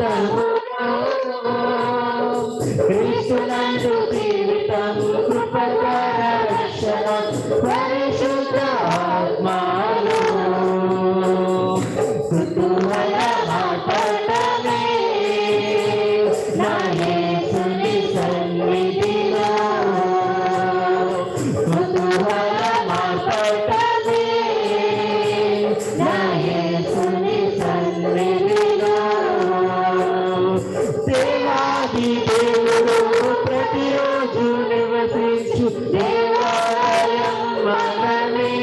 క్రీస్తునందు జీవితం కృపకర రక్షణ పరిశుద్ధ ఆత్మలో కుతూహల మాటమే నా యేసుని సన్నిధిలో కుతూహల మాటమే నా యేసుని సన్నిధిలో దేవాది దేవుడు ప్రతిరోజు నివసించు దేవాలయం మనమే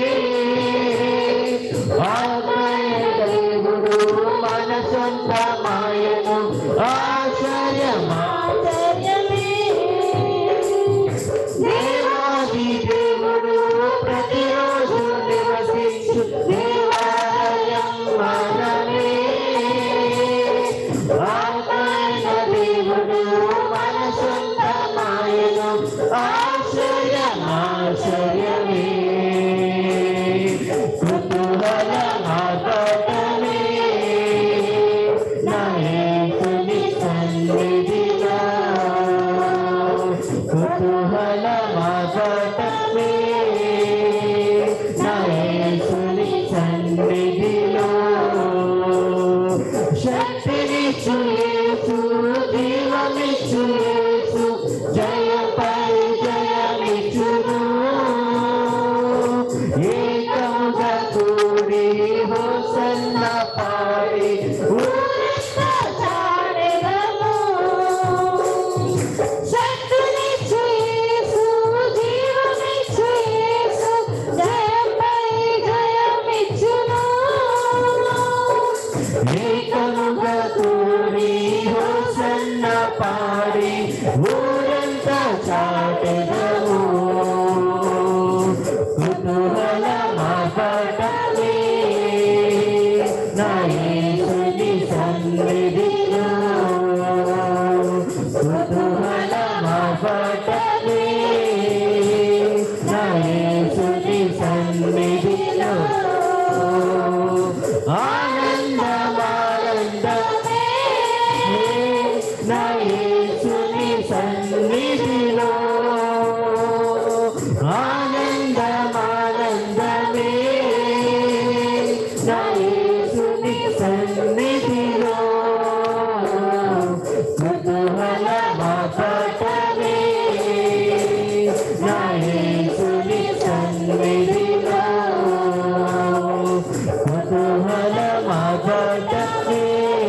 ఆత్మయ దేవుడు మన సొంతమాయను ఆశ్చర్యమా దేవాది దేవుడు ప్రతిరోజు నివసించు దేవాలయం మనమే ఆత్మైన దేవుడు మన సొంతమాయను ఆశ్చర్యం ఆశ్చర్యమే కుతూహల మాటమే నా యేసుని సన్నిధిలో కుతూహల మాటమే నా యేసుని సన్నిధిలో శక్తిని చూసు జీవమిచ్చు యేసు జయపై జయమిచ్చును ఏకముగా కూడి హోసన్న పాడి ఊరిస్తా చాడెదము. శక్తినిచ్చు యేసు, జీవమిచ్చు యేసు, జయంపై జయమిచ్చును. ఏకముగా కూడి హోసన్న పాడి ఊరంతా చాటెదము కుతూహల మాపటమే నా యేసుని సన్నిధిలో కుతూహల మాపటమే నా యేసుని సన్నిధిలో ఆనందమానందమే నా యేసుని సన్నిధిలో ఆనందమానందమే నా యేసుని సన్నిధిలో కుతూహల మాపటమే నా యేసుని సన్నిధిలో కుతూహల మాపటమే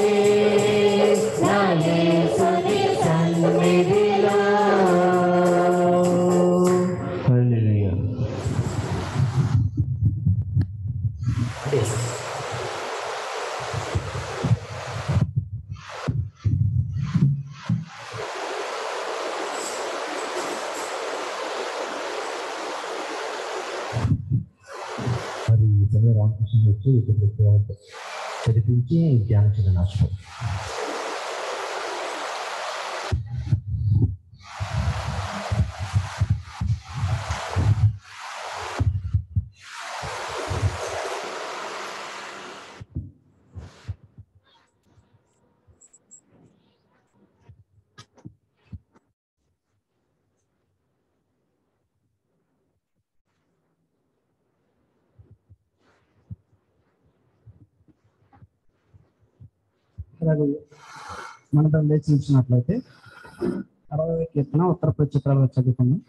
నా యేసుని సన్నిధిలో హల్లెలూయా మరి ఈ సమయం రామకృష్ణ వచ్చి ఇప్పుడు చదివించి ధ్యానించిన నష్టం అలాగే మనం లేచి ఉంచినట్లయితే అరవై కీర్తన ఉత్తర ప్రచిత్రాలు చదువుకుందాం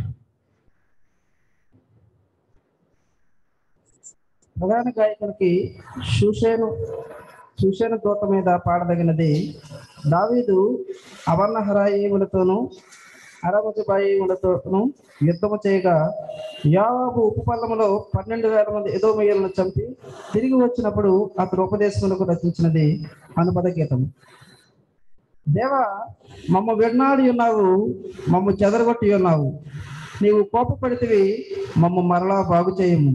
ప్రధాన గాయకులకి సుషేను సుషేను దూత మీద పాడదగినది దావీదు అవర్ణహరాయిములతోనూ అరమతిబాయిములతోనూ యుద్ధము చేయగా యావాబు ఉపపల్లములో పన్నెండు వేల మంది ఎదోమయ్యలను చంపి తిరిగి వచ్చినప్పుడు అతడు ఉపదేశములకు రచించినది అనుపద గీతం దేవా మమ్మ విన్నాడి ఉన్నావు మమ్మ చెదరగొట్టి ఉన్నావు నీవు కోపపడితివి మమ్మ మరలా బాగు చేయము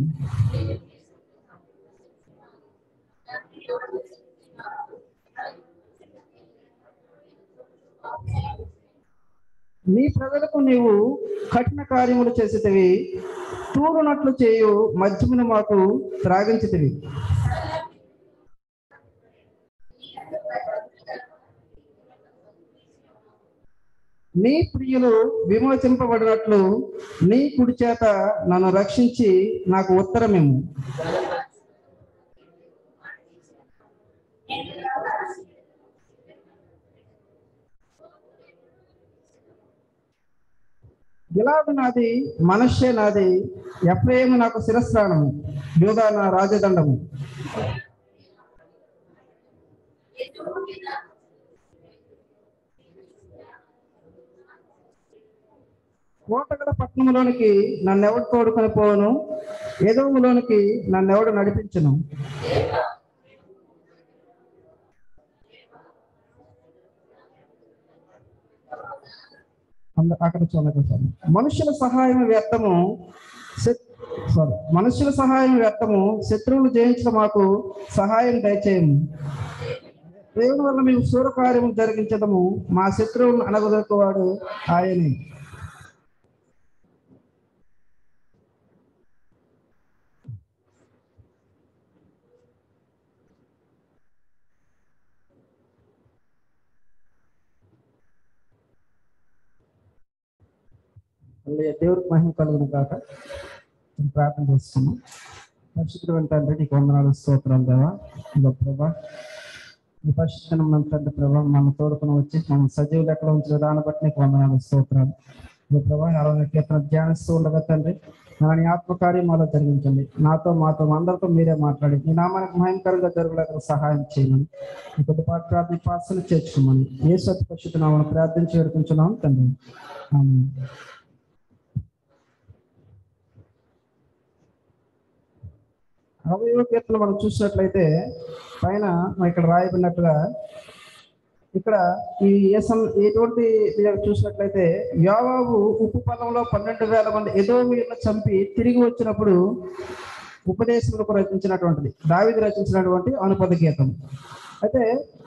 నీ ప్రజలకు నీవు కఠిన కార్యములు చేసేటివి తూరునట్లు చేయు మధ్యమును మాకు త్రాగించితివి నీ ప్రియులు విమోచింపబడినట్లు నీ కుడి చేత నన్ను రక్షించి నాకు ఉత్తరమేము గిలాదు నాది మనష్యే నాది ఎఫ్రేము నాకు శిరస్త్రాణము యోధా నా రాజదండము కోటగల పట్టణంలోనికి నన్నెవడు తోడుకొని పోను ఎదవులోనికి నన్నెవడు నడిపించును అంద- అక్కడ చూడండి సార్ మనుషుల సహాయం వ్యర్థము శత్- సారీ మనుషుల సహాయం వ్యర్థము శత్రువులు జయించడం మాకు సహాయం దయచేయము దేవుని వల్ల మేము సూరకార్యము జరిగించడము మా శత్రువులను అనగదొక్కువాడు ఆయనే మళ్ళీ దేవుడికి మహిమ కలుగును కాక నేను ప్రార్థన చేస్తున్నాం పరిశుద్ధుడు తండ్రి నీకు వందనాలు స్తోత్రాలు దేవా ఇదో ప్రభా ఈ పరిశుద్ధం మన తండ్రి ప్రభా మన తోడుకుని వచ్చి మనం సజీవ లెక్కలో ఉంచిన దాన్ని బట్టి నీకు వందనాలు స్తోత్రాలు ఇదో ప్రభా అరవై కీర్తన ధ్యానిస్తూ ఉండగా తండ్రి నా నీ ఆత్మకార్యం మాలో జరిగించండి నాతో మాతో అందరితో మీరే మాట్లాడి మీ నామానికి భయంకరంగా జరుగులేక సహాయం చేయమని ఈ కొద్దిపాటు ప్రార్థన పాసలు చేర్చుకోమని ఏ సత్య పరిశుద్ధ నామను ప్రార్థించి వేడుకుంటున్నాం తండ్రి ఆమేన్. అవయవ కీర్తన మనం చూసినట్లయితే పైన ఇక్కడ రాయబడినట్టుగా ఇక్కడ ఈ ఏ సం ఎటువంటి ఇది చూసినట్లయితే యోవాబు ఉప్పు పొలంలో పన్నెండు వేల మంది ఎదోమీలను చంపి తిరిగి వచ్చినప్పుడు ఉపదేశములకు రచించినటువంటిది దావిది రచించినటువంటి అనుపద గీతం అయితే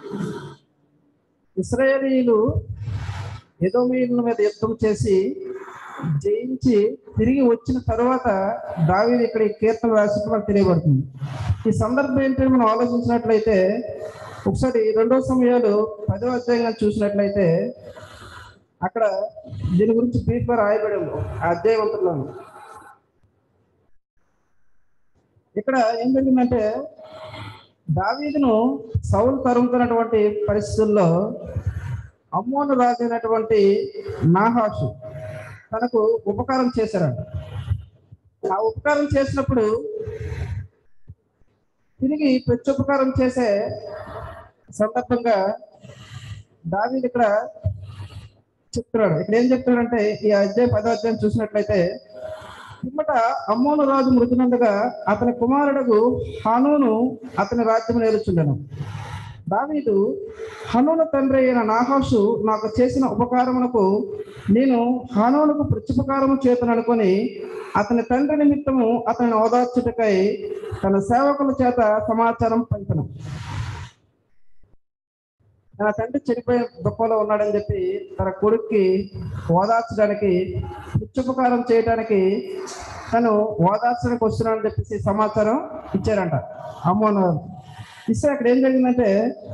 ఇస్రాయేలీలు ఎదోమీయుల మీద యుద్ధం చేసి జయించి తిరిగి వచ్చిన తర్వాత దావీదు ఇక్కడ ఈ కీర్తన రాసినట్టు మనకు తెలియబడుతుంది ఈ సందర్భం ఏంటంటే మనం ఆలోచించినట్లయితే ఒకసారి రెండో సమయాలు పదో అధ్యాయంగా చూసినట్లయితే అక్కడ దీని గురించి బ్రీఫ్గా రాయబడి ఉంది ఆ అధ్యాయవంతుల్లో ఇక్కడ ఏం జరిగిందంటే దావీదును సౌలు తరుముతున్నటువంటి పరిస్థితుల్లో అమ్మోను రాజు అయినటువంటి నాహాషు తనకు ఉపకారం చేశారంట ఆ ఉపకారం చేసినప్పుడు తిరిగి ప్రత్యుపకారం చేసే సందర్భంగా దావీదు ఇక్కడ చెప్తున్నాడు ఇక్కడ ఏం చెప్తున్నాడంటే ఈ అధ్యాయం పదో అధ్యాయం చూసినట్లయితే పిమ్మట అమ్మోను రాజు మృతునందుగా అతని కుమారుడు హనూను అతని రాజ్యం నేర్చుండెను దావీదు హనూను తండ్రి అయిన నాహాషు నాకు చేసిన ఉపకారమునకు నేను హనూనుకు ప్రత్యుపకారము చేతను అనుకొని అతని తండ్రి నిమిత్తము అతని ఓదార్చుటకై తన సేవకుల చేత సమాచారం పంచను నా తండ్రి చనిపోయిన దుఃఖంలో ఉన్నాడని చెప్పి తన కొడుక్కి ఓదార్చడానికి ప్రత్యుపకారం చేయడానికి తను ఓదార్చడానికి వస్తున్నాడని చెప్పేసి సమాచారం ఇచ్చారంట అమ్మోను వారు. ఇస్తే అక్కడ ఏం జరిగిందంటే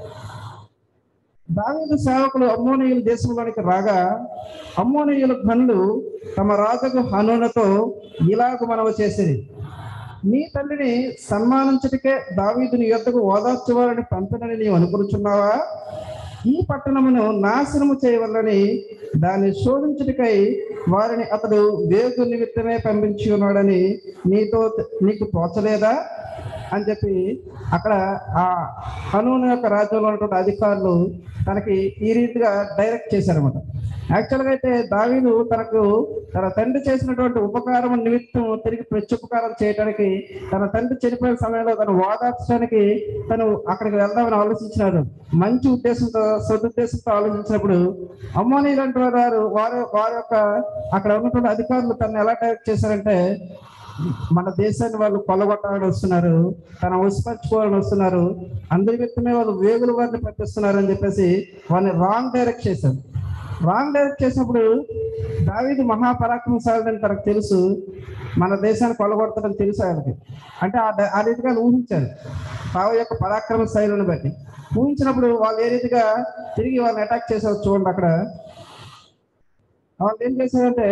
దావీదు సేవకులు అమ్మోనీయుల దేశంలోనికి రాగా అమ్మోనీయుల గనులు తమ రాజుకు హనునతో ఇలాగ మనవ చేసేది నీ తండ్రిని సన్మానించుటకే దావీదుని యొద్దకు ఓదార్చువాలని పంపినని నీవు అనుకుంటున్నావా ఈ పట్టణమును నాశనము చేయవలని దాన్ని శోధించుటకై వారిని అతడు వేగు నిమిత్తమే పంపించి ఉన్నాడని నీతో నీకు తోచలేదా అని చెప్పి అక్కడ ఆ హనూన్ యొక్క రాజ్యంలో ఉన్నటువంటి అధికారులు తనకి ఈ రీతిగా డైరెక్ట్ చేశారన్నమాట యాక్చువల్గా అయితే దావీదు తనకు తన తండ్రి చేసినటువంటి ఉపకారం నిమిత్తం తిరిగి ప్రత్యుపకారం చేయడానికి తన తండ్రి చనిపోయిన సమయంలో తను ఓదార్చడానికి తను అక్కడికి వెళ్దామని ఆలోచించినారు మంచి ఉద్దేశంతో సదుద్దేశంతో ఆలోచించినప్పుడు అమ్మోని లాంటి వారు వారు వారి యొక్క అక్కడ ఉన్నటువంటి అధికారులు తను ఎలా డైరెక్ట్ చేశారంటే మన దేశాన్ని వాళ్ళు కొల్లగొట్టాలని వస్తున్నారు తన వసిపరచుకోవాలని వస్తున్నారు అందరి వ్యక్తమే వాళ్ళు వేగుల వారిని పంపిస్తున్నారు అని చెప్పేసి వాళ్ళని రాంగ్ డైరెక్ట్ చేశారు రాంగ్ డైరెక్ట్ చేసినప్పుడు దావీదు మహాపరాక్రమశాలని తనకు తెలుసు మన దేశాన్ని కొల్లగొడతాడని తెలుసు ఆయనకి అంటే ఆ డ- ఆ రీతిగా వాళ్ళు ఊహించారు తావు యొక్క పరాక్రమ శైలిని బట్టి ఊహించినప్పుడు వాళ్ళు ఏ రీతిగా తిరిగి వాళ్ళని అటాక్ చేశారు చూడండి అక్కడ వాళ్ళు ఏం చేశారంటే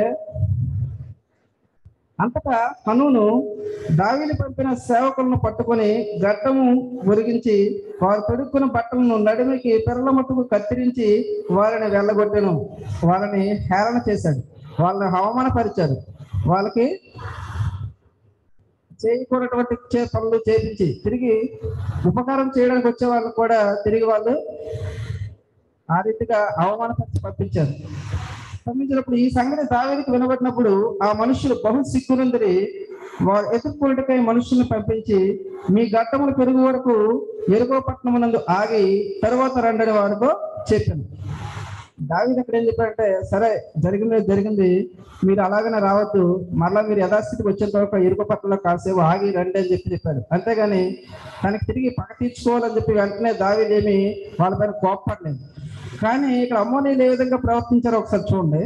అంతటా హనును దావిని పంపిన సేవకులను పట్టుకొని గడ్డము ఒరిగించి వారు తొడుక్కున్న బట్టలను నడిమికి పెరల మట్టుకు కత్తిరించి వారిని వెళ్ళగొట్టెను వాళ్ళని హేళన చేశాడు వాళ్ళని అవమానపరిచాడు వాళ్ళకి చేయకూడనటువంటి చే పనులు చేపించి తిరిగి ఉపకారం చేయడానికి వచ్చే వాళ్ళకు కూడా తిరిగి వాళ్ళు ఆ రీతిగా అవమానపరిచి పంపించారు పంపించినప్పుడు ఈ సంగతి దావేదికి వినబడినప్పుడు ఆ మనుషులు బహు సిగ్గునందరి వారు ఎదుర్కొంటకై మనుషుల్ని పంపించి మీ గట్టములు పెరుగు వరకు ఎరుగో పట్టణమునందు ఆగి తరువాత రెండని వారితో చెప్పాను దావీదు అక్కడ ఏం చెప్పాడంటే సరే జరిగింది జరిగింది మీరు అలాగనే రావద్దు మరలా మీరు యథాస్థితికి వచ్చేంత వరకు ఎరుక పట్టణంలో కాసేపు ఆగి రండి అని చెప్పి చెప్పాడు అంతేగాని తనకి తిరిగి పగ తీర్చుకోవాలని చెప్పి వెంటనే దావీదు ఏమి వాళ్ళపైన కోప్పడలేదు కానీ ఇక్కడ అమ్మోనీలు ఏ విధంగా ప్రవర్తించారో ఒకసారి చూడండి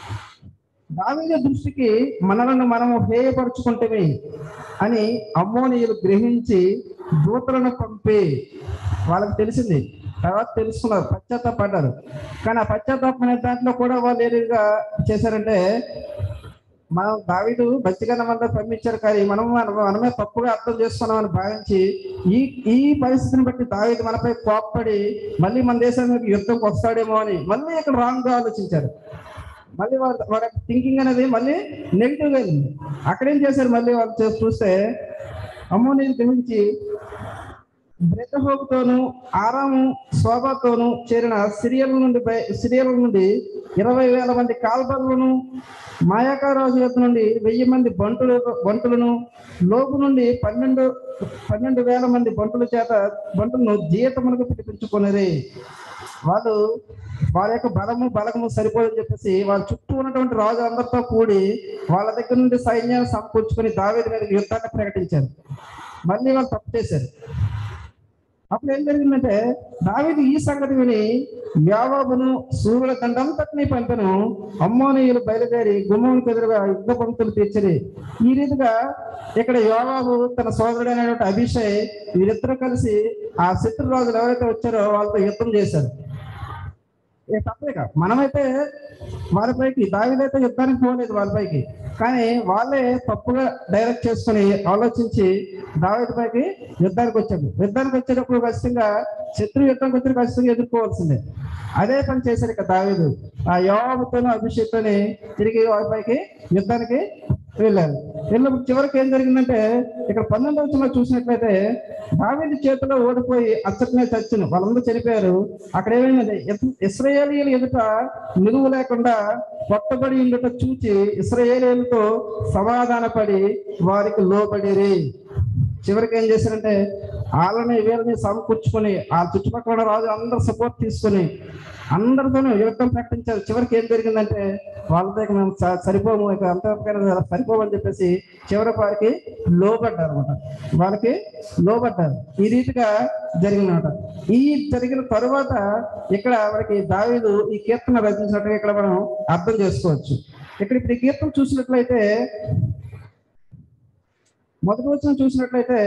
దావీదు దృష్టికి మనలను మనము హేయపరుచుకుంటేమి అని అమ్మోనీయులు గ్రహించి దూతలను పంపి వాళ్ళకి తెలిసింది తర్వాత తెలుసుకున్నారు పశ్చాత్తాపడ్డారు కానీ ఆ పశ్చాత్తాపం అనే దాంట్లో కూడా వాళ్ళు ఏ విధంగా చేశారంటే మనం దావీదు బతికన్న మనలో పంపించారు కానీ మనం మనం- మనమే తప్పుగా అర్థం చేసుకున్నామని భావించి ఈ ఈ పరిస్థితిని బట్టి దావీదు మనపై కోప్పడి మళ్ళీ మన దేశానికి యుద్ధంకి వస్తాడేమో అని మళ్ళీ ఇక్కడ రాంగ్ గా ఆలోచించారు మళ్ళీ వాడు వాడి థింకింగ్ అనేది మళ్ళీ నెగిటివ్ గా ఉంది అక్కడేం చేశారు మళ్ళీ వాళ్ళు చేసి చూస్తే అమ్మోని గ్రహించి బ్రెతహోబుతోను ఆరాము శోభతోను చేరిన సిరియల్ నుండి బయ సిరియల్ నుండి ఇరవై వేల మంది కాల్బర్లను మాయాకారాజు యొద్ద నుండి వెయ్యి మంది బంటులు బంటులను లోపు నుండి పన్నెండు పన్నెండు వేల మంది బంటుల చేత బంటులను జీతములకు పిలిపించుకునేది వాళ్ళు వాళ్ళ యొక్క బలము బలము సరిపోదని చెప్పేసి వాళ్ళ చుట్టూ ఉన్నటువంటి రాజు అందరితో కూడి వాళ్ళ దగ్గర నుండి సైన్యాన్ని సమకూర్చుకొని దావేది మీద యుద్ధాన్ని ప్రకటించారు మళ్ళీ వాళ్ళు తప్పు చేశారు అప్పుడు ఏం జరిగిందంటే దావీదు ఈ సంగతి విని యావాబును సూర్యుల దండంతటిని పంపెను అమ్మోనీయులు బయలుదేరి గుమ్మానికి ఎదురుగా యుద్ధ పంక్తులు తీర్చరి ఈ రీతిగా ఇక్కడ యోవాబు తన సోదరుడైనటువంటి అభిషయ్ వీరిద్దరూ కలిసి ఆ శత్రురాజులు ఎవరైతే వచ్చారో వాళ్ళతో యుద్ధం చేశారు ఏ తప్పేక మనమైతే వారిపైకి దావిదైతే యుద్ధానికి పోలేదు వాళ్ళపైకి కానీ వాళ్ళే తప్పుగా డైరెక్ట్ చేసుకుని ఆలోచించి దావిద పైకి యుద్ధానికి వచ్చాడు యుద్ధానికి వచ్చేటప్పుడు ఖచ్చితంగా శత్రు యుద్ధానికి వచ్చిన ఖచ్చితంగా ఎదుర్కోవాల్సిందే అదే పని చేశారు ఇక దావీదు ఆ యోగతోనూ అభిషేక్తోని తిరిగి వారిపైకి యుద్ధానికి వెళ్ళారు వెళ్ళినప్పుడు చివరికి ఏం జరిగిందంటే ఇక్కడ పన్నెండు వచ్చిన చూసినట్లయితే దావీదు చేతిలో ఓడిపోయి అచ్చటనే చచ్చును వాళ్ళందరూ చనిపోయారు అక్కడ ఏమైంది ఇస్రాయేలీలు ఎదుట నిలువు లేకుండా కొట్టబడి ఉండుట చూచి ఇస్రాయేలీలతో సమాధానపడి వారికి లోబడిరి చివరికి ఏం చేశారంటే వాళ్ళని వీళ్ళని సమకూర్చుకొని ఆ చుట్టుపక్కల ఉన్న రాజు అందరు సపోర్ట్ తీసుకొని అందరితోనూ యుద్ధం ప్రకటించారు చివరికి ఏం జరిగిందంటే వాళ్ళతో ఇక మేము స- సరిపోము ఇక అంతకైనా సరిపోమని చెప్పేసి చివరి వారికి లోబడ్డారు అనమాట వాళ్ళకి లోబడ్డారు ఈ రీతిగా జరిగిందన్నమాట ఈ జరిగిన తరువాత ఇక్కడ మనకి దావీదు ఈ కీర్తన రచించినట్టుగా ఇక్కడ మనం అర్థం చేసుకోవచ్చు ఇక్కడ ఇప్పుడు ఈ కీర్తన చూసినట్లయితే మొదటి వచ్చిన చూసినట్లయితే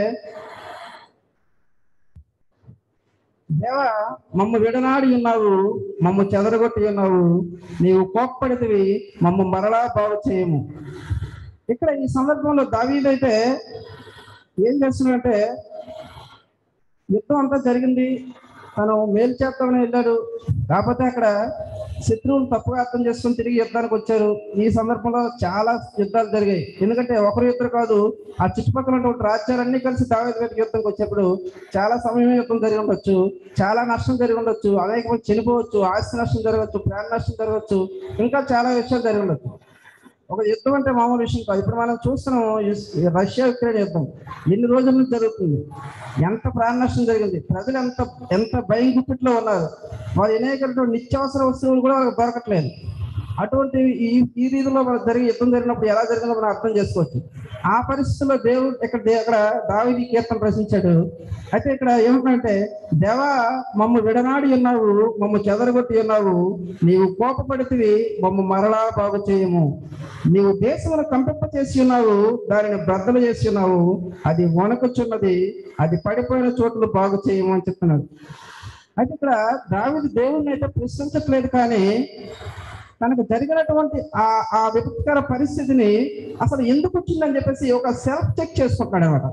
దేవా మమ్మ విడనాడి ఉన్నావు మమ్మ చెదరగొట్టి ఉన్నావు నీవు కోప్పడితివి మమ్మ మరలా బాగు చేయము ఇక్కడ ఈ సందర్భంలో దావీదైతే ఏం చేస్తున్నాడంటే యుద్ధం అంతా జరిగింది తను మేలు చేద్దామని వెళ్ళాడు కాకపోతే అక్కడ శత్రువులు తప్పుగా అర్థం చేసుకొని తిరిగి యుద్ధానికి వచ్చారు ఈ సందర్భంలో చాలా యుద్ధాలు జరిగాయి ఎందుకంటే ఒకరు ఇద్దరు కాదు ఆ చుట్టుపక్కల ఉన్నటువంటి రాజ్యాలన్నీ కలిసి దావేది మీదకి యుద్ధంకి వచ్చినప్పుడు చాలా సమయం యుద్ధం జరిగి ఉండొచ్చు చాలా నష్టం జరిగి ఉండొచ్చు అనేక మంది చనిపోవచ్చు ఆస్తి నష్టం జరగవచ్చు ప్రాణ నష్టం జరగవచ్చు ఇంకా చాలా విషయాలు జరిగి ఉండొచ్చు ఒక యుద్ధం అంటే మామూలు విషయం కాదు ఇప్పుడు మనం చూస్తున్నాం ఇస్- రష్యా యుక్రెయిన్ యుద్ధం ఎన్ని రోజుల నుంచి జరుగుతుంది ఎంత ప్రాణ నష్టం జరిగింది ప్రజలు ఎంత ఎంత భయం గుప్పిట్లో ఉన్నారు వారు అనేక నిత్యావసర వస్తువులు కూడా వాళ్ళకి దొరకట్లేదు అటువంటి ఈ ఈ రీతిలో మనకు జరిగి యుద్ధం జరిగినప్పుడు ఎలా జరిగిందో మనం అర్థం చేసుకోవచ్చు ఆ పరిస్థితుల్లో దేవుడు ఇక్కడ దే- ఇక్కడ దావిది కీర్తన ప్రశ్నించాడు అయితే ఇక్కడ ఏమంటుందంటే దేవా మమ్మ విడనాడి ఉన్నావు మమ్మ చెదరగొట్టి ఉన్నావు నీవు కోపపడితివి మమ్మ మరలా బాగు చేయము నీవు దేశమును కంపింప చేసి ఉన్నావు దానిని బద్దలు చేసి ఉన్నావు అది వణకుచున్నది అది పడిపోయిన చోట్ల బాగు చేయము అని చెప్తున్నాడు అయితే ఇక్కడ దావిది దేవుణ్ణి అయితే ప్రశ్నించట్లేదు కానీ తనకు జరిగినటువంటి ఆ ఆ విపత్కర పరిస్థితిని అసలు ఎందుకు వచ్చిందని చెప్పేసి ఒక సెల్ఫ్ చెక్ చేసుకుంటున్నాడు అనమాట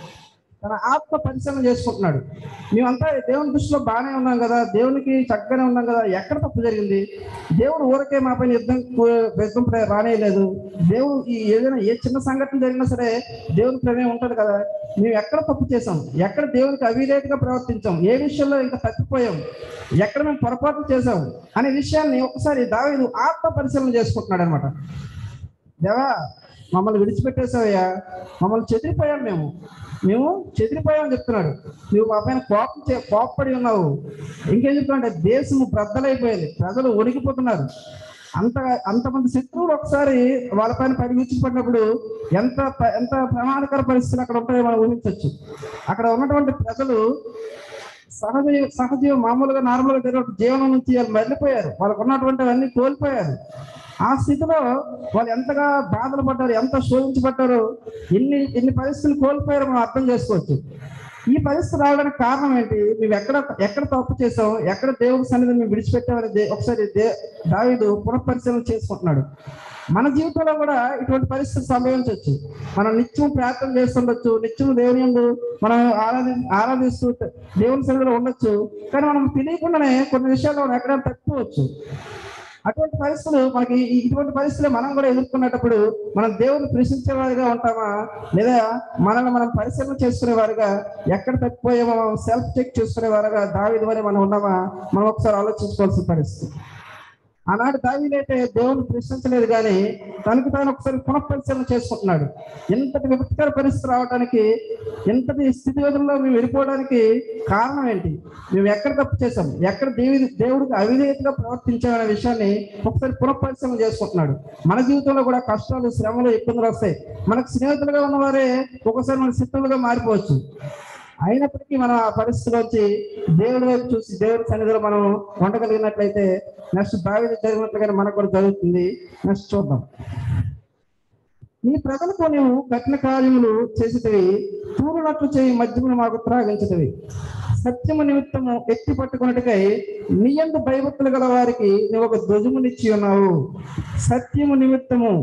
తన ఆత్మ పరిశీలన చేసుకుంటున్నాడు మేమంతా దేవుని దృష్టిలో బాగానే ఉన్నాం కదా దేవునికి చక్కగానే ఉన్నాం కదా ఎక్కడ తప్పు జరిగింది దేవుడు ఊరకే మా పైన యుద్ధం కు- యుద్ధం ప్ర- రానేయలేదు దేవుడు ఈ ఏదైనా ఏ చిన్న సంఘటన జరిగినా సరే దేవుని ప్రమేయం ఉంటుంది కదా మేము ఎక్కడ తప్పు చేసాం ఎక్కడ దేవునికి అవిరేటుగా ప్రవర్తించాం ఏ విషయంలో ఇంకా తప్పిపోయాం ఎక్కడ మేము పొరపాట్లు చేసాం అనే విషయాన్ని ఒకసారి దావీదు ఆత్మ పరిశీలన చేసుకుంటున్నాడు అనమాట దేవా మమ్మల్ని విడిచిపెట్టేసావయ్యా మమ్మల్ని చెదిరిపోయాం మేము మేము చెదిరిపోయామని చెప్తున్నాడు నువ్వు మా పైన కోపం చే కోపపడి ఉన్నావు ఇంకేం చెప్తున్నావు అంటే దేశము బ్రద్దలైపోయింది ప్రజలు వణికిపోతున్నారు అంత అంతమంది శత్రువులు ఒకసారి వాళ్ళపైన పడి విడిచిపడినప్పుడు ఎంత ప- ఎంత ప్రమాదకర పరిస్థితులు అక్కడ ఉంటాయో మనం ఊహించవచ్చు అక్కడ ఉన్నటువంటి ప్రజలు సహజ సహజీవ మామూలుగా నార్మల్గా జరిగిన జీవనం నుంచి వాళ్ళు మళ్ళీపోయారు వాళ్ళకు ఉన్నటువంటివన్నీ కోల్పోయారు ఆ స్థితిలో వాళ్ళు ఎంతగా బాధలు పడ్డారు ఎంత శోధించబడ్డారు ఎన్ని ఎన్ని పరిస్థితులు కోల్పోయారో మనం అర్థం చేసుకోవచ్చు ఈ పరిస్థితి రావడానికి కారణం ఏంటి మేము ఎక్కడ ఎక్కడ తప్పు చేసాం ఎక్కడ దేవుడి సన్నిధిని మేము విడిచిపెట్టామని దే- ఒకసారి దే దావీదు పునఃపరిశీలన చేసుకుంటున్నాడు మన జీవితంలో కూడా ఇటువంటి పరిస్థితి సంభవించవచ్చు మనం నిత్యం ప్రార్థన చేస్తుండొచ్చు నిత్యం దేవుని యందు మనం ఆరాధి ఆరాధిస్తూ దేవుని సన్నిధిలో ఉండొచ్చు కానీ మనం తెలియకుండానే కొన్ని విషయాల్లో మనం ఎక్కడైనా తప్పుకోవచ్చు అటువంటి పరిస్థితులు మనకి ఈ- ఇటువంటి పరిస్థితులు మనం కూడా ఎదుర్కొన్నప్పుడు మనం దేవుని ప్రశ్నించే వారిగా ఉంటామా లేదా మనల్ని మనం పరిశీలన చేసుకునే వారిగా ఎక్కడ తప్పిపోయామో మనం సెల్ఫ్ చెక్ చేసుకునే వారిగా దావిది వరే మనం ఉన్నామా మనం ఒకసారి ఆలోచించుకోవాల్సిన పరిస్థితి ఆనాడు దావీదైతే దేవుని ప్రశ్నించలేదు కానీ తనకు తాను ఒకసారి పునఃపరిశీలన చేసుకుంటున్నాడు ఎంతటి విపత్కర పరిస్థితి రావడానికి ఎంతటి స్థితిగతుల్లో మేము వెళ్ళిపోవడానికి కారణం ఏంటి మేము ఎక్కడ తప్పు చేసాం ఎక్కడ దేవి దేవుడికి అవిధేయతగా ప్రవర్తించామనే విషయాన్ని ఒకసారి పునఃపరిశీలన చేసుకుంటున్నాడు మన జీవితంలో కూడా కష్టాలు శ్రమలు ఇబ్బందులు వస్తాయి మనకు స్నేహితులుగా ఉన్నవారే ఒకసారి మన శత్రువులుగా మారిపోవచ్చు అయినప్పటికీ మనం ఆ పరిస్థితిలో వచ్చి దేవుడి వైపు చూసి దేవుడి సన్నిధిలో మనం ఉండగలిగినట్లయితే నెక్స్ట్ దావిది జరిగినట్లుగానే మనకు కూడా జరుగుతుంది నెక్స్ట్ చూద్దాం నీ ప్రజలకు నీవు కఠిన కార్యములు చేసేటివి తూరునట్లు చేయి మద్యమును మాకు త్రాగించటవి సత్యము నిమిత్తము ఎత్తి పట్టుకున్నట్టుకై నీ యందు భయభక్తులు గల వారికి నువ్వు ఒక ధ్వజమునిచ్చి ఉన్నావు సత్యము నిమిత్తము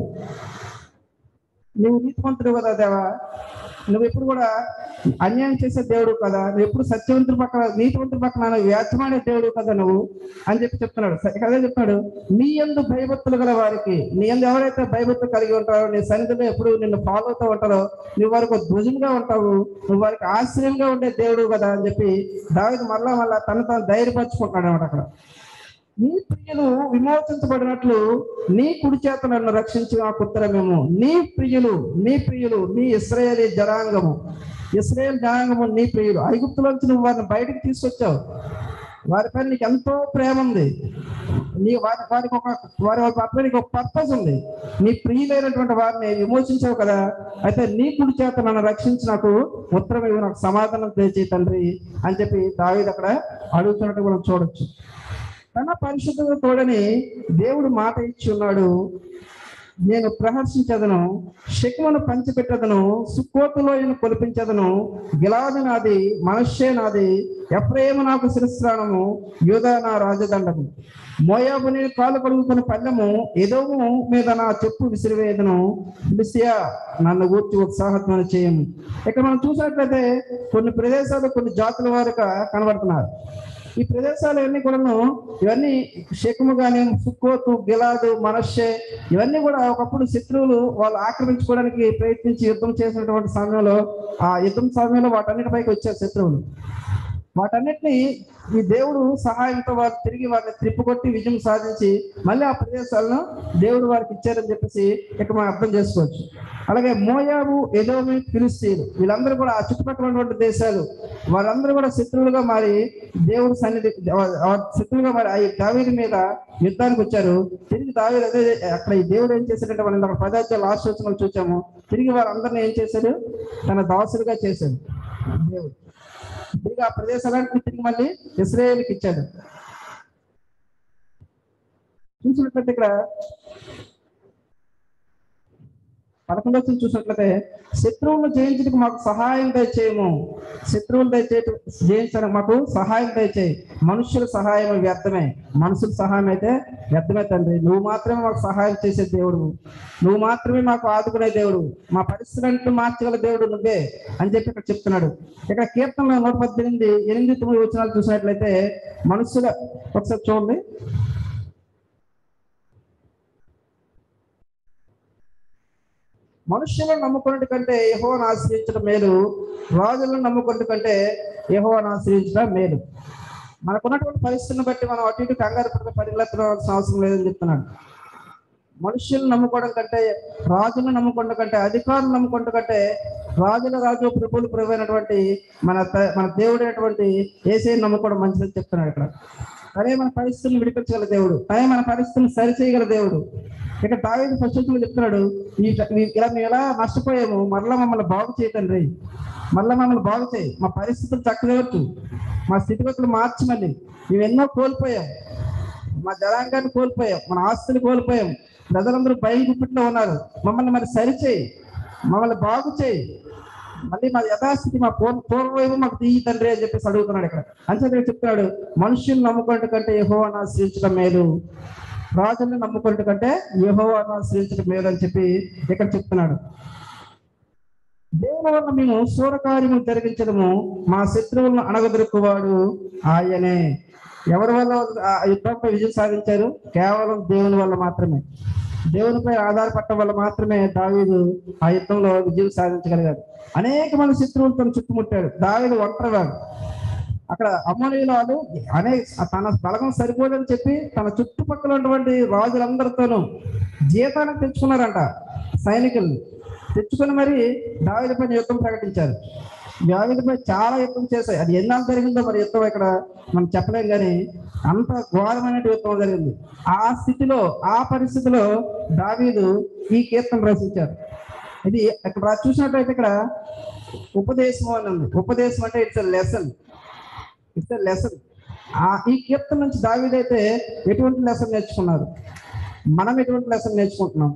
నువ్వు నీతిమంతుడు కదా దేవా నువ్వు ఎప్పుడు కూడా అన్యాయం చేసే దేవుడు కదా నువ్వు ఎప్పుడు సత్యవంతుడి పక్కన నీతివంతుడి పక్కన వ్యాధ్యమాడే దేవుడు కదా నువ్వు అని చెప్పి చెప్తున్నాడు స- ఇక్కడ అదే చెప్తున్నాడు నీ ఎందు భయభక్తులు గల వారికి నీ ఎందు ఎవరైతే భయభక్తులు కలిగి ఉంటారో నీ సన్నిధిలో ఎప్పుడు నిన్ను ఫాలో అవుతూ ఉంటారో నువ్వు వారికి ఒక ధ్వజంగా ఉంటావు నువ్వు వారికి ఆశ్రయంగా ఉండే దేవుడు కదా అని చెప్పి దావిది మళ్ళా మళ్ళా తను తాను ధైర్యపరచుకుంటున్నాడు అనమాట అక్కడ నీ ప్రియులు విమోచించబడినట్లు నీ కుడి చేత నన్ను రక్షించి నాకు ఉత్తరమేమో నీ ప్రియులు నీ ప్రియులు నీ ఇస్రాయేలీ జనాంగము ఇస్రాయేల్ జనాంగము నీ ప్రియులు ఐగుప్తులోంచి నువ్వు వారిని బయటకు తీసుకొచ్చావు వారిపై నీకు ఎంతో ప్రేమ ఉంది నీ వారి వారికి ఒక వారి వారి పట్ల నీకు ఒక పర్పస్ ఉంది నీ ప్రియులైనటువంటి వారిని విమోచించావు కదా అయితే నీ కుడి చేత నన్ను రక్షించి నాకు ఉత్తరం ఇవ్వు నాకు సమాధానం తెచ్చి తండ్రి అని చెప్పి దావీదు అక్కడ అడుగుతున్నట్టు మనం చూడొచ్చు తన పరిశుద్ధత తోడని దేవుడు మాట ఇచ్చి ఉన్నాడు నేను ప్రహర్షించదను శకుమను పంచిపెట్టదను సుక్కోతులోయను కొలిపించదను గిలాదు నాది మనషే నాది ఎఫ్రేము నాకు శిరస్త్రాణము యూదా నా రాజదండము మోయాబుని కాలు కడుగుతున్న పల్లెము ఎదోము మీద నా చెప్పు విసిరివేదను ఫిలిస్తియా నన్ను గూర్చి ఉత్సాహత్వం చేయము ఇక్కడ మనం చూసినట్లయితే కొన్ని ప్రదేశాలు కొన్ని జాతుల వారిగా కనబడుతున్నారు ఈ ప్రదేశాలు అన్ని కూడాను ఇవన్నీ శకుము గాని సుక్కోతు గిలాదు మనషే ఇవన్నీ కూడా ఒకప్పుడు శత్రువులు వాళ్ళు ఆక్రమించుకోవడానికి ప్రయత్నించి యుద్ధం చేసినటువంటి సమయంలో ఆ యుద్ధం సమయంలో వాటన్నిటిపైకి వచ్చారు శత్రువులు వాటన్నిటిని ఈ దేవుడు సహాయంతో వారు తిరిగి వారిని త్రిప్పుకొట్టి విజయం సాధించి మళ్ళీ ఆ ప్రదేశాలను దేవుడు వారికి ఇచ్చారని చెప్పేసి ఇక్కడ మనం అర్థం చేసుకోవచ్చు అలాగే మోయాబు ఎదోమి ఫిలిస్తీన్లు వీళ్ళందరూ కూడా ఆ చుట్టుపక్కల ఉన్నటువంటి దేశాలు వాళ్ళందరూ కూడా శత్రువులుగా మారి దేవుడు సన్నిధి ఆ శత్రువులుగా మారి ఆ దావీది మీద యుద్ధానికి వచ్చారు తిరిగి దావీదు అదే అక్కడ ఈ దేవుడు ఏం చేశాడంటే మనం అక్కడ పదార్థాలు లాస్ట్ వచ్చిన చూసాము తిరిగి వారందరిని ఏం చేశాడు తన దాసులుగా చేశాడు దేవుడు తిరిగి ఆ ప్రదేశాలన్నీ తిరిగి మళ్ళీ ఇస్రాయేల్కి ఇచ్చాడు చూసినట్లయితే ఇక్కడ పదకొండవ వచనం చూసినట్లయితే శత్రువులను జయించడానికి మాకు సహాయం దయచేయము శత్రువులు దయచేయ జయించడానికి మాకు సహాయం దయచేయి మనుషుల సహాయం వ్యర్థమే మనుషుల సహాయం అయితే వ్యర్థమే తండ్రి నువ్వు మాత్రమే మాకు సహాయం చేసే దేవుడు నువ్వు మాత్రమే మాకు ఆదుకునే దేవుడు మా పరిస్థితులను మార్చగల దేవుడు నువ్వే అని చెప్పి ఇక్కడ చెప్తున్నాడు ఇక్కడ కీర్తనలో నూట పద్దెనిమిది ఎనిమిది తొమ్మిది వచనాలు చూసినట్లయితే మనుషుల ఒకసారి చూడండి మనుష్యులను నమ్ముకున్నట్టు కంటే యహోవాను ఆశ్రయించడం మేలు రాజులను నమ్ముకున్నట్టు కంటే యహోవాను ఆశ్రయించడం మేలు మనకున్నటువంటి పరిస్థితిని బట్టి మనం అటు ఇటు కంగారు పడితే పరిగెత్తవలసిన అవసరం లేదని చెప్తున్నాడు మనుషులను నమ్ముకోవడం కంటే రాజులను నమ్ముకోవడం కంటే అధికారులు నమ్ముకోవడం కంటే రాజుల రాజు ప్రభువులు ప్రభు అయినటువంటి మన త- మన దేవుడైనటువంటి ఏసైని నమ్ముకోవడం మంచిదని చెప్తున్నాడు ఇక్కడ అదే మన పరిస్థితులను విడిపించగల దేవుడు అదే మన పరిస్థితులను సరిచేయగల దేవుడు ఇక దావేది ఫస్ట్ చెప్తున్నాడు ఈ ఈ- ఇలా మేము ఎలా నష్టపోయాము మరలా మమ్మల్ని బాగు చేయతండ్రి మరలా మమ్మల్ని బాగు చేయి మా పరిస్థితులు చక్కదివచ్చు మా స్థితిగతులు మార్చి మళ్ళీ మేము ఎన్నో కోల్పోయాం మా జనాంగాన్ని కోల్పోయాం మన ఆస్తులు కోల్పోయాం ప్రజలందరూ భయం గుప్పిట్లో ఉన్నారు మమ్మల్ని మరి సరిచేయి మమ్మల్ని బాగు చేయి మళ్ళీ మా యథాస్థితి మా పూర్వ పూర్వవైపు మాకు తీయి తండ్రి అని చెప్పేసి అడుగుతున్నాడు ఇక్కడ అంతే చెప్తున్నాడు మనుషుల్ని నమ్ముకుంటే కంటే యెహోవాను ఆశ్రయించడం మేలు రాజుల్ని నమ్ముకుంటే కంటే యెహోవాను ఆశ్రయించడం మేలు అని చెప్పి ఇక్కడ చెప్తున్నాడు దేవుని వల్ల మేము సూరకార్యము జరిగించడము మా శత్రువులను అణగదొరుకువాడు ఆయనే ఎవరి వల్ల ఆ యుద్ధంపై విజయం సాధించారు కేవలం దేవుని వల్ల మాత్రమే దేవునిపై ఆధారపడటం వల్ల మాత్రమే దావీదు ఆ యుద్ధంలో విజయం సాధించగలిగాడు అనేక మంది శత్రువులు తను చుట్టుముట్టాడు దావీదు ఒంటరివాడు అక్కడ అమ్మోనీయుల వాళ్ళు అనేక తన బలగం సరిపోదని చెప్పి తన చుట్టుపక్కల ఉన్నటువంటి రాజులందరితోనూ జీతానికి తెచ్చుకున్నారంట సైనికుల్ని తెచ్చుకొని మరి దావీదుపై యుద్ధం ప్రకటించారు దావీదుపై చాలా యుద్ధం చేశాయి అది ఎన్నాళ్ళు జరిగిందో మరి యుద్ధం ఇక్కడ మనం చెప్పలేం కానీ అంత ఘోరమైన యుద్ధం జరిగింది ఆ స్థితిలో ఆ పరిస్థితిలో దావీదు ఈ కీర్తన రచించారు ఇది ఇక్కడ రా- చూసినట్టయితే ఇక్కడ ఉపదేశం అని ఉంది ఉపదేశం అంటే ఇట్స్ లెసన్ ఇట్స్ లెసన్ ఆ ఈ కీర్తన నుంచి దావీదైతే ఎటువంటి లెసన్ నేర్చుకున్నారు మనం ఎటువంటి లెసన్ నేర్చుకుంటున్నాం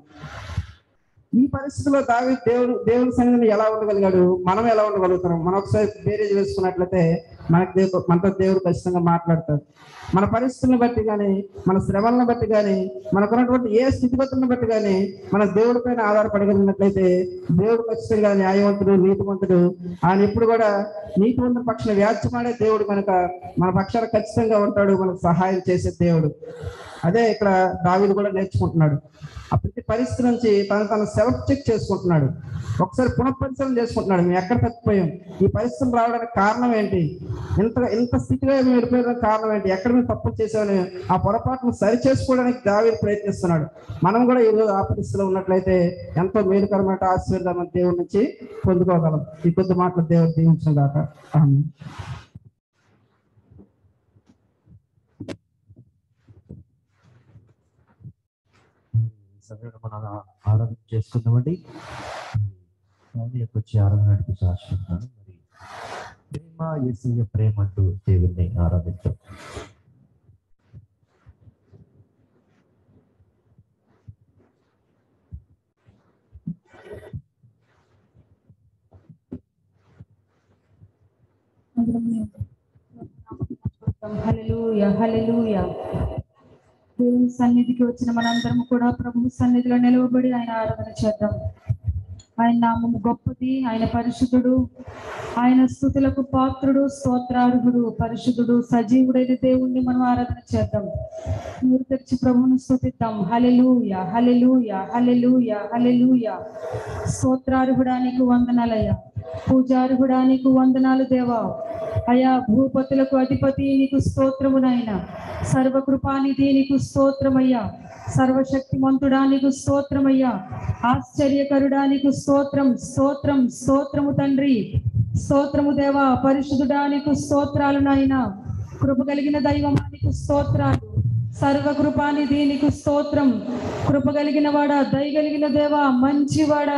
ఈ పరిస్థితిలో దావి దేవుడు దేవుని సన్నిధిని ఎలా ఉండగలిగాడు మనం ఎలా ఉండగలుగుతున్నాం మనం ఒకసారి బేరేజ్ వేసుకున్నట్లయితే మనకు దేవుడు మనతో దేవుడు ఖచ్చితంగా మాట్లాడతాడు మన పరిస్థితులను బట్టి కానీ మన శ్రమలను బట్టి కానీ మనకున్నటువంటి ఏ స్థితిగతులను బట్టి కానీ మన దేవుడి పైన ఆధారపడగలిగినట్లయితే దేవుడు ఖచ్చితంగా న్యాయవంతుడు నీతివంతుడు ఆయన ఎప్పుడు కూడా నీతివంతుల పక్షాన వ్యాజ్యమాడే దేవుడు కనుక మన పక్షాన ఖచ్చితంగా ఉంటాడు మనకు సహాయం చేసే దేవుడు అదే ఇక్కడ దావీదు కూడా నేర్చుకుంటున్నాడు ఆ ప్రతి పరిస్థితి నుంచి తను తను సెల్ఫ్ చెక్ చేసుకుంటున్నాడు ఒకసారి పునఃపరిశీలన చేసుకుంటున్నాడు మేము ఎక్కడ తప్పిపోయాం ఈ పరిస్థితులు రావడానికి కారణం ఏంటి ఇంత ఇంత స్థితిలో మేము వెళ్ళిపోయడానికి కారణం ఏంటి ఎక్కడ మేము తప్పులు చేసామని ఆ పొరపాటును సరి చేసుకోవడానికి దావీదు ప్రయత్నిస్తున్నాడు మనం కూడా ఈ రోజు ఆ పరిస్థితిలో ఉన్నట్లయితే ఎంతో మేలుకరమైన ఆశీర్వాదం దేవుడి నుంచి పొందుకోగలం ఈ కొద్ది మాటలు దేవుడు దీవించిన దాకా ఆమేన్. సమయంలో మనం ఆరాధన చేసుకుందామండి స్వామి యొక్క వచ్చి ఆరాధన నడిపించి ఆశిస్తున్నాను మరి ప్రేమ ఏసయ్య ప్రేమ అంటూ దేవుణ్ణి ఆరాధించాం హల్లెలూయా హల్లెలూయా దేవుని సన్నిధికి వచ్చిన మనందరం కూడా ప్రభు సన్నిధిలో నిలవబడి ఆయన ఆరాధన చేద్దాం ఆయన నామము గొప్పది ఆయన పరిశుద్ధుడు ఆయన స్థుతులకు పాత్రుడు స్తోత్రార్హుడు పరిశుద్ధుడు సజీవుడైన దేవుణ్ణి మనం ఆరాధన చేద్దాం నూరు తెరిచి ప్రభువును స్థుతిద్దాం హలెలూయ హలెలూయ హలెలూయ హలెలూయ స్తోత్రార్హుడానికి వందనాలయ్యా పూజార్హుడానికి వందనాలు దేవా అయా భూపతులకు అధిపతి నీకు స్తోత్రమునైనా సర్వకృపానిధి నీకు స్తోత్రమయ్యా సర్వశక్తిమంతుడా నీకు స్తోత్రమయ్యా ఆశ్చర్యకరుడా నీకు స్తోత్రం స్తోత్రం స్తోత్రము తండ్రి స్తోత్రము దేవా పరిశుద్ధుడా నీకు స్తోత్రాలు నాయన కృప కలిగిన దైవమా నీకు స్తోత్రాలు సర్వకృపానిధి నీకు స్తోత్రం కృప కలిగిన వాడా దయగలిగిన దేవా మంచివాడా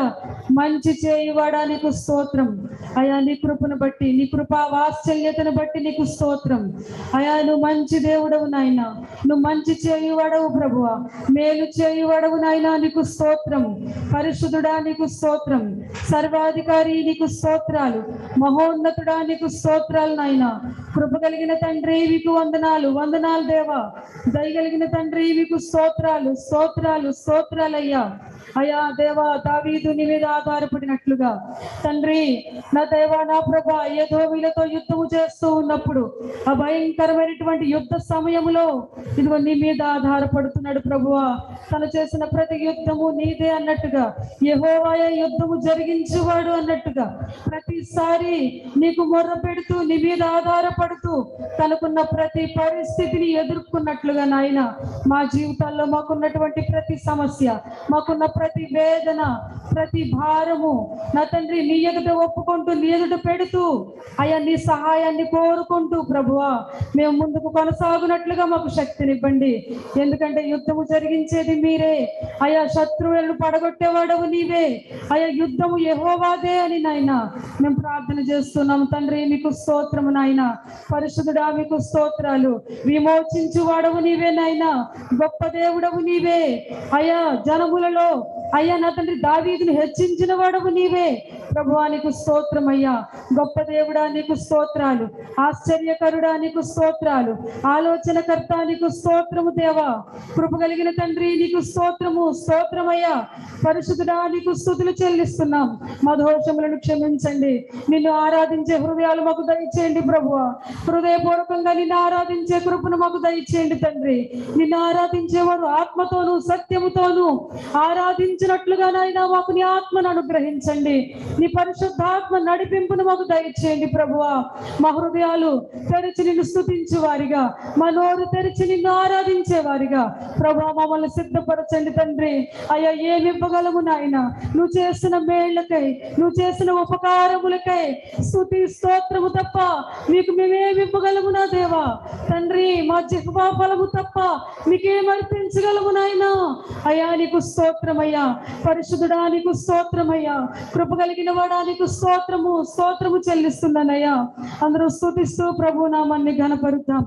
మంచి చేయువాడా నీకు స్తోత్రం అయా నీ కృపను బట్టి నీ కృపా వాత్సల్యతను బట్టి నీకు స్తోత్రం అయా నువ్వు మంచి దేవుడవు నాయన నువ్వు మంచి చేయువాడవు ప్రభువా మేలు చేయువాడవు నాయన నీకు స్తోత్రం పరిశుద్ధుడా నీకు స్తోత్రం సర్వాధికారి నీకు స్తోత్రాలు మహోన్నతుడా నీకు స్తోత్రాలు నాయన కృప కలిగిన తండ్రి మీకు వందనాలు వందనాలు దేవా దయగలిగిన తండ్రి మీకు స్తోత్రాలు స్తోత్రాలు స్తోత్రాలయ్యా అయ్యా దేవా దావీదు నీ మీద ఆధారపడినట్లుగా తండ్రి నా దేవా నా ప్రభా ఏదో వీళ్ళతో యుద్ధము చేస్తూ ఉన్నప్పుడు ఆ భయంకరమైనటువంటి యుద్ధ సమయములో ఇదిగో నీ మీద ఆధారపడుతున్నాడు ప్రభువా తను చేసిన ప్రతి యుద్ధము నీదే అన్నట్టుగా యెహోవాయ యుద్ధము జరిగించువాడు అన్నట్టుగా ప్రతిసారి నీకు మొర్ర పెడుతూ నీ మీద ఆధారపడుతూ తనకున్న ప్రతి పరిస్థితిని ఎదుర్కొన్నట్లుగా నాయన మా జీవితాల్లో మాకున్నటువంటి ప్రతి సమస్య మాకున్న ప్రతి వేదన ప్రతి భారము నా తండ్రి నీ ఎదుట ఒప్పుకుంటూ నీ ఎదుట పెడుతూ అయ్యా నీ సహాయాన్ని కోరుకుంటూ ప్రభువా మేము ముందుకు కొనసాగునట్లుగా మాకు శక్తినివ్వండి ఎందుకంటే యుద్ధము జరిగించేది మీరే అయా శత్రువులను పడగొట్టేవాడవు నీవే అయా యుద్ధము యెహోవాదే అని నాయన మేము ప్రార్థన చేస్తున్నాము తండ్రి మీకు స్తోత్రము నాయన పరిశుద్ధుడా మీకు స్తోత్రాలు విమోచించు వాడవు నీవే నాయన గొప్ప దేవుడవు నీవే అయా జనములలో అయ్యా నా తండ్రి దావీదుని హెచ్చించిన వాడవు నీవే ప్రభువా నీకు స్తోత్రం అయ్యా గొప్ప దేవుడా నీకు స్తోత్రాలు ఆశ్చర్యకరుడా నీకు స్తోత్రాలు ఆలోచనకర్త నీకు స్తోత్రము దేవా కృప కలిగిన తండ్రి నీకు స్తోత్రము స్తోత్రమయ్యా పరిశుద్ధుడా నీకు స్థుతులు చెల్లిస్తున్నాం మా దోషములను క్షమించండి నిన్ను ఆరాధించే హృదయాలు మాకు దయచేయండి ప్రభువా హృదయపూర్వకంగా నిన్ను ఆరాధించే కృపను మాకు దయచేయండి తండ్రి నిన్ను ఆరాధించేవారు ఆత్మతోను సత్యముతోను ఆరాధించినట్లుగా నాయన మాకు నీ ఆత్మను అనుగ్రహించండి నీ పరిశుద్ధాత్మ నడిపింపును మాకు దయచేయండి ప్రభువా మా హృదయాలు తెరిచి నిన్ను స్తుతించే వారిగా మా నోరు తెరిచి నిన్ను ఆరాధించే వారిగా ప్రభా మమ్మల్ని సిద్ధపరచండి తండ్రి అయ్యా ఏమి ఇవ్వగలము నాయన నువ్వు చేసిన మేళ్లకై నువ్వు చేసిన ఉపకారములకై స్తుతి స్తోత్రము తప్ప మీకు మేమేమి ఇవ్వగలము నా దేవా తండ్రి మా జిహ్వా ఫలము తప్ప మీకేం అర్పించగలము నాయనా అయ్యా నీకు స్తోత్రమయ్యా పరిశుద్ధుడా నీకు స్తోత్రమయ్యా కృప కలిగిన వాడా నీకు స్తోత్రము స్తోత్రము చెల్లిస్తున్నానయ్యా అందరూ స్తుతిస్తూ ప్రభు నామాన్ని ఘనపరుద్దాం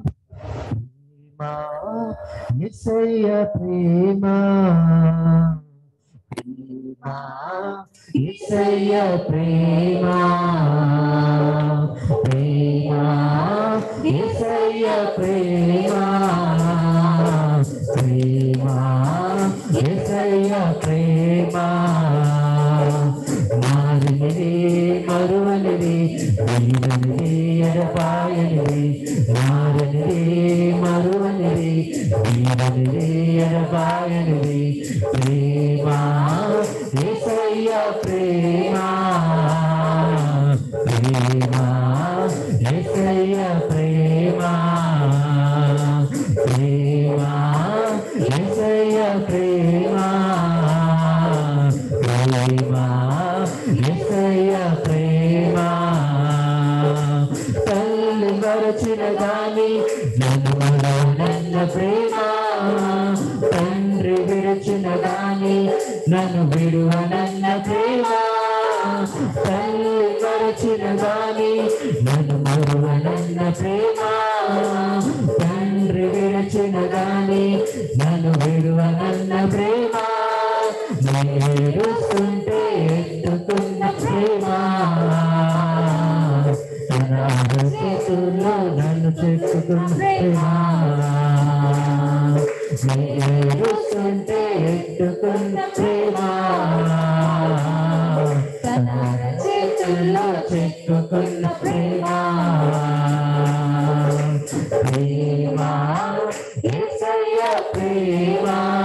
ప్రేమ యేసయ్య ప్రేమ ప్రేమ యేసయ్య ప్రేమ ప్రేమ యేసయ్య ప్రేమ ప్రేమ యేసయ్య ప్రేమ మారినది మరువనిది వీరనిది ఎడపాయనిది మారనిది మరువనిది వీరనిది ఎడపాయనిది ప్రేమ ఏసయ్య ప్రేమ ప్రేమ ఏసయ్య ప్రేమ ప్రేమ ఏసయ్య ప్రేమ ప్రేమ ఏసయ్య ప్రేమ తల్లి మరచిన గాని నన్ను నన్న ప్రేమ తండ్రి విరచిన గాని నన్ను విడువనన్న ప్రేమ తల్లి మరచిన గాని నన్ను మరువనన్న ప్రేమ తండ్రి విరచిన గాని నన్ను విడువనన్న ప్రేమ నేడుస్తుంటే ఎత్తుకున్న ప్రేమ తన చేతుల్లో నన్ను చెక్కుతున్న ప్రేమ నేడుస్తుంటే ఎత్తుకున్న ప్రేమ తన చేతుల్లో చెక్కుకున్న ప్రేమ ప్రేమ ఏసయ్య ప్రేమ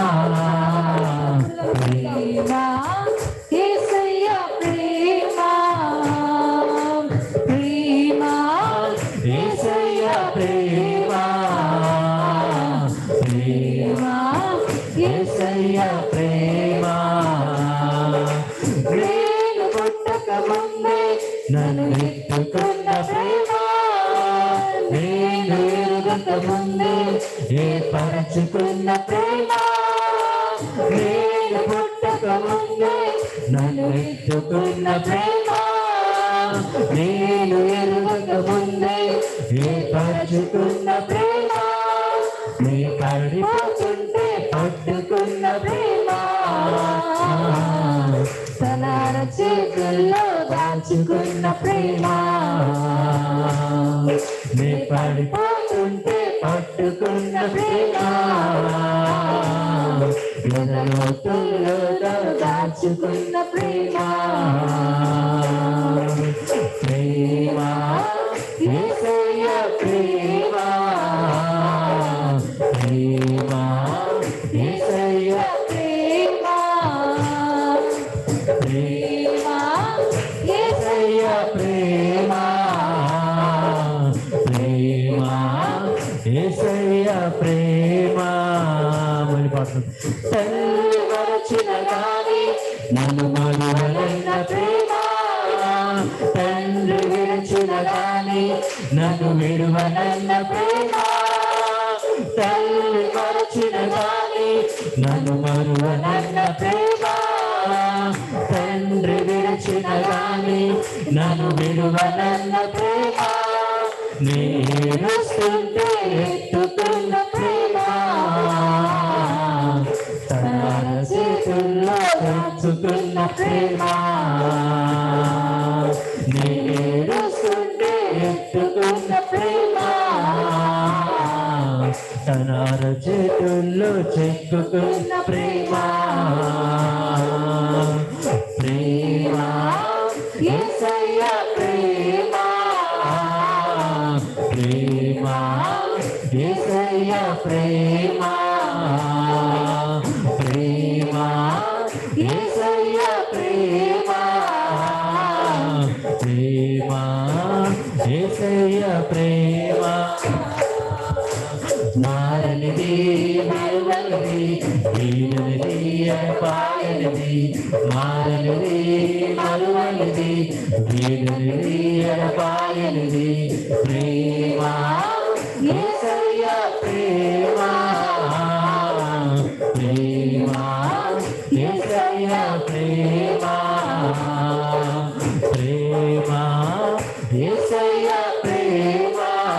ప్రేమ యేసయ్య ప్రేమ ప్రేమ ఏసయ్య ప్రేమ ప్రేమ ఏసయ్య ప్రేమ నేను పుట్టక ముందే నన్ను ఎత్తుకున్న ప్రేమ నేను ఎరుగక ముందే ఏ పరచుకున్న ప్రేమ నేను పుట్టక ముందే నన్ను ఎత్తుకున్న ప్రేమ నేను ఎరుగక ముందే ఏర్పరచుకున్న ప్రేమ నీ పడిపోతుంటే పట్టుకున్న ప్రేమ తన చేతుల్లో దాచుకున్న ప్రేమ నీ పడిపోతుంటే పట్టుకున్న ప్రేమ ఎదలోతుల్లో దాచుకున్న ప్రేమ ప్రేమ ఏసయ్య ప్రేమ ప్రేమ ఏసయ్య ప్రేమ ప్రేమ ఏసయ్య ప్రేమ ప్రేమ ఏసయ్య ప్రేమ మళ్ళీ పాడుతుంది తల్లి మరచిన గాని నన్ను మరువలన్న ప్రేమ తండ్రి విరచిన గాని నన్ను విడువనన్న ప్రేమ తల్లి మరచిన గాని నన్ను మరువనన్న ప్రేమ తండ్రి విరచిన గాని నన్ను విడువనన్న ప్రేమ నేరుస్తుంటే ఎత్తుకున్న ప్రేమ తన చేతుల్లో తెచ్చుకున్న ప్రేమ నేరుస్తుంటే ఎత్తుకున్న ప్రేమ తన చేతుల్లో చెక్కుకున్న ప్రేమ ప్రేమ ఏసయ్య ప్రేమ ప్రేమ ఏసయ్య ప్రేమ ప్రేమ ఏసయ్య ప్రేమ ప్రేమ ఏసయ్య ప్రేమ మారనిది మరువనిది వీడనిది ఎడపాయనిది మారనిది మరువనిది వీడనిది ఎడపాయనిది ప్రేమ ఏసయ్య ప్రేమ ప్రేమ ఏసయ్య ప్రేమ ప్రేమ ఏసయ్య ప్రేమ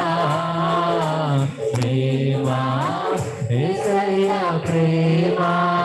ప్రేమ ఏసయ్య ప్రేమ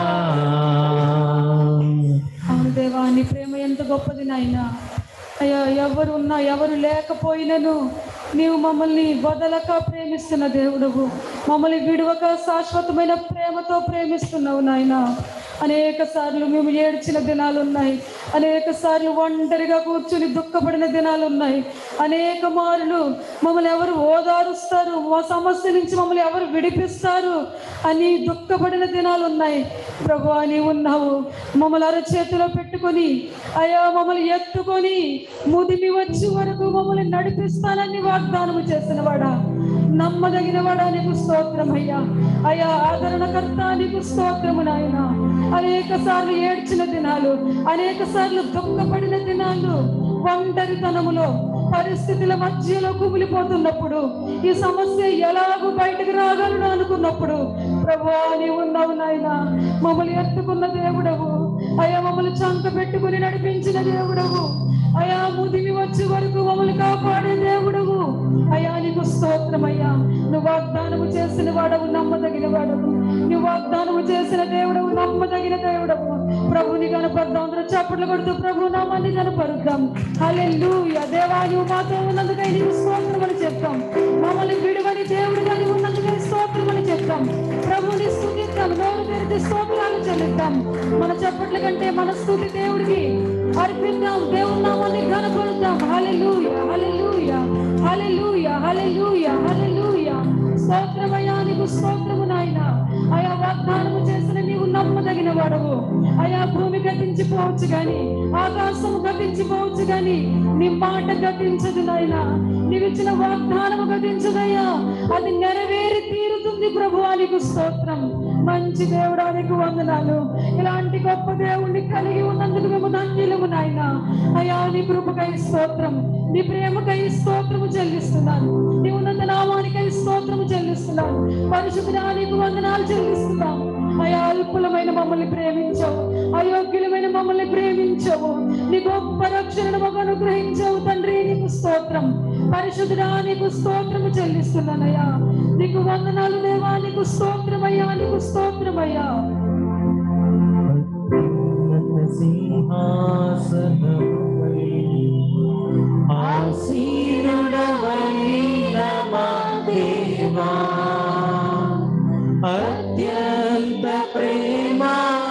అవును దేవా నీ ప్రేమ ఎంత గొప్పది నాయనా అయ్యా ఎవరు ఉన్నా ఎవరు లేకపోయినను నీవు మమ్మల్ని వదలక ప్రేమిస్తున్న దేవుడవు మమ్మల్ని విడువక శాశ్వతమైన ప్రేమతో ప్రేమిస్తున్నావు నాయన అనేక సార్లు మేము ఏడ్చిన దినాలు ఉన్నాయి అనేక సార్లు ఒంటరిగా కూర్చుని దుఃఖపడిన దినాలు ఉన్నాయి అనేక మారులు మమ్మల్ని ఎవరు ఓదారుస్తారు మా సమస్య నుంచి మమ్మల్ని ఎవరు విడిపిస్తారు అని దుఃఖపడిన దినాలు ఉన్నాయి ప్రభు అని ఉన్నావు మమ్మల్ని అరచేతిలో పెట్టుకొని అయ్యా మమ్మల్ని ఎత్తుకొని ముదిమి వచ్చే వరకు మమ్మల్ని నడిపిస్తానని వాగ్దానం చేసిన వాడా నమ్మదగిన వాడా నీకు స్తోత్రం అయ్యా అయ్యా ఆదరణకర్త నీకు స్తోత్రము నాయన అనేక సార్లు ఏడ్చిన దినాలు అనేక సార్లు దుఃఖపడిన దినాలు ఒంటరితనములో పరిస్థితుల మధ్యలో కుమిలిపోతున్నప్పుడు ఈ సమస్య ఎలాగూ బయటకు రాగలను అనుకున్నప్పుడు ప్రభు నీవు ఉన్నావు నాయన మమ్మల్ని ఎత్తుకున్న దేవుడవు అయ్యా మమ్మల్ని చంక పెట్టుకుని నడిపించిన దేవుడవు అయా ముదిమి వచ్చే వరకు మమ్మల్ని కాపాడే దేవుడవు అయా నీకు స్తోత్రం అయ్యా నువ్వు వాగ్దానము చేసిన వాడవు నమ్మదగిన వాడవు నువ్వు వాగ్దానము చేసిన దేవుడవు నమ్మదగిన దేవుడవు ప్రభుని కనపడదాం అందరూ చప్పట్లు కొడుతూ ప్రభు నామాన్ని కనపరుద్దాం హల్లెలూయా దేవా నువ్వు మాతో ఉన్నందుకై నీకు స్తోత్రం అని చెప్తాం మమ్మల్ని విడువని దేవుడిగా నీవు ఉన్నందుకై స్తోత్రం అని చెప్తాం ప్రభుని స్థుతిద్దాం నోరు తెరిచి స్తోత్రాలు చెల్లిద్దాం మన చప్పట్ల కంటే మన స్థుతి దేవుడికి అర్పిద్దాం దేవుని నామాన్ని కనపరుద్దాం హల్లెలూయా హల్లెలూయా హల్లెలూయా హల్లెలూయా హల్లెలూయా స్తోత్రమయ్యా నీకు స్తోత్రము నాయన ఆయా వాగ్దానము చేసిన నీవు నమ్మదగిన వాడవు ఆయా భూమి గతించిపోవచ్చు గాని ఆకాశము గతించిపోవచ్చు గాని నీ మాట గతించదు నాయన నీవిచ్చిన వాగ్దానము గతించదయ్యా అది నెరవేరి తీరుతుంది ప్రభు నీకు స్తోత్రం మంచి దేవుడా నీకు వందనాలు ఇలాంటి గొప్ప దేవుణ్ణి కలిగి ఉన్నందుకు మేము ధన్యులము నాయన అయ్యా నీ కృపకై స్తోత్రం నీ ప్రేమకై స్తోత్రము చెల్లిస్తున్నాను నీ ఉన్నత నామానికై స్తోత్రము చెల్లిస్తున్నాను పరిశుద్ధ నీకు వందనాలు చెల్లిస్తున్నాం అయా అల్పులమైన మమ్మల్ని ప్రేమించావు అయోగ్యులమైన మమ్మల్ని ప్రేమించావు నీ గొప్ప రక్షణను మాకు అనుగ్రహించావు తండ్రి నీకు స్తోత్రం పరిశుద్ధుడా నీకు స్తోత్రము చెల్లిస్తున్నానయ్యా నీకు వందనాలు దేవా నీకు స్తోత్రమయ్యా నీకు స్తోత్రమయ్యా అత్యున్నత సింహాసనముపై ఆసీనుడవైన మా దేవా అత్యంత ప్రేమ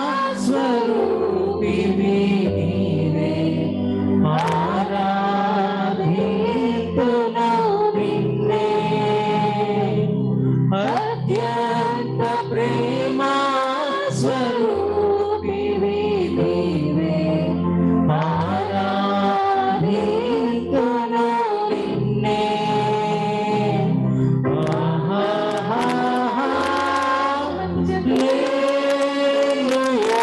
స్వరూపివి నీవే ఆరాధితును నిన్నే అత్యంత ప్రేమ స్వరూపివి నీవే ఆరాధితును నిన్నే హల్లెలూయా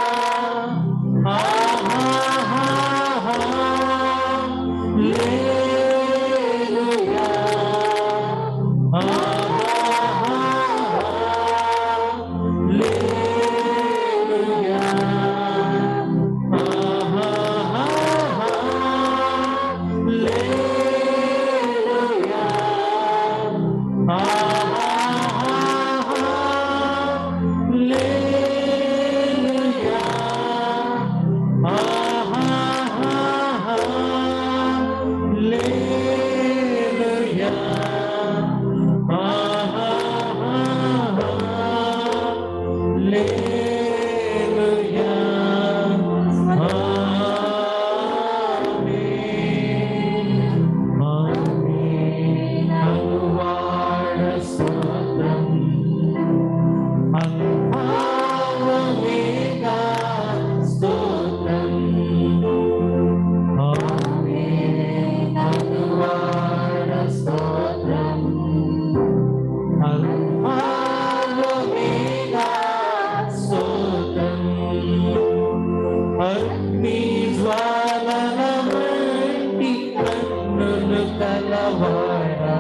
అగ్ని జ్వాలల వంటి కన్నులు కలవాడా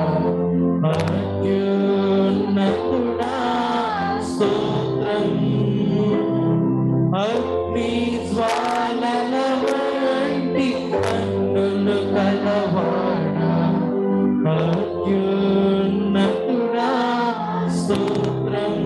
అత్యున్నతుడా స్తోత్రం అగ్ని జ్వాలల వంటి కన్నులు కలవాడా అత్యున్నతుడా స్తోత్రం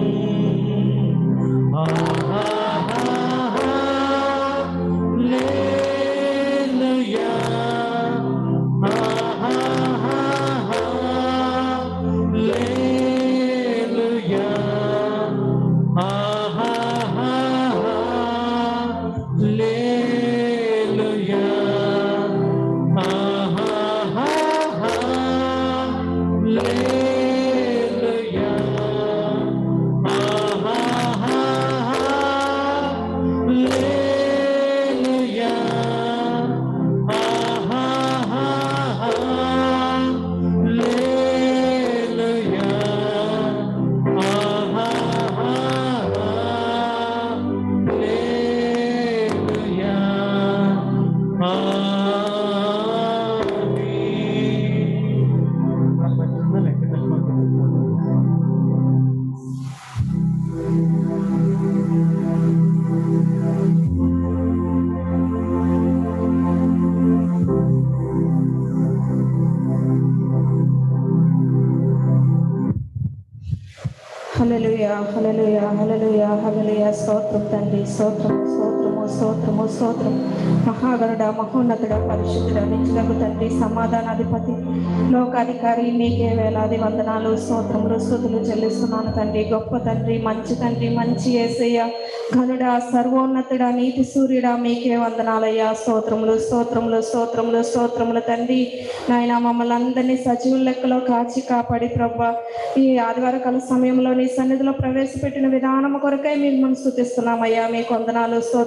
హల్లెలూయ హల్లెలూయ హల్లెలూయ హల్లెలూయ స్తోత్రం తండ్రి స్తోత్రము స్తోత్రము స్తోత్రము స్తోత్రం మహాగరుడ మహోన్నతుడ పరిశుద్ధుడ నిత్యులకు తండ్రి సమాధానాధిపతి లోకాధికారి మీకే వేలాది వందనాలు స్తోత్రములు స్థుతులు చెల్లిస్తున్నాను తండ్రి గొప్ప తండ్రి మంచి తండ్రి మంచి ఏసయ్య ఘనుడ సర్వోన్నతుడ నీతి సూర్యుడా మీకే వందనాలయ్యా స్తోత్రములు స్తోత్రములు స్తోత్రములు స్తోత్రములు తండ్రి నాయన మమ్మల్ని అందరినీ సజీవుల లెక్కలో కాచి కాపాడి ప్రభా ఈ ఆదివార కాల సమయంలో నీ సన్నిధిలో ప్రవేశపెట్టిన విధానం కొరకై మేము స్థుతిస్తున్నామయ్యా మీ కొందనాలు స్తోత్రములు తండ్రి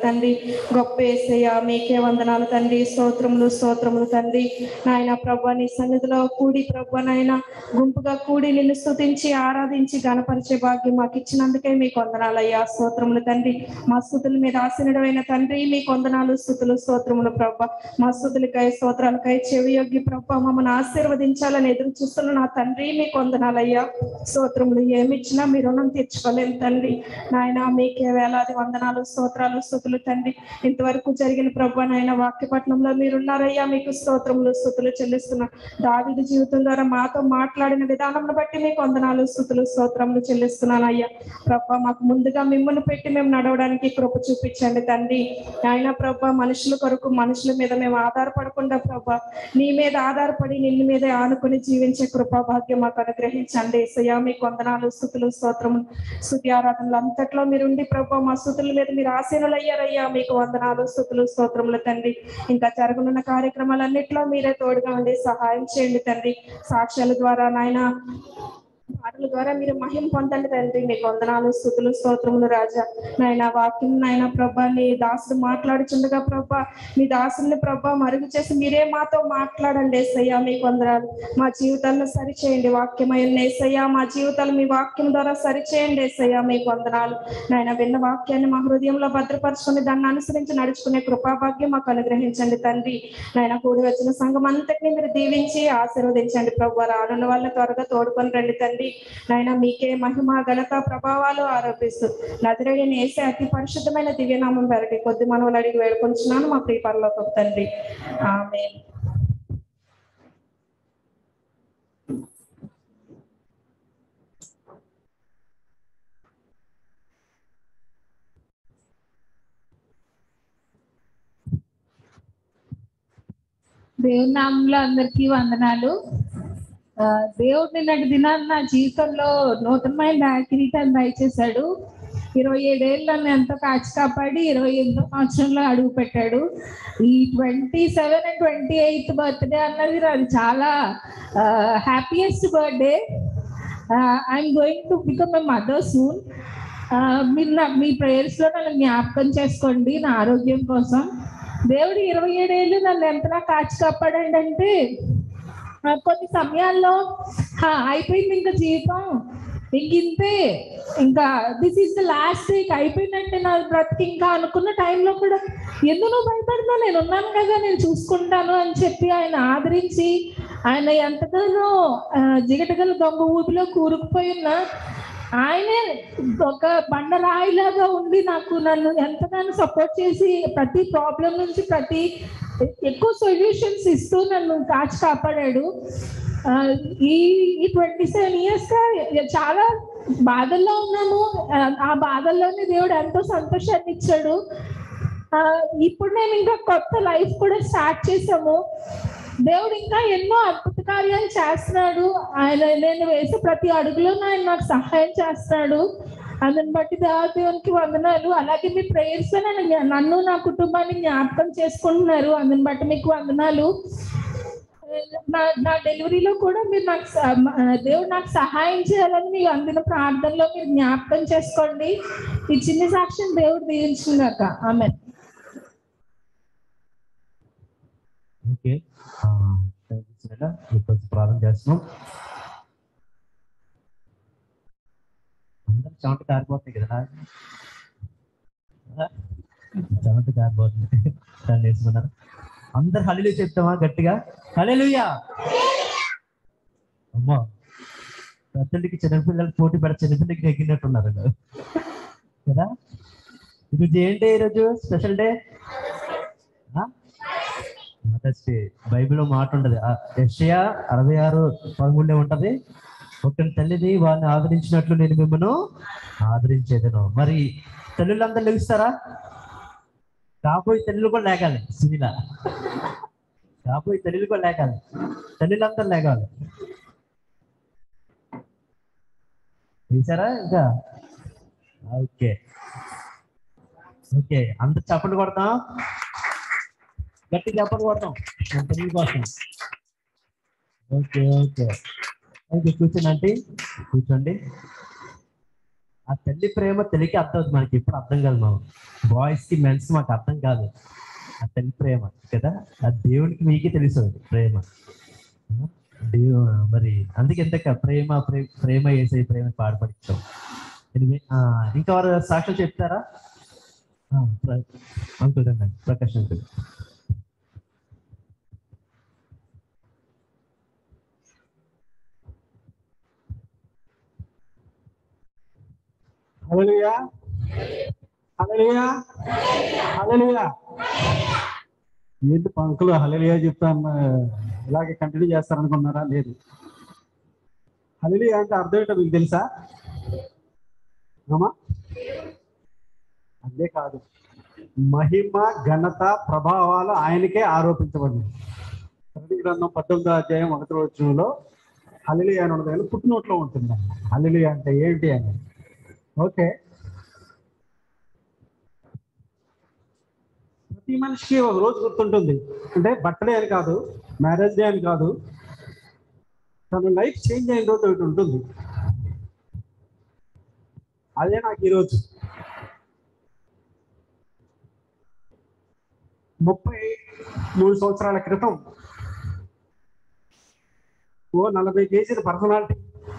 తండ్రి గొప్ప ఏసయ్య మీకే వందనాలు తండ్రి స్తోత్రములు స్తోత్రములు తండ్రి నాయన ప్రభా నీ సన్నిధిలో కూడి ప్రభా నాయన గుంపుగా కూడి నిన్ను స్తుతించి ఆరాధించి గణపరిచే భాగ్యం మాకు ఇచ్చినందుకే మీకు వందనాలయ్యా స్తోత్రములు తండ్రి మా స్థుతుల మీద ఆసీనుడైన తండ్రి మీకు వందనాలు స్థుతులు స్తోత్రములు ప్రభా మా స్థుతులకై స్తోత్రాలకై చెవి యొగ్గి ప్రభా మమ్మల్ని ఆశీర్వదించాలని ఎదురు చూస్తున్న నా తండ్రి మీకు వందనాలయ్యా స్తోత్రములు ఏమిచ్చినా మీ రుణం తీర్చుకోలేము తండ్రి నాయన మీకే వేలాది వందనాలు స్తోత్రాలు స్థుతులు తండ్రి ఇంతవరకు జరిగిన ప్రభా నాయన వాక్యపట్నంలో మీరున్నారయ్యా మీకు స్తోత్రములు స్థుతులు చెల్లిస్తున్నా దావిది జీవితం ద్వారా మాతో మాట్లాడిన విధానం బట్టి మీకు వందనాలు స్థుతులు స్తోత్రములు చెల్లిస్తున్నాను అయ్యా ప్రభా మాకు ముందుగా మిమ్మల్ని పెట్టి మేము నడవడానికి కృప చూపించండి తండ్రి ఆయన ప్రభా మనుషుల కొరకు మనుషుల మీద మేము ఆధారపడకుండా ప్రభా నీ మీద ఆధారపడి నిన్ను మీదే ఆనుకుని జీవించే కృపా భాగ్యం మాకు అనుగ్రహించండి సయా మీకు వందనాలు స్థుతులు స్తోత్రములు స్థుతి ఆరాధనలు అంతట్లో మీరుండి ప్రభా మా స్థుతుల మీద మీరు ఆశీనులయ్యారయ్యా మీకు వందనాలు స్థుతులు స్తోత్రములు తండ్రి ఇంకా జరగనున్న కార్యక్రమాలన్నింటిలో మీరే తోడుగా ఉండి సహాయం చేయండి తండ్రి సాక్ష్యాల ద్వారా నాయన పాటల ద్వారా మీరు మహిమ పొందండి తండ్రి మీకు వందనాలు స్థుతులు స్తోత్రములు రాజా నాయన వాక్యం నాయన ప్రభా నీ దాసుడు మాట్లాడుచుండగా ప్రభా మీ దాసుని ప్రభా మరుగు చేసి మీరే మాతో మాట్లాడండి ఏసయ్యా మీకు వందనాలు మా జీవితాలను సరిచేయండి వాక్యమైన ఏసయ్యా మా జీవితాలు మీ వాక్యం ద్వారా సరిచేయండి ఏసయ్యా మీకు వందనాలు నాయన విన్న వాక్యాన్ని మా హృదయంలో భద్రపరచుకుని దాన్ని అనుసరించి నడుచుకునే కృపాభాగ్యం మాకు అనుగ్రహించండి తండ్రి నాయన కూడి వచ్చిన సంఘం అంతటిని మీరు దీవించి ఆశీర్వదించండి ప్రభు రానున్న వాళ్ళ త్వరగా తోడుకొని రండి తండ్రి నాయన మీకే మహిమ ఘనత ప్రభావాలు ఆరోపిస్తూ నదిరేడిని వేసే అతి పరిశుద్ధమైన దివ్యనామం పెరటి కొద్ది మనవులు అడిగి వేడుకొంచున్నాను మా ప్రియ పరలోక తండ్రి ఆమె దేవుని నామంలో అందరికీ వందనాలు ఆ, దేవుడు నిన్నటి దినాన్ని నా జీవితంలో నూతనమైన కిరీటాన్ని దయచేశాడు ఇరవై ఏడేళ్ళు నన్ను ఎంతో కాచి కాపాడి ఇరవై ఎనిమిదో సంవత్సరంలో అడుగు పెట్టాడు ఈ twenty seven and twenty eighth birthday అన్నది అది చాలా happiest birthday I'm going to become a mother soon మీరు నా మీ ప్రేయర్స్లో నన్ను జ్ఞాపకం చేసుకోండి నా ఆరోగ్యం కోసం దేవుడు ఇరవై ఏడేళ్ళు నన్ను ఎంతలా కాచి కాపాడండి అంటే ఆ, కొన్ని సమయాల్లో "హా, అయిపోయింది ఇంకా జీవితం ఇంక ఇంతే ఇంకా this is the last week అయిపోయిందంటే నా బ్రతికి ఇంకా అనుకున్న టైంలో కూడా ఎందుకు నువ్వు భయపడతా నేను ఉన్నాను కదా నేను చూసుకుంటాను అని చెప్పి ఆయన ఆదరించి ఆయన ఎంతగానో ఆ, జిగటగల దొంగ ఊపిలో కూరుకుపోయి ఉన్న ఆయనే ఒక బండరాయిలాగా ఉండి నాకు నన్ను ఎంతగానో సపోర్ట్ చేసి ప్రతి ప్రాబ్లం నుంచి ప్రతి ఎక్కువ సొల్యూషన్స్ ఇస్తూ నన్ను కాచి కాపాడాడు ఆ, ఈ ఈ ట్వంటీ సెవెన్ ఇయర్స్ గా చాలా బాధల్లో ఉన్నాము ఆ, ఆ బాధల్లోనే దేవుడు ఎంతో సంతోషాన్ని ఇచ్చాడు ఆ, ఇప్పుడు నేను ఇంకా కొత్త లైఫ్ కూడా స్టార్ట్ చేసాము దేవుడు ఇంకా ఎన్నో అద్భుత కార్యాలు చేస్తున్నాడు ఆయన నేను వేసే ప్రతి అడుగులో ఆయన నాకు సహాయం చేస్తున్నాడు అందుని బట్టి దేవా దేవునికి వందనాలు అలాగే మీ ప్రేయర్స్ నన్ను నన్ను నా కుటుంబాన్ని జ్ఞాపకం చేసుకుంటున్నారు అందుని బట్టి మీకు వందనాలు నా నా డెలివరీలో కూడా మీరు నాకు స- మ- దేవుడు నాకు సహాయం చేయాలని మీకు అందిన ప్రార్థనలో మీరు జ్ఞాపకం చేసుకోండి ఈ చిన్న సాక్ష్యం దేవుడు దీవించిందాక ఆమె ఓకే ఇప్పుడు ప్రారంభం చేస్తున్నాం అందరు చెమట కారిపోతాయి కదా ఆ? చెమట కారిపోతుంది దాన్ని వేసుకున్నారు అందరు హల్లు చెప్తామా గట్టిగా హల్లెలూయా అమ్మా పెద్దలకి చిన్నపిల్లలు పోటీ పెడ చిన్నపిల్లలకి నెగ్గినట్టున్నారు కదా ఈరోజు ఏంటి ఈరోజు స్పెషల్ డే మదర్స్ డే బైబిల్లో మాట ఉంటది యెషయా అరవై ఆరు పదమూడులో ఉంటది ఒక తల్లిని వారిని ఆదరించినట్లు నేను మిమ్మల్ని ఆదరించేదను మరి తల్లులందరూ లెగిస్తారా కాబోయే తల్లులు కూడా లేగాలి సునీల కాబోయే తల్లులు కూడా లేగాలి తల్లులందరూ లేగాలి వేసారా ఇంకా ఓకే ఓకే అందరు చప్పట్లు కొడతాం గట్టి చప్పట్లు కొడతాం మన తెలుగు కోసం ఓకే ఓకే థ్యాంక్ యూ కూర్చోండి ఆంటీ కూర్చోండి ఆ తల్లి ప్రేమ తెలియక అర్థం అవుతుంది మనకి ఎప్పుడు అర్థం కాదు మనం బాయ్స్ కి మెన్స్ మాకు అర్థం కాదు ఆ తల్లి ప్రేమ కదా ఆ దేవునికి మీకే తెలుసు అది ప్రేమ దేవు మరి అందుకే ఎంత ప్రేమ ప్రే- ప్రేమ వేసే ప్రేమ పాడపడించాం ఎనివే ఇంకా వారు సాక్ష్యం చెప్తారా అంకుల్ అండి ప్రకాష్ అంకుల్ హల్లెలూయా హల్లెలూయా హల్లెలూయా ఏంటి పంకులు హల్లెలూయా చెప్తాను ఇలాగే కంటిన్యూ చేస్తారనుకున్నారా లేదు హల్లెలూయా అంటే అర్థం ఏంటో మీకు తెలుసా అమ్మా అదే కాదు మహిమ ఘనత ప్రభావాలు ఆయనకే ఆరోపించబడింది ప్రతి గ్రంథం పద్దెనిమిదో అధ్యాయం మొదటి రోజులో హల్లెలూయా అని ఉన్నది కానీ పుట్టినోట్లో ఉంటుంది హల్లెలూయా అంటే ఏంటి అని ఓకే ప్రతి మనిషికి ఒక రోజు గుర్తుంటుంది అంటే బర్త్డే అని కాదు మ్యారేజ్ డే అని కాదు తన లైఫ్ చేంజ్ అయిన రోజు ఒకటి ఉంటుంది అదే నాకు ఈరోజు ముప్పై మూడు సంవత్సరాల క్రితం ఓ నలభై కేజీల పర్సనాలిటీ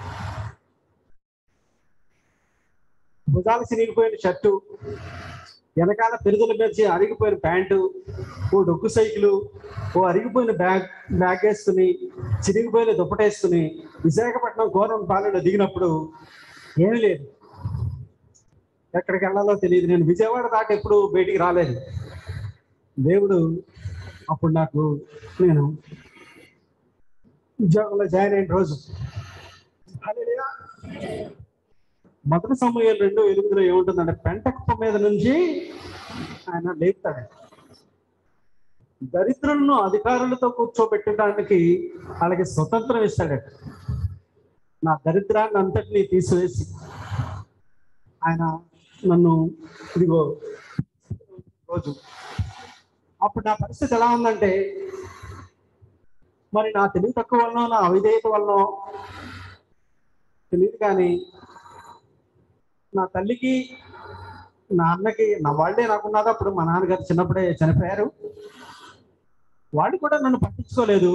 భుజాలు చిరిగిపోయిన షర్టు వెనకాల పెరుగుల మీద అరిగిపోయిన ప్యాంటు ఓ డొక్కు సైకిలు ఓ అరిగిపోయిన బ్యాగ్ బ్యాగ్ వేసుకుని చిరిగిపోయిన దుప్పటేసుకుని విశాఖపట్నం గోరం పాలెంలో దిగినప్పుడు ఏమీ లేదు ఎక్కడికి వెళ్ళాలో తెలియదు నేను విజయవాడ దాకా ఎప్పుడు బయటికి రాలేదు దేవుడు అప్పుడు నాకు నేను ఉద్యోగంలో జాయిన్ అయిన రోజు హల్లెలూయా. మొదటి సమయం రెండు ఎనిమిదిలో ఏముంటుందంటే పెంట కుప్ప మీద నుంచి ఆయన లేపుతాడు దరిద్రులను అధికారులతో కూర్చోబెట్టడానికి వాళ్ళకి స్వతంత్రం ఇస్తాడట నా దరిద్రాన్ని అంతటినీ తీసివేసి ఆయన నన్ను ఇదిగో రోజు అప్పుడు నా పరిస్థితి ఎలా ఉందంటే మరి నా తెలివి తక్కువ వలన నా అవిధేయత వలన తెలియదు కానీ నా తల్లికి నా అన్నకి నా వాళ్ళే నాకున్నది అప్పుడు మా నాన్నగారు చిన్నప్పుడే చనిపోయారు వాళ్ళు కూడా నన్ను పట్టించుకోలేదు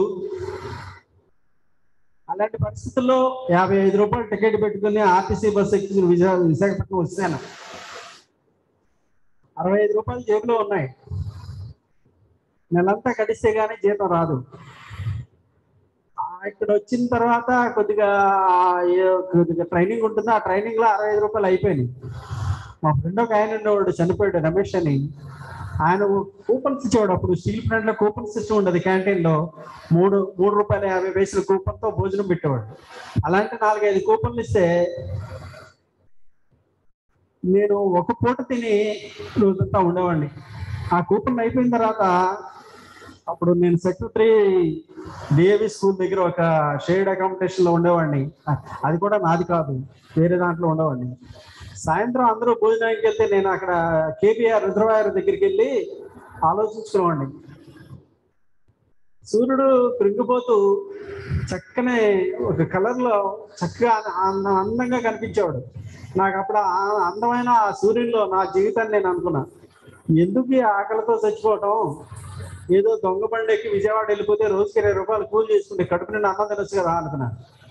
అలాంటి పరిస్థితుల్లో యాభై ఐదు రూపాయలు టికెట్ పెట్టుకుని ఆర్టీసీ బస్సు ఎక్కి విజయ విశాఖపట్నం వచ్చాను అరవై ఐదు రూపాయలు జేబులో ఉన్నాయి నెలంతా గడిస్తే గానీ జీతం రాదు ఆ, ఇక్కడ వచ్చిన తర్వాత కొద్దిగా ఆ, ఏ- కొద్దిగా ట్రైనింగ్ ఉంటుంది ఆ ట్రైనింగ్ లో అరవై ఐదు రూపాయలు అయిపోయినాయి మా ఫ్రెండ్ ఒక ఆయన ఉండేవాడు చనిపోయాడు రమేష్ అని ఆయన కూపన్స్ ఇచ్చేవాడు అప్పుడు స్టీల్ ప్లాంట్ లో కూపన్ సిస్టమ్ ఉండదు క్యాంటీన్ లో మూడు మూడు రూపాయల యాభై పైసలు కూపన్ తో భోజనం పెట్టేవాడు అలాంటి నాలుగైదు కూపన్లు ఇస్తే నేను ఒక పూట తిని రోజంతా ఉండేవాడిని ఆ కూపన్ అయిపోయిన తర్వాత అప్పుడు నేను సెక్రటరీ డిఏవి స్కూల్ దగ్గర ఒక షేర్డ్ అకామిడేషన్ లో ఉండేవాడిని అది కూడా నాది కాదు వేరే దాంట్లో ఉండేవాడిని సాయంత్రం అందరూ భోజనానికి వెళ్తే నేను అక్కడ కేబిఆర్ రిజర్వాయర్ దగ్గరికి వెళ్ళి ఆలోచించుకునేవాడిని సూర్యుడు కృంగిపోతూ చక్కనే ఒక కలర్ లో చక్కగా అంద- అందంగా కనిపించేవాడు నాకు అప్పుడు ఆ అందమైన ఆ సూర్యునిలో నా జీవితాన్ని నేను అనుకున్నా ఎందుకు ఈ ఆకలితో చచ్చిపోవటం ఏదో దొంగ బండి ఎక్కి విజయవాడ వెళ్ళిపోతే రోజుకి ఇరవై రూపాయలు కూలి చేసుకుంటే కడుపు నిండా అన్నం తినొచ్చు కదా అనుకున్నా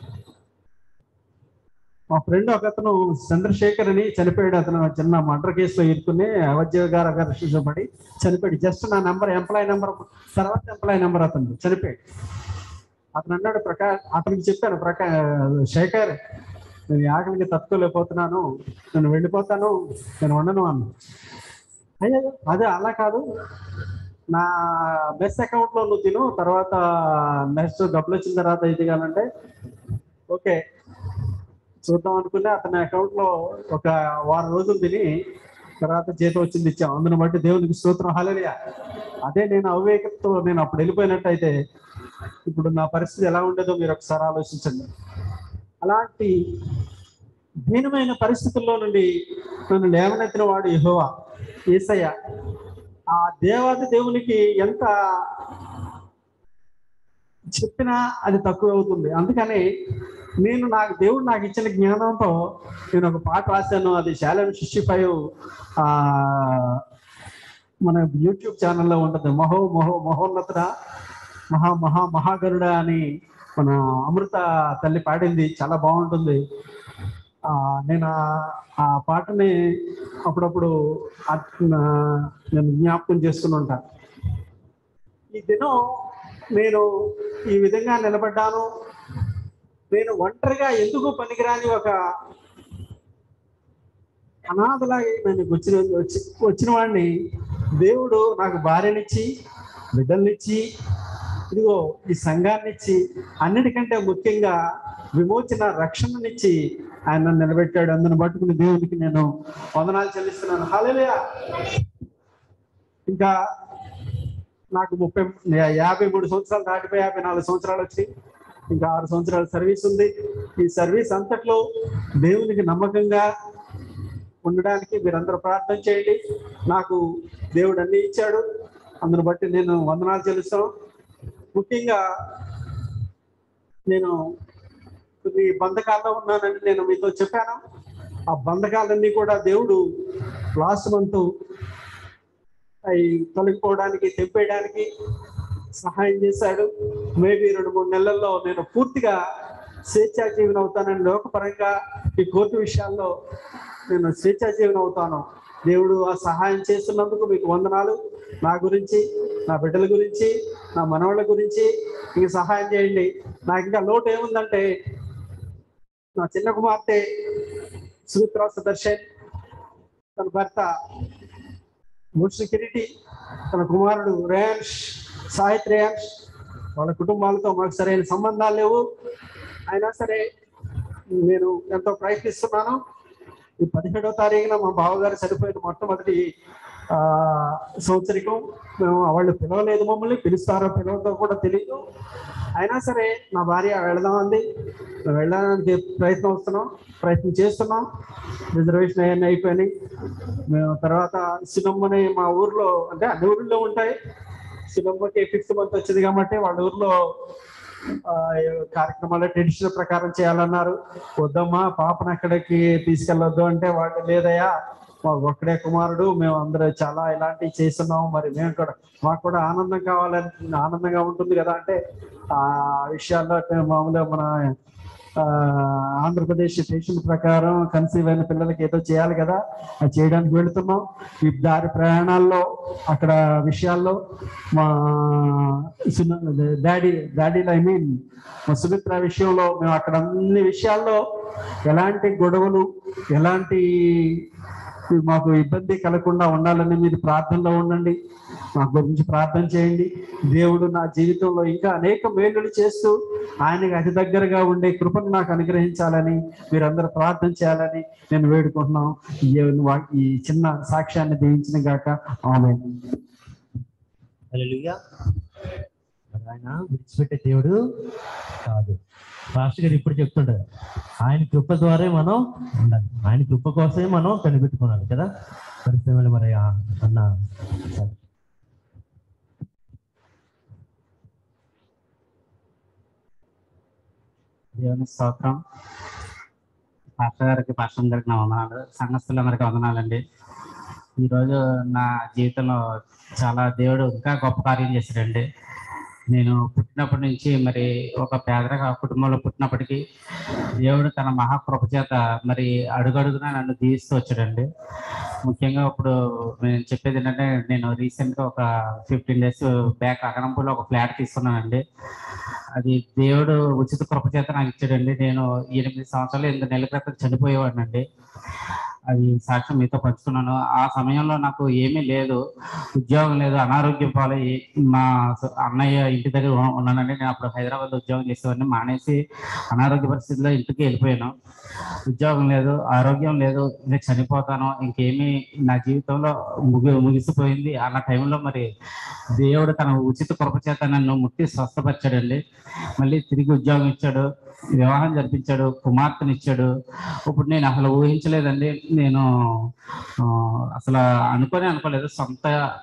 మా ఫ్రెండ్ ఒక అతను చంద్రశేఖర్ అని చనిపోయాడు అతను చిన్న మర్డర్ కేసులో ఇరుక్కుని అవధ్య గారు అరెస్టించబడి చనిపోయాడు జస్ట్ నా నెంబర్ ఎంప్లాయ్ నెంబర్ తర్వాత ఎంప్లాయ్ నెంబర్ అతను చనిపోయాడు అతను అన్నాడు ప్రకాష్ అతనికి చెప్పాను ప్రకా శేఖర్ నేను ఈ ఆకలికి తట్టుకోలేకపోతున్నాను నేను వెళ్ళిపోతాను నేను ఉండను అన్నా అయ్యో అదే అలా కాదు నా మెస్ అకౌంట్ లో నువ్వు తిను తర్వాత నెక్స్ట్ డబ్బులు వచ్చిన తర్వాత ఇది కానంటే ఓకే చూద్దాం అనుకుని అతని అకౌంట్ లో ఒక వారం రోజులు తిని తర్వాత జీతం వచ్చింది ఇచ్చాం అందుని బట్టి దేవునికి స్తోత్రం హాలేలియా అదే నేను అవివేకంతో నేను అప్పుడు వెళ్ళిపోయినట్టయితే ఇప్పుడు నా పరిస్థితి ఎలా ఉండేదో మీరు ఒకసారి ఆలోచించండి అలాంటి దీనమైన పరిస్థితుల్లో నుండి నన్ను లేవనెత్తిన వాడు యెహోవా ఏసయ్య ఆ దేవాది దేవునికి ఎంత చెప్పినా అది తక్కువ అవుతుంది అందుకని నేను నాకు దేవుడు నాకు ఇచ్చిన జ్ఞానంతో నేను ఒక పాట రాశాను అది శాలం సిక్స్టీ ఫైవ్ మన యూట్యూబ్ ఛానల్లో ఉంటుంది మహో మహో మహోన్నతుడ మహా మహా మహాగరుడ అని మన అమృత తల్లి పాడింది చాలా బాగుంటుంది ఆ, నేను ఆ- ఆ పాటని అప్పుడప్పుడు ఆ- నా- నేను జ్ఞాపకం చేసుకుని ఉంటా ఈ దినం నేను ఈ విధంగా నిలబడ్డాను నేను ఒంటరిగా ఎందుకు పనికిరాని ఒక అనాథలాగా నేను వచ్చిన వచ్చి వచ్చిన వాడిని దేవుడు నాకు భార్యనిచ్చి బిడ్డల్నిచ్చి ఇదిగో ఈ సంఘాన్ని ఇచ్చి అన్నిటికంటే ముఖ్యంగా విమోచన రక్షణనిచ్చి ఆయన నన్ను నిలబెట్టాడు అందుని పట్టుకుని దేవునికి నేను వందనాలు చెల్లిస్తున్నాను హాలేలుయా ఇంకా నాకు ముప్పై యాభై మూడు సంవత్సరాలు దాటిపోయి యాభై నాలుగు సంవత్సరాలు వచ్చి ఇంకా ఆరు సంవత్సరాల సర్వీస్ ఉంది ఈ సర్వీస్ అంతట్లో దేవునికి నమ్మకంగా ఉండడానికి మీరందరూ ప్రార్థన చేయండి నాకు దేవుడు అన్ని ఇచ్చాడు అందును బట్టి నేను వందనాలు చెల్లిస్తాను ముఖ్యంగా నేను కొన్ని బంధకాల్లో ఉన్నానని నేను మీతో చెప్పాను ఆ బంధకాలన్నీ కూడా దేవుడు లాస్ట్ మంత్ అవి తొలగిపోవడానికి తెంపేయడానికి సహాయం చేశాడు మేబీ రెండు మూడు నెలల్లో నేను పూర్తిగా స్వేచ్ఛా జీవనం అవుతానని లోకపరంగా ఈ కోర్టు విషయాల్లో నేను స్వేచ్ఛా జీవనం అవుతాను దేవుడు ఆ సహాయం చేస్తున్నందుకు మీకు వందనాలు నా గురించి నా బిడ్డల గురించి నా మనవాళ్ళ గురించి మీకు సహాయం చేయండి నాకు ఇంకా లోటు ఏముందంటే నా చిన్న కుమార్తె సుమిత్రా సుదర్శన్ తన భర్త ముష్టి కిరీటి తన కుమారుడు రేయాన్ష్ సాహిత్ రేయాన్ష్ వాళ్ళ కుటుంబాలతో మాకు సరైన సంబంధాలు లేవు అయినా సరే నేను ఎంతో ప్రయత్నిస్తున్నాను ఈ పదిహేడవ తారీఖున మా బావగారు చనిపోయిన మొట్టమొదటి ఆ సంవత్సరికం మేము వాళ్ళు పిలవలేదు మమ్మల్ని పిలుస్తారో పిలవదో కూడా తెలియదు అయినా సరే నా భార్య వెళదాం అంది మేము వెళ్ళడానికి ప్రయత్నం వస్తున్నాం ప్రయత్నం చేస్తున్నాం రిజర్వేషన్ అవన్నీ అయిపోయినాయి మేము తర్వాత సినమ్మని మా ఊర్లో అంటే అన్ని ఊర్లో ఉంటాయి సినమ్మకి ఫిఫ్త్ మంత్ వచ్చింది కాబట్టి వాళ్ళ ఊర్లో ఆ, కార్యక్రమాలు ట్రెడిషనల్ ప్రకారం చేయాలన్నారు వద్దమ్మా పాపను అక్కడికి తీసుకెళ్ళొద్దు అంటే వాళ్ళు లేదయ్యా మాకు ఒక్కడే కుమారుడు మేము అందరూ చాలా ఇలాంటివి చేస్తున్నాము మరి మేము కూడా మాకు కూడా ఆనందం కావాలని ఆనందంగా ఉంటుంది కదా అంటే ఆ విషయాల్లో మేము మామూలుగా మన ఆ, ఆంధ్రప్రదేశ్ దేశం ప్రకారం కన్సీవ్ అయిన పిల్లలకి ఏదో చేయాలి కదా అది చేయడానికి వెళుతున్నాం ఈ దారి ప్రయాణాల్లో అక్కడ విషయాల్లో మా డాడీ డాడీలో ఐ మీన్ మా సుమిత్ర విషయంలో మేము అక్కడ అన్ని విషయాల్లో ఎలాంటి గొడవలు ఎలాంటి మాకు ఇబ్బంది కలగకుండా ఉండాలని మీరు ప్రార్థనలో ఉండండి మా గురించి ప్రార్థన చేయండి దేవుడు నా జీవితంలో ఇంకా అనేక మేలులు చేస్తూ ఆయనకి అతి దగ్గరగా ఉండే కృపను నాకు అనుగ్రహించాలని మీరందరూ ప్రార్థన చేయాలని నేను వేడుకుంటున్నాను ఈ- వా- ఈ చిన్న సాక్ష్యాన్ని దీవించిన గాక ఆమె హల్లెలూయా. మరి ఆయన విడిచిపెట్టే దేవుడు కాదు పాస్టర్ గారు ఇప్పుడు చెప్తుంటారు ఆయన కృప ద్వారా మనం ఉండాలి ఆయన కృప కోసమే మనం కనిపెట్టుకోవాలి కదా పరిశ్రమలు మరి ఆ అన్న దేవుని స్తోత్రం పాస్టర్ గారికి పాస్టర్ గారికి నా వందనాలు సంఘస్థులందరికీ వందనాలండి ఈరోజు నా జీవితంలో చాలా దేవుడు ఇంకా గొప్ప కార్యం చేశాడండి నేను పుట్టినప్పటి నుంచి మరి ఒక పేదరిక కుటుంబంలో పుట్టినప్పటికీ దేవుడు తన మహాకృప చేత మరి అడుగడుగునా నన్ను దీవిస్తూ వచ్చాడండి ముఖ్యంగా ఇప్పుడు నేను చెప్పేది ఏంటంటే నేను రీసెంట్గా ఒక ఫిఫ్టీన్ డేస్ బ్యాక్ అగనంపూర్లో ఒక ఫ్లాట్ తీసుకున్నానండి అది దేవుడు ఉచిత కృప చేత నాకు ఇచ్చాడండి నేను ఎనిమిది సంవత్సరాలు ఎనిమిది నెలల క్రితం చనిపోయేవాడినండి అది సాక్ష్యం మీతో పంచుకున్నాను ఆ సమయంలో నాకు ఏమీ లేదు ఉద్యోగం లేదు అనారోగ్యం పాలై మా స- అన్నయ్య ఇంటి దగ్గర ఉ- ఉన్నానండి నేను అప్పుడు హైదరాబాద్ ఉద్యోగం చేసేవాడిని మానేసి అనారోగ్య పరిస్థితిలో ఇంటికి వెళ్ళిపోయాను ఉద్యోగం లేదు ఆరోగ్యం లేదు ఇంకా చనిపోతాను ఇంకేమీ నా జీవితంలో ముగి ముగిసిపోయింది అన్న టైంలో మరి దేవుడు తన ఉచిత కృప చేత నన్ను ముట్టి స్వస్థపరిచాడండి మళ్ళీ తిరిగి ఉద్యోగం ఇచ్చాడు వివాహం జరిపించాడు కుమార్తెనిచ్చాడు ఇప్పుడు నేను అసలు ఊహించలేదండి నేను ఆ, అసలు అనుకోనే అనుకోలేదు సొంత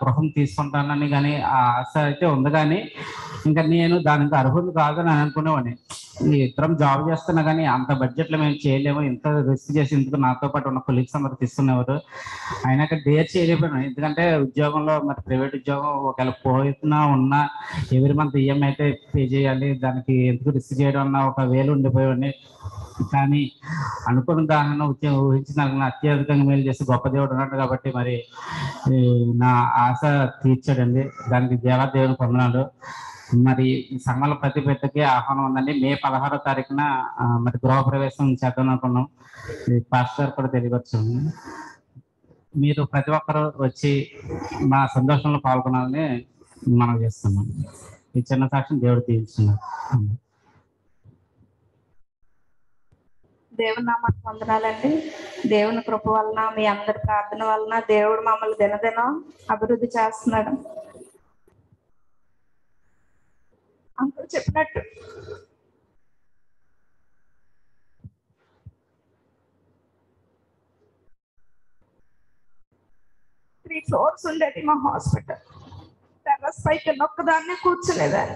గృహం తీసుకుంటానని కానీ ఆ ఆశ అయితే ఉంది కానీ ఇంకా నేను దానికి అర్హులు కాదని అని అనుకునేవాడిని ఈ ఇద్దరం జాబ్ చేస్తున్నా కానీ అంత బడ్జెట్లో మేము చేయలేము ఇంత రిస్క్ చేసి ఇందుకు నాతో పాటు ఉన్న కొలీగ్స్ అందరు తీసుకునేవారు అయినాక డేర్ చేయలేకపోయాను ఎందుకంటే ఉద్యోగంలో మరి ప్రైవేట్ ఉద్యోగం ఒకవేళ పోయినా ఉన్నా ఎవరి మంత్ ఈఎంఐ అయితే పే చేయాలి దానికి ఎందుకు రిస్క్ చేయడం అన్న ఒక వేలు ఉండిపోయాడిని కానీ అనుకున్న దానిని ఉద్య- ఊహించిన దానికన్నా అత్యధికంగా మేలు చేసి గొప్ప దేవుడు ఉన్నాడు కాబట్టి మరి ఈ నా ఆశ తీర్చాడండి దానికి దేవాదేవుని పొందనాలు మరి ఈ సంఘంలో ప్రతి బిడ్డకి ఆహ్వానం ఉందండి మే పదహారో తారీఖున ఆ, మరి గృహప్రవేశం చేద్దాం అనుకున్నాం ఈ పాస్టర్ గారు కూడా తెలియవచ్చాము మీరు ప్రతి ఒక్కరు వచ్చి మా సంతోషంలో పాల్గొనాలని మనం చేస్తున్నాం ఈ చిన్న సాక్ష్యం దేవుడు తీర్చున్నారు దేవుని నామానికి వందనాలండి దేవుని కృప వలన మీ అందరి ప్రార్థన వలన దేవుడు మమ్మల్ని దినదినం అభివృద్ధి చేస్తున్నాడు అంకుల్ చెప్పినట్టు త్రీ ఫ్లోర్స్ ఉండేది మా హాస్పిటల్ టెర్రస్ పైకి ఒక్కదాన్నే కూర్చునేదాన్ని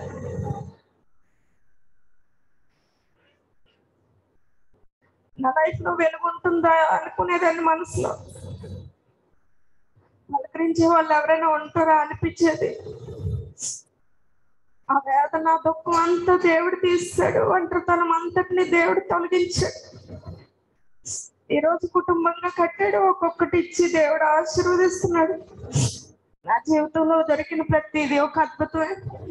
నా లైఫ్ లో వెలుగుంటుందా అనుకునేదాన్ని మనసులో పలకరించే వాళ్ళు ఎవరైనా ఉంటారా అనిపించేది ఆ వేదన దుఃఖం అంతా దేవుడు తీస్తాడు ఒంటరితనం అంతటిని దేవుడు తొలగించాడు ఈ రోజు కుటుంబంగా కట్టాడు ఒక్కొక్కటి ఇచ్చి దేవుడు ఆశీర్వదిస్తున్నాడు నా జీవితంలో దొరికిన ప్రతిదీ ఒక అద్భుతమే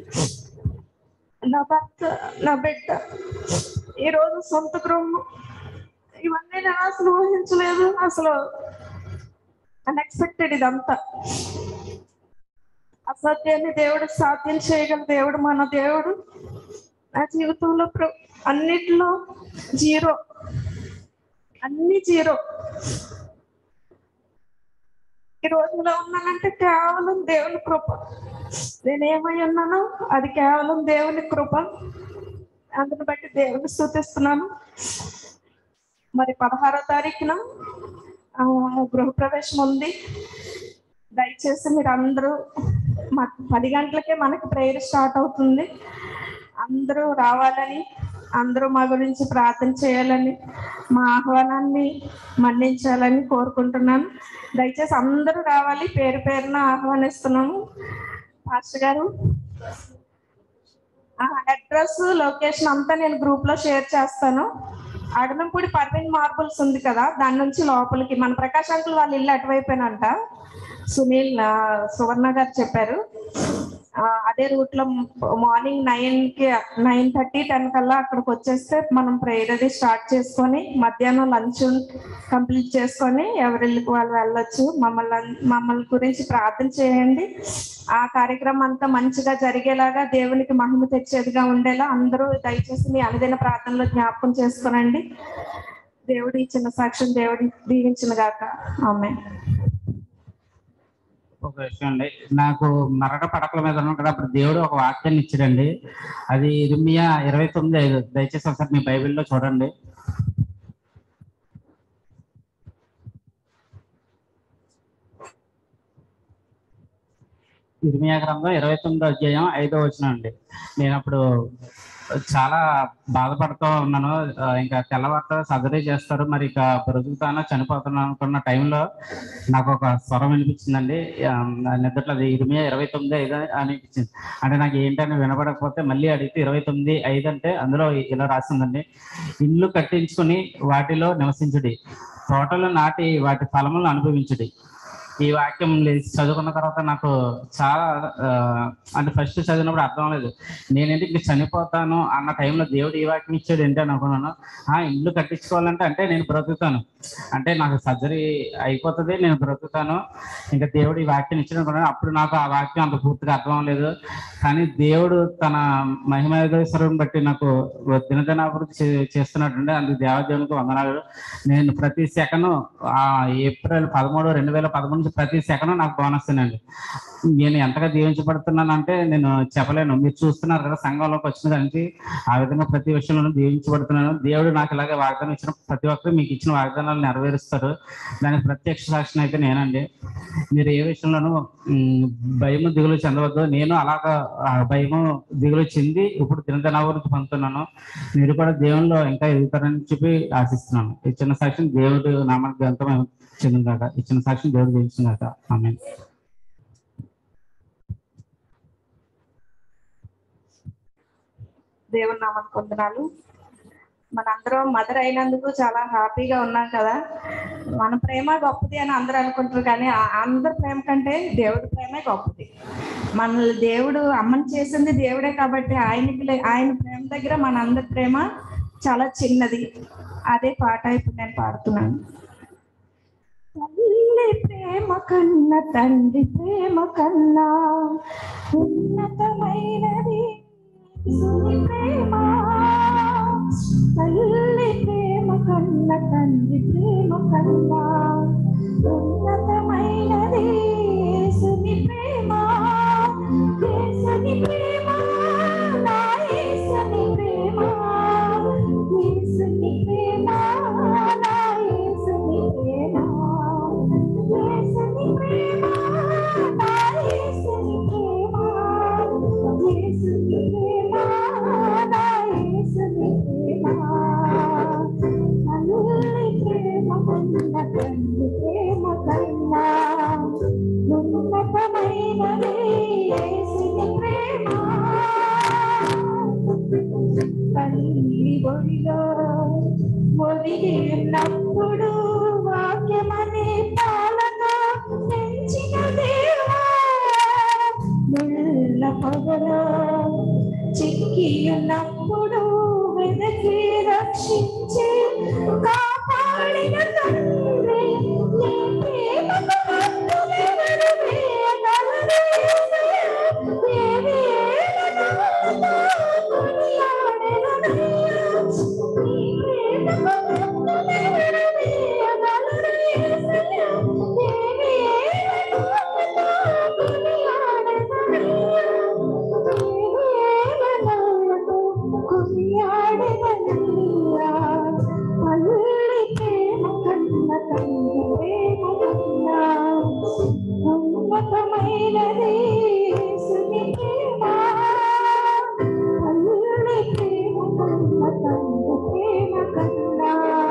నా భర్త నా బిడ్డ ఈ రోజు సొంత గృహం ఇవన్నీ నేను అసలు ఊహించలేదు అసలు అన్ఎక్స్పెక్టెడ్ ఇదంతా అసాధ్యాన్ని దేవుడు సాధ్యం చేయగల దేవుడు మన దేవుడు నా జీవితంలో ప్ర- అన్నిట్లో జీరో అన్ని జీరో ఈ రోజులో ఉన్నానంటే కేవలం దేవుని కృప నేను ఏమై ఉన్నానో అది కేవలం దేవుని కృప అందుని బట్టి దేవుని స్థుతిస్తున్నాను మరి పదహారో తారీఖున ఆ, గృహప్రవేశం ఉంది దయచేసి మీరు అందరూ మ- పది గంటలకే మనకి ప్రేయర్ స్టార్ట్ అవుతుంది అందరూ రావాలని అందరూ మా గురించి ప్రార్థన చేయాలని మా ఆహ్వానాన్ని మన్నించాలని కోరుకుంటున్నాను దయచేసి అందరూ రావాలి పేరు పేరున ఆహ్వానిస్తున్నాము పాస్టర్ గారు అడ్రస్ లొకేషన్ అంతా నేను గ్రూప్ లో షేర్ చేస్తాను అడనంపూడి పర్వీన్ మార్బుల్స్ ఉంది కదా దాని నుంచి లోపలికి మన ప్రకాశ్ అంకుల్ వాళ్ళ ఇల్లు అటువైపోయినంట సునీల్ ఆ, సువర్ణ గారు చెప్పారు ఆ, అదే రూట్ లో మార్నింగ్ నైన్ కి నైన్ థర్టీ టెన్ కల్లా అక్కడికి వచ్చేస్తే మనం ప్రేయర్ అది స్టార్ట్ చేసుకొని మధ్యాహ్నం లంచ్ కంప్లీట్ చేసుకొని ఎవరిళ్ళకి వాళ్ళు వెళ్ళొచ్చు మమ్మల్ని అన్- మమ్మల్ని గురించి ప్రార్థన చేయండి ఆ కార్యక్రమం అంతా మంచిగా జరిగేలాగా దేవునికి మహిమ తెచ్చేదిగా ఉండేలా అందరూ దయచేసి మీ అనుదిన ప్రార్థనలో జ్ఞాపకం చేసుకోనండి దేవుడి ఇచ్చిన సాక్ష్యం దేవుడి దీవించిన గాక ఆమె ఒక విషయం అండి నాకు మరణ పడకల మీద ఉన్నప్పుడు అప్పుడు దేవుడు ఒక వాక్యాన్ని ఇచ్చాడండి అది ఇర్మియా ఇరవై తొమ్మిది ఐదు దయచేసి ఒకసారి మీ బైబిల్లో చూడండి ఇర్మియా గ్రంథం ఇరవై తొమ్మిదో అధ్యాయం ఐదో వచనం అండి నేను అప్పుడు చాలా బాధపడుతూ ఉన్నాను ఆ, ఇంకా తెల్లవారుతో సర్జరీ చేస్తారు మరి ఇక బ్రతుకుతానో చనిపోతాను అనుకున్న టైంలో నాకు ఒక స్వరం వినిపించిందండి ఆ, నా నిద్రలో అది ఇరవై ఇరవై తొమ్మిది ఐదు అనిపించింది అంటే నాకు ఏంటని వినపడకపోతే మళ్ళీ అడిగితే ఇరవై తొమ్మిది ఐదు అంటే అందులో ఇలా రాసిందండి ఇల్లు కట్టించుకుని వాటిలో నివసించుడి తోటలు నాటి వాటి ఫలములను అనుభవించుడి ఈ వాక్యం లేచి చదువుకున్న తర్వాత నాకు చాలా ఆ, అంటే ఫస్ట్ చదివినప్పుడు అర్థం లేదు నేనేంటి ఇంక చనిపోతాను అన్న టైంలో దేవుడు ఈ వాక్యం ఇచ్చాడు ఏంటి అని అనుకున్నాను ఆ ఇల్లు కట్టించుకోవాలంటే అంటే నేను బ్రతుకుతాను అంటే నాకు సర్జరీ అయిపోతుంది నేను బ్రతుకుతాను ఇంకా దేవుడు ఈ వాక్యం ఇచ్చిన అనుకున్నాను అప్పుడు నాకు ఆ వాక్యం అంత పూర్తిగా అర్థం లేదు కానీ దేవుడు తన మహిమేశ్వరం బట్టి నాకు దినదిన అభివృద్ధి చే- చేస్తున్నట్టుండే అందుకు దేవదేవునికి వందనాలు నేను ప్రతి సెకండ్ ఆ ఏప్రిల్ పదమూడు రెండు వేల పదమూడు నుంచి ప్రతి సెకండ్ నాకు బోనస్ అండి నేను ఎంతగా దీవించబడుతున్నానంటే నేను చెప్పలేను మీరు చూస్తున్నారు కదా సంఘంలోకి వచ్చిన దానికి ఆ విధంగా ప్రతి విషయంలోనూ దీవించబడుతున్నాను దేవుడు నాకు ఇలాగే వాగ్దానం ఇచ్చిన ప్రతి ఒక్కరు మీకు ఇచ్చిన వాగ్దానాలు నెరవేరుస్తారు దానికి ప్రత్యక్ష సాక్షిని అయితే నేనండి మీరు ఏ విషయంలోనూ ఉమ్, భయము దిగులు చెందవద్దు నేను అలాగా ఆ భయము దిగులు చెంది ఇప్పుడు దినదినాభివృద్ధి పొందుతున్నాను మీరు కూడా దేవునిలో ఇంకా ఎదుగుతారని చెప్పి ఆశిస్తున్నాను ఈ చిన్న సాక్ష్యం దేవుడు నామానికి గ్రంథం చెందిందాక ఈ చిన్న సాక్ష్యం దేవుడు చేయించిందాక ఆమె దేవుని నామం పొందనాలు మనందరం మదర్ అయినందుకు చాలా హ్యాపీగా ఉన్నాం కదా మన ప్రేమ గొప్పది అని అందరూ అనుకుంటారు కానీ ఆ- అందరి ప్రేమ కంటే దేవుడి ప్రేమే గొప్పది మనల్ని దేవుడు అమ్మని చేసింది దేవుడే కాబట్టి ఆయనకి లే- ఆయన ప్రేమ దగ్గర మన అందరి ప్రేమ చాలా చిన్నది అదే పాట ఇప్పుడు నేను పాడుతున్నాను తల్లి ప్రేమ కన్నా తండ్రి ప్రేమ కన్నా ఉన్నతమైనది యేసుని ప్రేమ తల్లి ప్రేమ కన్నా తండ్రి ప్రేమ కన్నా ఉన్నతమైనది యేసుని ప్రేమ యేసుని ప్రేమ నా యేసుని ప్రేమ యేసుని ప్రేమ నా యేసుని ప్రేమ యేసుని ప్రేమ నా యేసుని ప్రేమ యేసుని ప్రేమ నా యేసుని ప్రేమ తల్లి ప్రేమ కన్నా తండ్రి ప్రేమ కన్నా ఉన్నతమైనది యేసుని ప్రేమ తల్లి ఒడిలో ఒదిగి ఉన్నప్పుడు వాక్యమనే పాలన పెంచిన దేవా ముళ్ళ పొగలో చిక్కి ఉన్నప్పుడు వెదకి రక్షించి కాపాడిన తండ్రి నీ ప్రేమకు హద్దులెవరు వేయగలరు యేసయ్యా? ఏ వేళలో కొనియాడెదనయ్యా? నీ ప్రేమకు హద్దులెవరు వేయగలరు యేసయ్యా? ఏ వేళలో ఉన్నతమైనది యేసుని ప్రేమ తల్లి ప్రేమ కన్న తండ్రి ప్రేమ కన్నా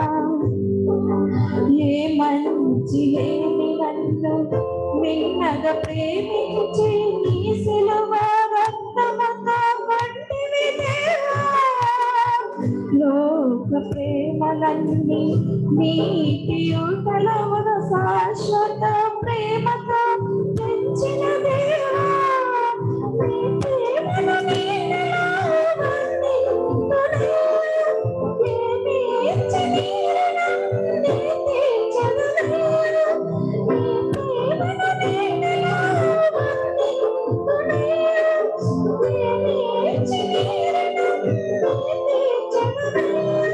ఏ మంచి లేని నన్ను మిన్నగా ప్రేమించి నీ సిలువ రక్తముతో కట్టివి దేవా. లోక ప్రేమలన్నీ నీటి యుతలమున శాశ్వత ప్రేమతో పెంచిన దేవా నీ ప్రేమను నీడలో వర్ణింతునే. ఏమి ఇచ్చి నీడను నీ తీర్చెదను. నీ ప్రేమను నీడలో వర్ణింతునే. ఏమి ఇచ్చి నీడను నీ తీర్చెదను.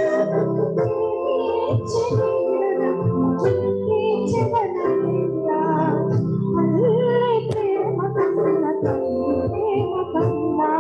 ఏమి ఇచ్చి నీడను నీ తీర్చెదనయ్యా. తల్లి ప్రేమ కన్నా తండ్రి ప్రేమ కన్నా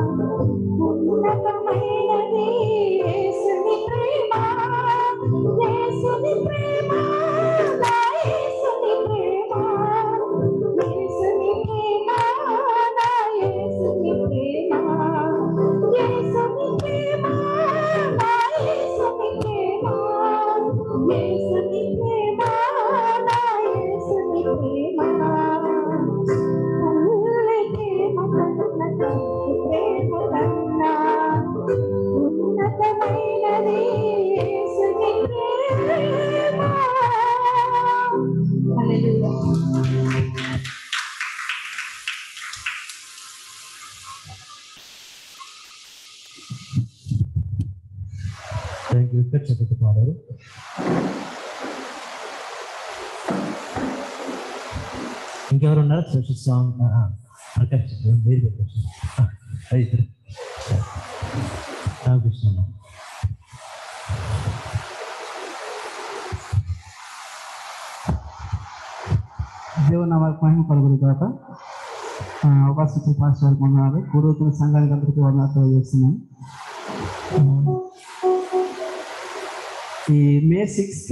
ఉన్నతమైనది యేసుని ప్రేమ యేసుని ప్రేమ నా యేసుని ప్రేమ యేసుని ప్రేమ నా యేసుని ప్రేమ యేసుని ప్రేమ నా యేసుని ప్రేమ యేసుని ప్రేమ నా యేసుని ప్రేమ తల్లి ప్రేమ కన్నా తండ్రి ప్రేమ కన్నా ఉన్నతమైనది యేసుని ప్రేమ హల్లెలూయా థ్యాంక్ యూ ఇక్కడ చదువుతూ పాడారు ఇంకెవరు ఉన్నారు స్పెషల్ సాంగ్ ప్రకాష్ మీరు చెప్పచ్చు అయితే రామకృష్ణ అన్న. దేవుని నామాలకు మహిమ కలుగును కాక ఆ, అవకాశం ఇచ్చిన పాస్ వారికి వందనాలు కూడుతున్న సంఘానికి అందరికీ వందనాలు తెలియజేస్తున్నాను ఆ, ఈ మే సిక్స్త్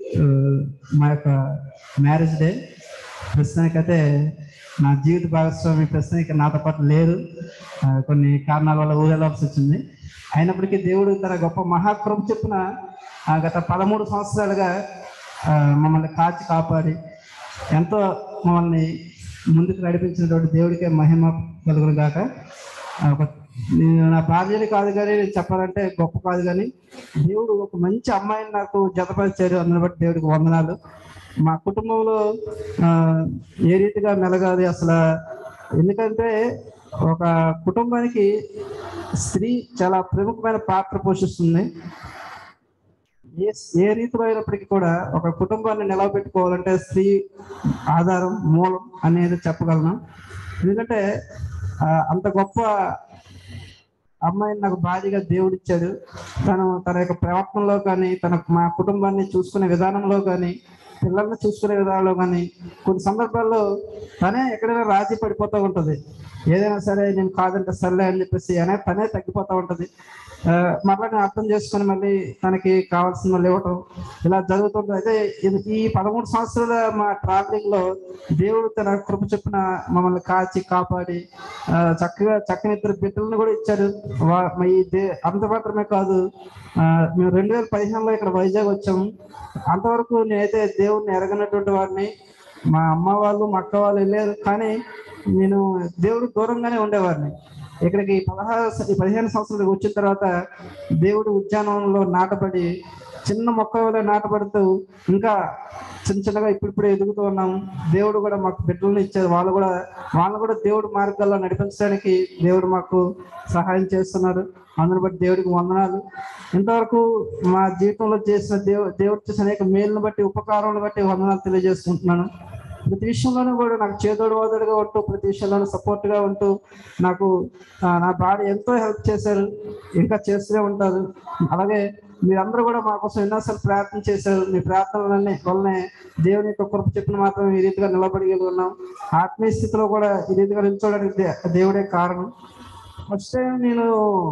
మా యొక్క మ్యారేజ్ డే ప్రస్తుతానికైతే నా జీవిత భాగస్వామి ప్రస్తుతానికి నాతో పాటు లేరు ఆ, కొన్ని కారణాల వల్ల ఊరెళ్ళాల్సి వచ్చింది అయినప్పటికీ దేవుడు తన గొప్ప మహాకృప చెప్పున ఆ, గత పదమూడు సంవత్సరాలుగా ఆ, మమ్మల్ని కాచి కాపాడి ఎంతో మమ్మల్ని ముందుకు నడిపించినటువంటి దేవుడికే మహిమ కలుగును గాక ఆ, ఒక నేను నా భార్యని కాదు కానీ నేను చెప్పాలంటే గొప్ప కాదు కానీ దేవుడు ఒక మంచి అమ్మాయిని నాకు జతపరిచారు అందుని బట్టి దేవుడికి వందనాలు మా కుటుంబంలో ఆ, ఏ రీతిగా మెలగాలి అసలు ఎందుకంటే ఒక కుటుంబానికి స్త్రీ చాలా ప్రముఖమైన పాత్ర పోషిస్తుంది ఏ ఏ రీతిలో అయినప్పటికీ కూడా ఒక కుటుంబాన్ని నిలవబెట్టుకోవాలంటే స్త్రీ ఆధారం మూలం అనేది చెప్పగలను ఎందుకంటే ఆ, అంత గొప్ప అమ్మాయిని నాకు భార్యగా దేవుడు ఇచ్చాడు తను తన యొక్క ప్రవర్తనలో కానీ తన మా కుటుంబాన్ని చూసుకునే విధానంలో కానీ పిల్లల్ని చూసుకునే విధానంలో కానీ కొన్ని సందర్భాల్లో తనే ఎక్కడైనా రాజీ పడిపోతూ ఉంటుంది ఏదైనా సరే నేను కాదంటే సర్లే అని చెప్పేసి అనే తనే తగ్గిపోతూ ఉంటుంది ఆ, మరలా నేను అర్థం చేసుకుని మళ్ళీ తనకి కావాల్సిన వాళ్ళు ఇవ్వటం ఇలా జరుగుతుంది అయితే ఇది- ఈ పదమూడు సంవత్సరాల మా ట్రావెలింగ్ లో దేవుడు తన కృప చొప్పున మమ్మల్ని కాచి కాపాడి ఆ, చక్కగా చక్కని ఇద్దరు బిడ్డలను కూడా ఇచ్చారు వా- మా ఈ దే అంత మాత్రమే కాదు ఆ, మేము రెండు వేల పదిహేనులో ఇక్కడ వైజాగ్ వచ్చాము అంతవరకు నేనైతే దేవుడిని ఎరగనటువంటి వాడిని మా అమ్మ వాళ్ళు మా అక్క వాళ్ళు వెళ్ళారు కానీ నేను దేవుడు దూరంగానే ఉండేవాడిని ఇక్కడికి పదహారు ఈ పదిహేను సంవత్సరాలకు వచ్చిన తర్వాత దేవుడు ఉద్యానవనంలో నాటబడి చిన్న మొక్క వల్ల నాటబడుతూ ఇంకా చిన్న చిన్నగా ఇప్పుడిప్పుడే ఎదుగుతూ ఉన్నాము దేవుడు కూడా మాకు బిడ్డలను ఇచ్చారు వాళ్ళు కూడా వాళ్ళు కూడా దేవుడు మార్గాల్లో నడిపించడానికి దేవుడు మాకు సహాయం చేస్తున్నారు అందుని బట్టి దేవుడికి వందనాలు ఇంతవరకు మా జీవితంలో చేసిన దేవు దేవుడు చేసిన అనేక మేలును బట్టి ఉపకారాలను బట్టి వందనాలు తెలియజేసుకుంటున్నాను ప్రతి విషయంలోనూ కూడా నాకు చేదోడు వాదోడుగా ఉంటూ ప్రతి విషయంలోనూ సపోర్ట్ గా ఉంటూ నాకు ఆ, నా భార్య ఎంతో హెల్ప్ చేశారు ఇంకా చేస్తూనే ఉంటారు అలాగే మీరందరూ కూడా మా కోసం ఎన్నోసార్లు ప్రార్థన చేశారు మీ ప్రార్థనలన్నీ వల్లనే దేవుని యొక్క కృప చెప్పిన మాత్రం ఈ రీతిగా నిలబడగలిగి ఉన్నాం ఆత్మీయ స్థితిలో కూడా ఈ రీతిగా నిల్చోవడానికి దే- దేవుడే కారణం ఫస్ట్ టైం నేను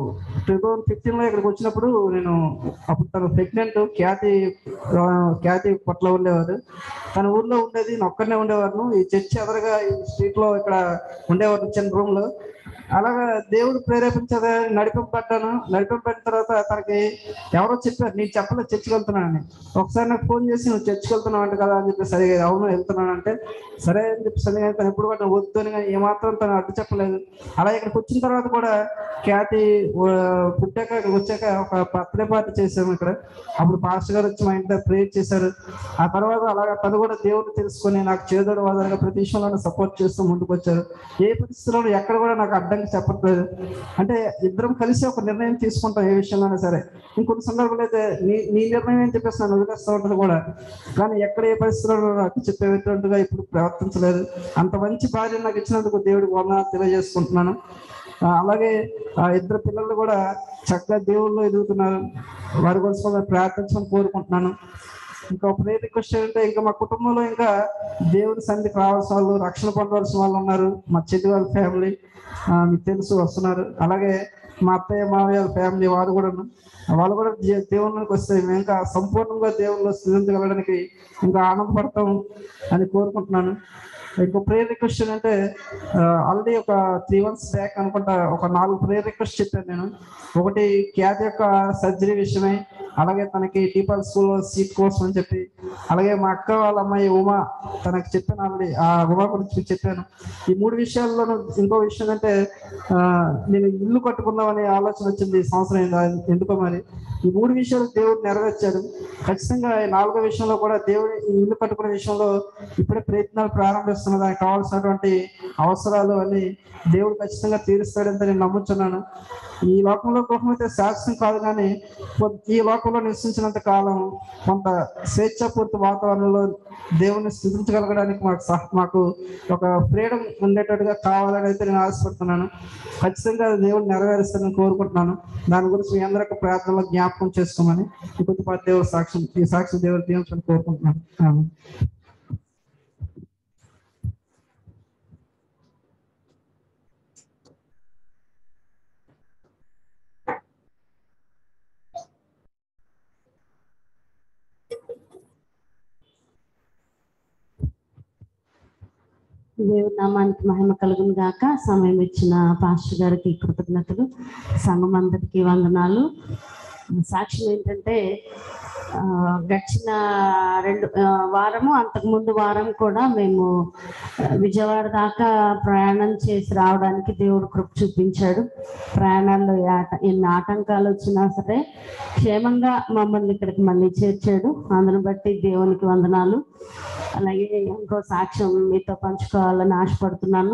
టూ థౌజండ్ ఫిఫ్టీన్ లో ఇక్కడికి వచ్చినప్పుడు నేను అప్పుడు తను ప్రెగ్నెంట్ ఖ్యాతి ఆ, ఖ్యాతి పట్ల ఉండేవారు తన ఊర్లో ఉండేది నేను ఒక్కడనే ఉండేవారు ఈ చర్చి ఎదురుగా ఈ స్ట్రీట్ లో ఇక్కడ ఉండేవారు చిన్న రూమ్ లో అలాగా దేవుడు ప్రేరేపించదా నడిపింపడ్డాను నడిపింపడిన తర్వాత తనకి ఎవరో చెప్పారు నేను చెప్పలేదు చర్చికి వెళ్తున్నానని ఒకసారి నాకు ఫోన్ చేసి నువ్వు చర్చికి వెళ్తున్నావు అంట కదా అని చెప్పి సరే అవును వెళ్తున్నాను అంటే సరే అని చెప్పి సరే కానీ తను ఎప్పుడు కూడా వద్దు అని కానీ ఏమాత్రం తను అడ్డు చెప్పలేదు అలా ఇక్కడికి వచ్చిన తర్వాత కూడా ఖ్యాతి ఆ, పుట్టాక ఇక్కడికి వచ్చాక ఒక బర్త్డే పార్టీ చేసాము ఇక్కడ అప్పుడు పాస్టర్ గారు వచ్చి మా ఇంట్లో ప్రేయర్ చేశారు ఆ తర్వాత అలాగా తను కూడా దేవుడు తెలుసుకొని నాకు చేదోడు వాదనగా ప్రతి విషయంలో సపోర్ట్ చేస్తూ ముందుకు వచ్చారు ఏ పరిస్థితుల్లో ఎక్కడ కూడా నాకు అడ్డంకి చెప్పట్లేదు అంటే ఇద్దరం కలిసి ఒక నిర్ణయం తీసుకుంటాం ఏ విషయంలోనే సరే ఇంకొన్ని సందర్భాలు అయితే నీ నీ నిర్ణయం అని చెప్పేసి నన్ను వదిలేస్తూ ఉంటుంది కూడా కానీ ఎక్కడ ఏ పరిస్థితుల్లో నాకు చెప్పేటట్టుగా ఇప్పుడు ప్రవర్తించలేదు అంత మంచి భార్య నాకు ఇచ్చినందుకు దేవుడికి వందనాలు తెలియజేసుకుంటున్నాను ఆ, అలాగే ఆ ఇద్దరు పిల్లలు కూడా చక్కగా దేవుళ్ళు ఎదుగుతున్నారు వారి కోసం కూడా ప్రార్థించమని కోరుకుంటున్నాను ఇంకా ప్రేర్ రిక్వెస్ట్ ఏంటంటే ఇంకా మా కుటుంబంలో ఇంకా దేవుడి సన్నిధికి రావాల్సిన వాళ్ళు రక్షణ పొందవలసిన వాళ్ళు ఉన్నారు మా చెల్లి వాళ్ళ ఫ్యామిలీ మీకు తెలుసు వస్తున్నారు అలాగే మా అత్తయ్య మావయ్య ఫ్యామిలీ వారు కూడా వాళ్ళు కూడా దే- దేవుళ్ళకి వస్తే మేము ఇంకా సంపూర్ణంగా దేవుళ్ళు స్థితించగలడానికి ఇంకా ఆనందపడతాం అని కోరుకుంటున్నాను ఇంకో ప్రేయర్ రిక్వెస్ట్ ఏంటంటే ఆల్రెడీ ఒక త్రీ మంత్స్ బ్యాక్ అనుకుంటా ఒక నాలుగు ప్రేయర్ రిక్వెస్ట్ చెప్పాను నేను ఒకటి క్యాట్ యొక్క సర్జరీ విషయమై అలాగే తనకి టీపాల్ స్కూల్లో సీట్ కోసం అని చెప్పి అలాగే మా అక్క వాళ్ళ అమ్మాయి ఉమా తనకి చెప్పాను ఆల్రెడీ ఆ ఉమా గురించి చెప్పాను ఈ మూడు విషయాల్లోనూ ఇంకో విషయం అంటే ఆ, నేను ఇల్లు కట్టుకుందామనే ఆలోచన వచ్చింది ఈ సంవత్సరం ఏందో- ఎందుకో మరి ఈ మూడు విషయాలు దేవుడు నెరవేర్చాడు ఖచ్చితంగా ఈ నాలుగో విషయంలో కూడా దేవుడు ఈ ఇల్లు కట్టుకునే విషయంలో ఇప్పుడే ప్రయత్నాలు ప్రారంభిస్తున్న దానికి కావాల్సినటువంటి అవసరాలు అన్ని దేవుడు ఖచ్చితంగా తీరుస్తాడని నేను నమ్ముతున్నాను ఈ లోకంలో గృహమైతే శాశ్వతం కాదు కానీ కొ- ఈ లోకంలో నివసించినంత కాలం కొంత స్వేచ్ఛాపూర్తి వాతావరణంలో దేవుని స్థుతించగలగడానికి మాకు సహ మాకు ఒక ఫ్రీడమ్ ఉండేటట్టుగా కావాలని అయితే నేను ఆశపడుతున్నాను ఖచ్చితంగా అది దేవుడు నెరవేరుస్తానని కోరుకుంటున్నాను దాని గురించి మీ అందరికీ ప్రార్థనలో జ్ఞాపకం చేసుకోమని ఈ కొద్దిపాటి దేవుడు సాక్ష్యం ఈ సాక్షి దేవుడు దీవించని కోరుకుంటున్నాను ఆమేన్. దేవుడి నామానికి మహిమ కలుగును గాక సమయం ఇచ్చిన పాస్టర్ గారికి కృతజ్ఞతలు సంఘం అందరికీ వందనాలు సాక్ష్యం ఏంటంటే ఆ, గడిచిన రెండు ఆ, వారము అంతకుముందు వారం కూడా మేము ఆ, విజయవాడ దాకా ప్రయాణం చేసి రావడానికి దేవుడు కృప చూపించాడు ప్రయాణాల్లో ఏ ఆట ఎన్ని ఆటంకాలు వచ్చినా సరే క్షేమంగా మమ్మల్ని ఇక్కడికి మళ్ళీ చేర్చాడు అందుని బట్టి దేవునికి వందనాలు అలాగే ఇంకో సాక్ష్యం మీతో పంచుకోవాలని ఆశపడుతున్నాను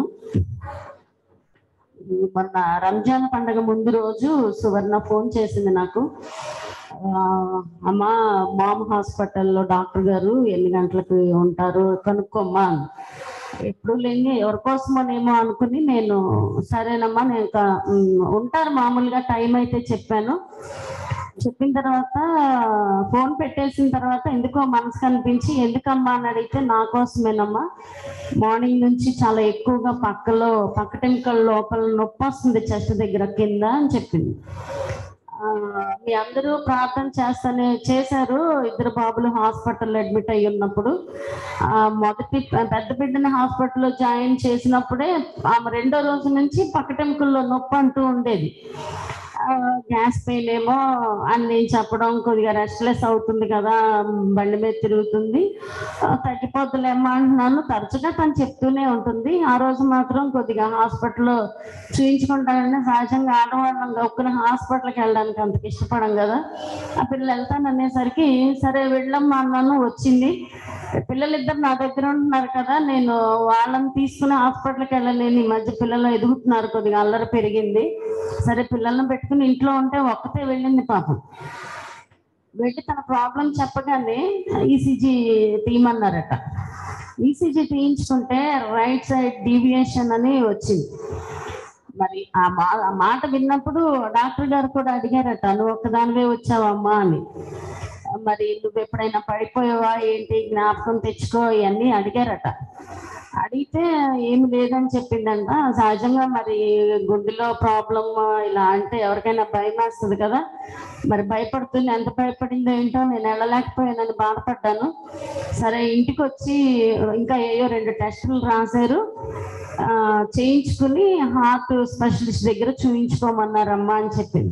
ఈ మొన్న రంజాన్ పండగ ముందు రోజు సువర్ణ ఫోన్ చేసింది నాకు ఆ, అమ్మ మామ్ హాస్పిటల్లో డాక్టర్ గారు ఎన్ని గంటలకు ఉంటారు కనుక్కోమ్మా అని. ఎప్పుడు లేని ఎవరి కోసమోనేమో అనుకుని నేను సరేనమ్మా నేను ఇంకా, ఉమ్, ఉంటారు మామూలుగా టైం అయితే చెప్పాను చెప్పిన తర్వాత ఫోన్ పెట్టేసిన తర్వాత ఎందుకో మనసు కనిపించి ఎందుకమ్మా అని అడిగితే నా కోసమేనమ్మా మార్నింగ్ నుంచి చాలా ఎక్కువగా పక్కలో పక్కటెంకల లోపల నొప్పి వస్తుంది చెస్ట్ దగ్గర కింద అని చెప్పింది ఆ, మీ అందరూ ప్రార్థన చేస్తానే చేశారు ఇద్దరు బాబులు హాస్పిటల్లో అడ్మిట్ అయ్యి ఉన్నప్పుడు ఆ, మొదటి పెద్ద బిడ్డని హాస్పిటల్లో జాయిన్ చేసినప్పుడే ఆమె రెండో రోజు నుంచి పక్కటెంకుల్లో నొప్పి అంటూ ఉండేది ఆ, గ్యాస్ పెయిన్ ఏమో అన్ని చెప్పడం కొద్దిగా రెస్ట్లెస్ అవుతుంది కదా బండి మీద తిరుగుతుంది ఆ, తగ్గిపోతులేమ్మా అంటున్నాను తరచుగా తను చెప్తూనే ఉంటుంది ఆ రోజు మాత్రం కొద్దిగా హాస్పిటల్లో చూయించుకుంటానని సహజంగా ఆడవాళ్ళం ఒక్కన హాస్పిటల్కి వెళ్ళడానికి అంతకు ఇష్టపడం కదా ఆ పిల్లలు వెళ్తాను అనేసరికి సరే వెళ్ళమ్మా అన్నాను వచ్చింది పిల్లలిద్దరు నా దగ్గర ఉంటున్నారు కదా నేను వాళ్ళని తీసుకుని హాస్పిటల్కి వెళ్ళలేను ఈ మధ్య పిల్లలు ఎదుగుతున్నారు కొద్దిగా అల్లరి పెరిగింది సరే పిల్లల్ని పెట్టుకుని ఇంట్లో ఉంటే ఒక్కతే వెళ్ళింది పాపం వెళ్ళి తన ప్రాబ్లం చెప్పగానే ఈసీజీ తీయమన్నారట ఈసీజీ తీయించుకుంటే రైట్ సైడ్ డీవియేషన్ అని వచ్చింది మరి ఆ మా ఆ మాట విన్నప్పుడు డాక్టర్ గారు కూడా అడిగారట నువ్వు ఒక్కదానివే వచ్చావమ్మా అని మరి నువ్వు ఎప్పుడైనా పడిపోయావా ఏంటి జ్ఞాపకం తెచ్చుకో ఇవన్నీ అడిగారట అడిగితే ఏమి లేదని చెప్పిందంట సహజంగా మరి గుండెలో ప్రాబ్లం ఇలా అంటే ఎవరికైనా భయం వేస్తుంది కదా మరి భయపడుతుంది ఎంత భయపడిందో ఏంటో నేను వెళ్ళలేకపోయానని బాధపడ్డాను సరే ఇంటికి వచ్చి ఇంకా ఏయో రెండు టెస్టులు రాశారు ఆ, చేయించుకుని హార్ట్ స్పెషలిస్ట్ దగ్గర చూయించుకోమన్నారమ్మా అని చెప్పింది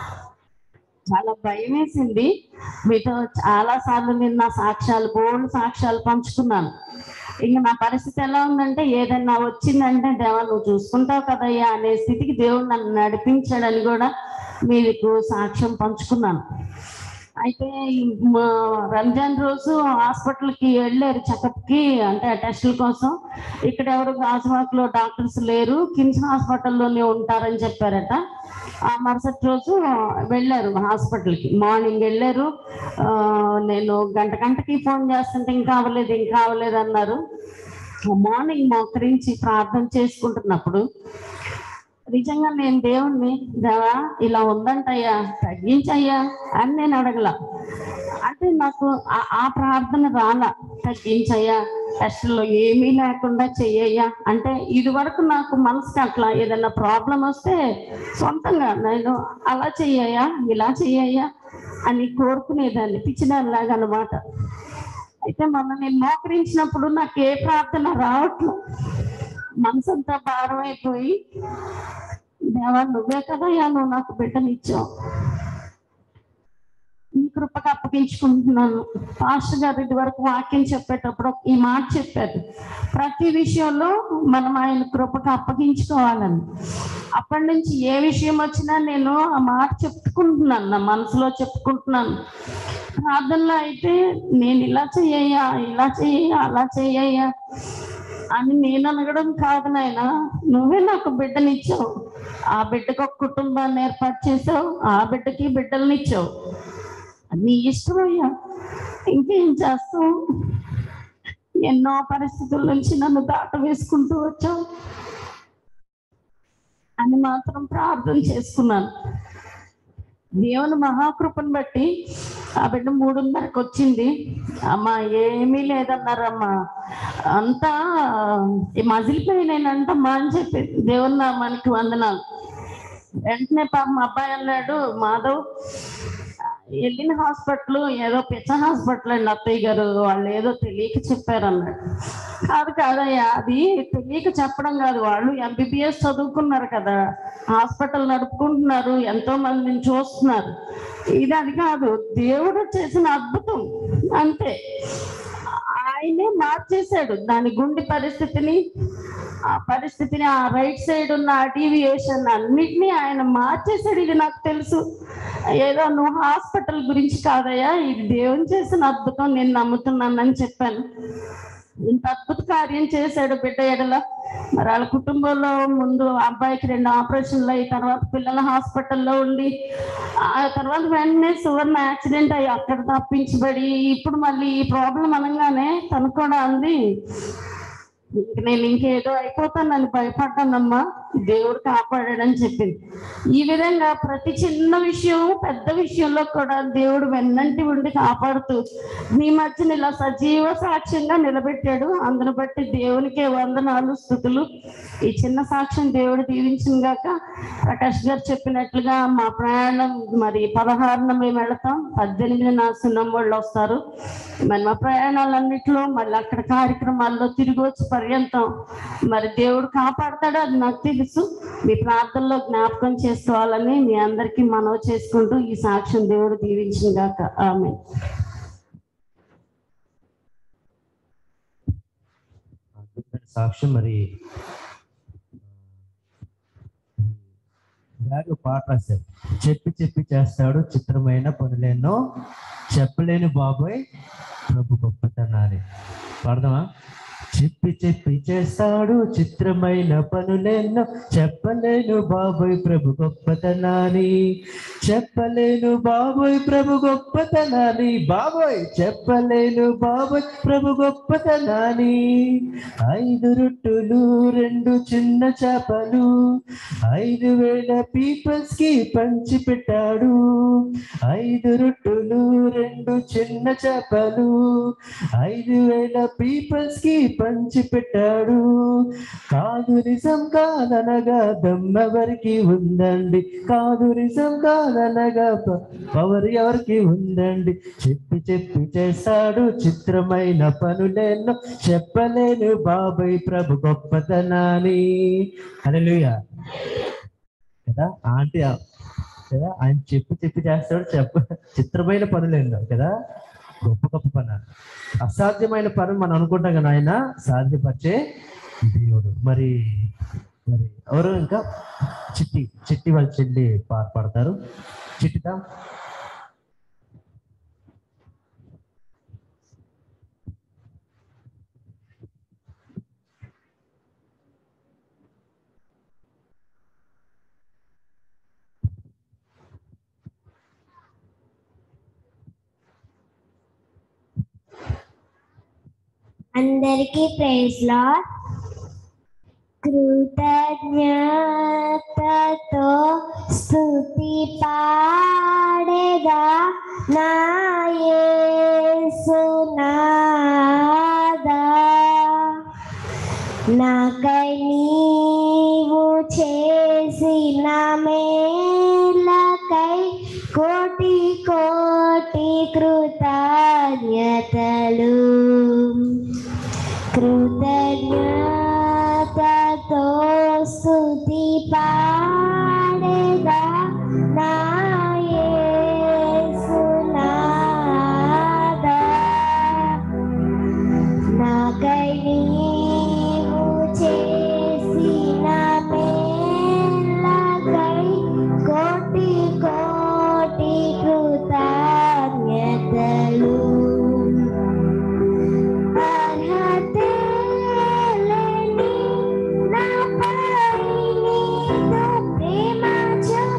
చాలా భయం వేసింది మీతో చాలా సార్లు నేను నా సాక్ష్యాలు బోల్డ్ సాక్ష్యాలు పంచుకున్నాను ఇంక నా పరిస్థితి ఎలా ఉందంటే ఏదన్నా వచ్చిందంటే దేవా నువ్వు చూసుకుంటావు కదయ్యా అనే స్థితికి దేవుడు నన్ను నడిపించాడని కూడా మీకు సాక్ష్యం పంచుకున్నాను అయితే ఈ మా రంజాన్ రోజు హాస్పిటల్కి వెళ్ళారు చెకప్కి అంటే టెస్టుల కోసం ఇక్కడ ఎవరు గాజువాక్లో డాక్టర్స్ లేరు కిమ్స్ హాస్పిటల్లోనే ఉంటారని చెప్పారట ఆ మరుసటి రోజు వెళ్ళారు హాస్పిటల్కి మార్నింగ్ వెళ్ళారు ఆ, నేను గంట గంటకి ఫోన్ చేస్తుంటే ఇంకా అవ్వలేదు ఇంకా అవ్వలేదు అన్నారు మార్నింగ్ మోకరించి ప్రార్థన చేసుకుంటున్నప్పుడు నిజంగా నేను దేవుణ్ణి దేవా ఇలా ఉందంటయ్యా తగ్గించయ్యా అని నేను అడగల అంటే నాకు ఆ- ఆ ప్రార్థన రాలా తగ్గించయ్యా టెస్ట్లో ఏమీ లేకుండా చెయ్యయ్యా అంటే ఇది వరకు నాకు మనసుకి అట్లా ఏదైనా ప్రాబ్లం వస్తే సొంతంగా నేను అలా చెయ్యయ్యా ఇలా చెయ్యయ్యా అని కోరుకునేదాన్ని పిచ్చిదానిలాగా అనమాట అయితే మొన్న నేను మోకరించినప్పుడు నాకు ఏ ప్రార్థన రావట్లేదు మనసంతా భారం అయిపోయి దేవా నువ్వే కదయ్యా నువ్వు నాకు బిడ్డనిచ్చావు నీ కృపకు అప్పగించుకుంటున్నాను పాస్టర్ గారు ఇది వరకు వాక్యం చెప్పేటప్పుడు ఈ మాట చెప్పారు ప్రతి విషయంలో మనం ఆయన కృపకు అప్పగించుకోవాలని అప్పటి నుంచి ఏ విషయం వచ్చినా నేను ఆ మాట చెప్పుకుంటున్నాను నా మనసులో చెప్పుకుంటున్నాను ప్రార్థనలో అయితే నేను ఇలా చెయ్యయ్యా ఇలా చెయ్యయ్యా అలా చెయ్యయ్యా అని నేను అనగడం కాదు నాయన నువ్వే నాకు బిడ్డనిచ్చావు ఆ బిడ్డకు ఒక కుటుంబాన్ని ఏర్పాటు చేసావు ఆ బిడ్డకి బిడ్డలనిచ్చావు అది నీ ఇష్టమయ్యా ఇంకేం చేస్తావు ఎన్నో పరిస్థితుల నుంచి నన్ను దాట వేసుకుంటూ వచ్చావు అని మాత్రం ప్రార్థన చేసుకున్నాను దేవుని మహాకృపను బట్టి ఆ బిడ్డ మూడున్నరకు వచ్చింది అమ్మా ఏమీ లేదన్నారమ్మా అంతా మజిలిపోయినానంటమ్మా అని చెప్పి దేవుని నామానికి వందనాలు వెంటనే పాప మా అబ్బాయి అన్నాడు మాధవ్ వెళ్ళిన హాస్పిటల్ ఏదో పిచ్చ హాస్పిటల్ అండి అత్తయ్య గారు వాళ్ళు ఏదో తెలియక చెప్పారు అన్నాడు కాదు కాదయ్యా అది తెలియక చెప్పడం కాదు వాళ్ళు ఎంబీబీఎస్ చదువుకున్నారు కదా హాస్పిటల్ నడుపుకుంటున్నారు ఎంతో మందిని చూస్తున్నారు ఇది అది కాదు దేవుడు చేసిన అద్భుతం అంతే ఆయనే మార్చేశాడు దాని గుండె పరిస్థితిని ఆ పరిస్థితిని ఆ రైట్ సైడ్ ఉన్న డీవియేషన్ అన్నిటినీ ఆయన మార్చేశాడు ఇది నాకు తెలుసు ఏదో నువ్వు హాస్పిటల్ గురించి కాదయ్యా ఇది దేవుని చేసిన అద్భుతం నేను నమ్ముతున్నానని చెప్పాను ఇంత అద్భుత కార్యం చేశాడు బిడ్డ ఎడల మరి వాళ్ళ కుటుంబంలో ముందు అబ్బాయికి రెండు ఆపరేషన్లు అయ్యి తర్వాత పిల్లల హాస్పిటల్లో ఉండి ఆ తర్వాత వెంటనే సువర్ణ యాక్సిడెంట్ అయ్యి అక్కడ తప్పించబడి ఇప్పుడు మళ్ళీ ఈ ప్రాబ్లం అనగానే తను కూడా అంది ఇంక నేను ఇంకేదో అయిపోతానని భయపడ్డానమ్మా దేవుడు కాపాడాడని చెప్పింది ఈ విధంగా ప్రతి చిన్న విషయం పెద్ద విషయంలో కూడా దేవుడు వెన్నంటి ఉండి కాపాడుతూ మీ మధ్యన ఇలా సజీవ సాక్ష్యంగా నిలబెట్టాడు అందును బట్టి దేవునికే వందనాలు స్థుతులు ఈ చిన్న సాక్ష్యం దేవుడు దీవించిన గాక ప్రకాష్ గారు చెప్పినట్లుగా మా ప్రయాణం మరి పదహారున మేము వెళతాం పద్దెనిమిది నా సున్నం వాళ్ళు వస్తారు మరి మా ప్రయాణాలన్నింటిలో మళ్ళీ అక్కడ కార్యక్రమాల్లో తిరిగి వచ్చి పర్యంతం మరి దేవుడు కాపాడతాడు అది నాకు తెలుసు మీ ప్రార్థనలో జ్ఞాపకం చేసుకోవాలని మీ అందరికీ మనవి చేసుకుంటూ ఈ సాక్ష్యం దేవుడు దీవించిన గాక ఆమె అద్భుతమైన సాక్ష్యం మరి డాడీ ఒక పాట రాశారు చెప్పి చెప్పి చేస్తాడు చిత్రమైన పనులేనో చెప్పలేని బాబాయ్ ప్రభు గొప్పతనాన్ని పాడదామా చెప్పి చెప్పి చేస్తాడు చిత్రమైన పనులెన్నో చెప్పలేను బాబోయ్ ప్రభు గొప్పతనాన్ని చెప్పలేను బాబోయ్ ప్రభు గొప్పతనాన్ని బాబోయ్ చెప్పలేను బాబోయ్ ప్రభు గొప్పతనాన్ని ఐదు రొట్టులు రెండు చిన్న చేపలు ఐదు వేల పీపుల్స్ కి పంచి పెట్టాడు ఐదు రొట్టులు రెండు చిన్న చేపలు ఐదు వేల పీపుల్స్ కి పంచి పెట్టాడు కాదు నిజం కాదనగా దమ్మెవరికి ఉందండి కాదు నిజం కాదనగా ప- పవర్ ఎవరికి ఉందండి చెప్పి చెప్పి చేస్తాడు చిత్రమైన పనులెన్నో చెప్పలేను బాబాయ్ ప్రభు గొప్పతనాన్ని హల్లెలూయా కదా ఆంటీ కదా ఆయన చెప్పి చెప్పి చేస్తాడు చెప్ప చిత్రమైన పనులేందో కదా గొప్ప గొప్ప పని అసాధ్యమైన పని మనం అనుకుంటాం కదా ఆయన సాధ్యపరిచే దేవుడు మరి మరి ఎవరు ఇంకా చిట్టి చిట్టి వాళ్ళ చెల్లి పాట పాడతారు చిట్టితా అందరికీ ప్రైజ్ లాడ్ కృతజ్ఞతతో స్తుతి పాడేగా నా యేసునాదా నాకై నీవు చేసిన మేలకై కోటి కోటి కృతజ్ఞతలు కృతజ్ఞతతో స్తుతి పాడేగా నా యేసునాదా నాకై నీవు చేసిన మేలకై కోటి కోటి కృతజ్ఞతలు అర్హతే లేని నాపై నీదు ప్రేమ చూ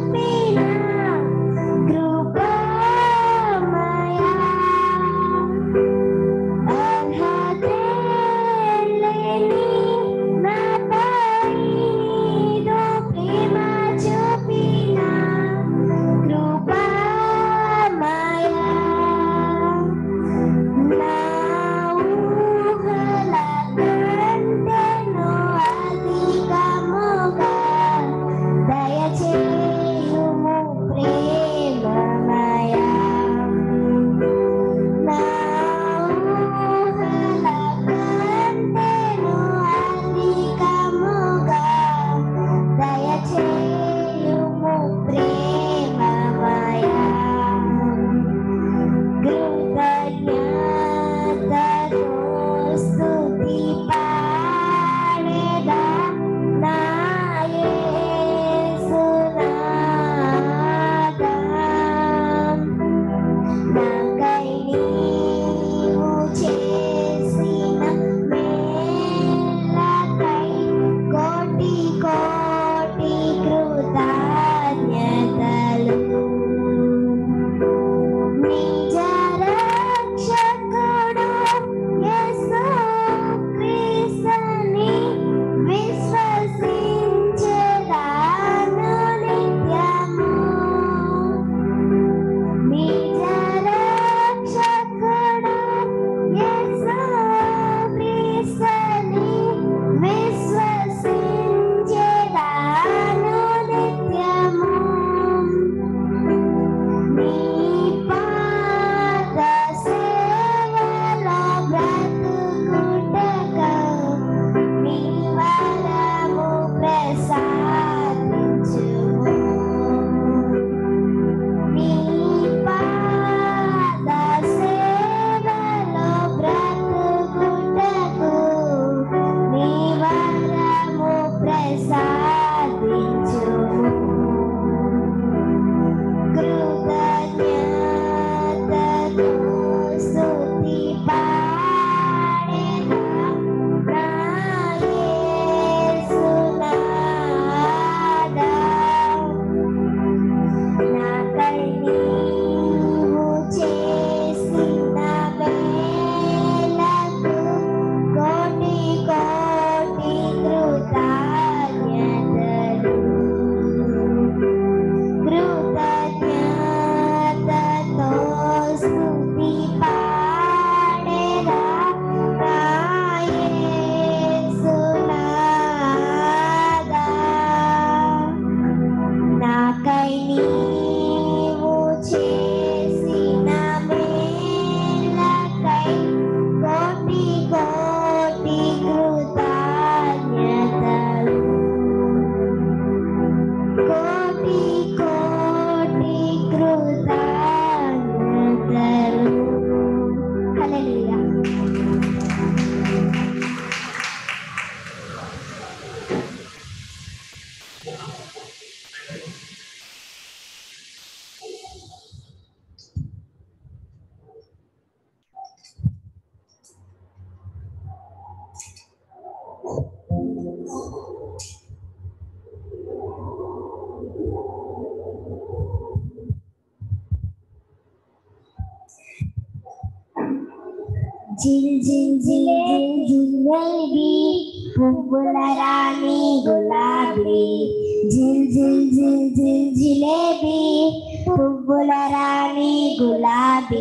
జిల్ జిల్ జిల్ జిల్ జిలేబీ పువ్వుల రాణి గులాబీ జిల్ జిల్ జిల్ జిల్ జిలేబీ పువ్వుల రాణి గులాబీ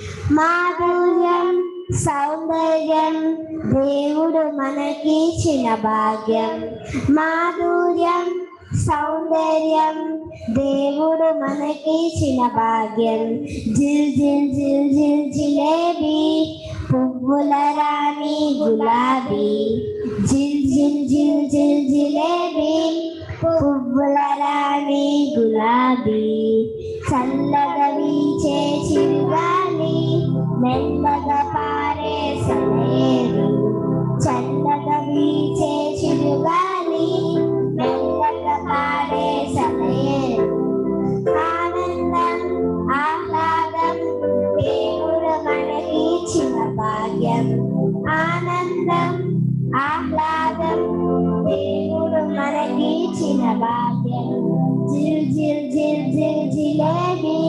మాధుర్యం సౌందర్యం దేవుడు మనకిచ్చిన భాగ్యం మాధుర్యం సౌందర్యం దేవుడు మనకిచ్చిన భాగ్యం జిల్ జిల్ జిల్ జిల్ జిలేబీ పువ్వుల రాణి గులాబీ జిల్ జిల్ జిల్ జిల్ జిలేబీ పువ్వుల రాణి గులాబీ చల్లగా వీచే చిరుగాలి మెల్లగా పారే సలేరు చల్లగా వీచే చిరుగాలి మెల్లగా పారే సలేరు ఆనందం ఆహ్లాదం దేవుడు మనకి ఇచ్చిన భాగ్యం ఆనందం ఆహ్లాదం దేవుడు మనకి ఇచ్చిన భాగ్యం జిల్ జిల్ జిల్ జిల్ జిలేబీ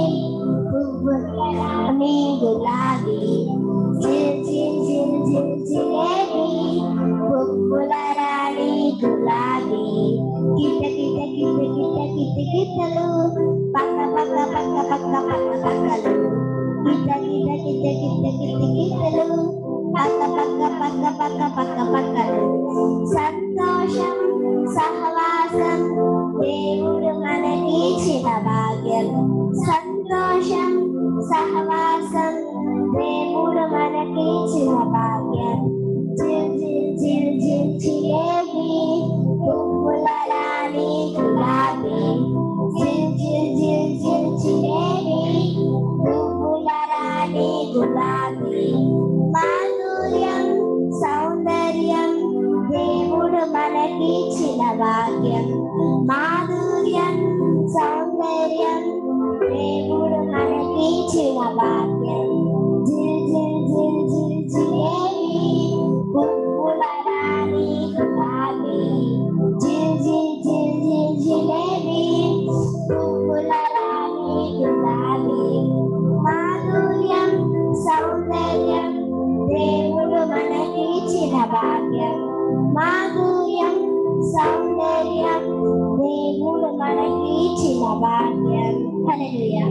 పువ్వులని గులాబీ జిల్ జిల్ జిల్ జిల్ జిలేబీ పువ్వుల రాణి గులాబీ కిట కిట కిట కిట కిట కిటలు పక్క పక్క పక్క పక్క పక్క పక్కలు కిట కిట కిట కిట కిట కిటలు పక్క పక్క పక్క పక్క పక్క పక్కలు సంతోషం సహవాసం దేవుడు మనకి ఇచ్చిన భాగ్యం సంతోషం సహవాసం దేవుడు మనకి ఇచ్చిన భాగ్యం జిల్ జిల్ జిల్ జిల్ జిలేబీ పువ్వుల రాణి గులాబీ జిల్ జిల్ జిల్ జిల్ జిలేబీ పువ్వుల రాణి గులాబీ మాధుర్యం సౌందర్యం దేవుడు మనకి ఇచ్చిన భాగ్యం మాధుర్యం సౌందర్యం దేవుడు మనకి ఇచ్చిన భాగ్యం జిల్ జిల్ జిల్ జిల్ జిలేబీ పువ్వుల రాణి గులాబీ జిల్ జిల్ జిల్ జిల్ జిలేబీ పువ్వుల రాణి గులాబీ మాధుర్యం సౌందర్యం దేవుడు మనకి ఇచ్చిన భాగ్యం మాధుర్యం సౌందర్యం దేవుడు మనకి ఇచ్చిన భాగ్యం హల్లెలూయా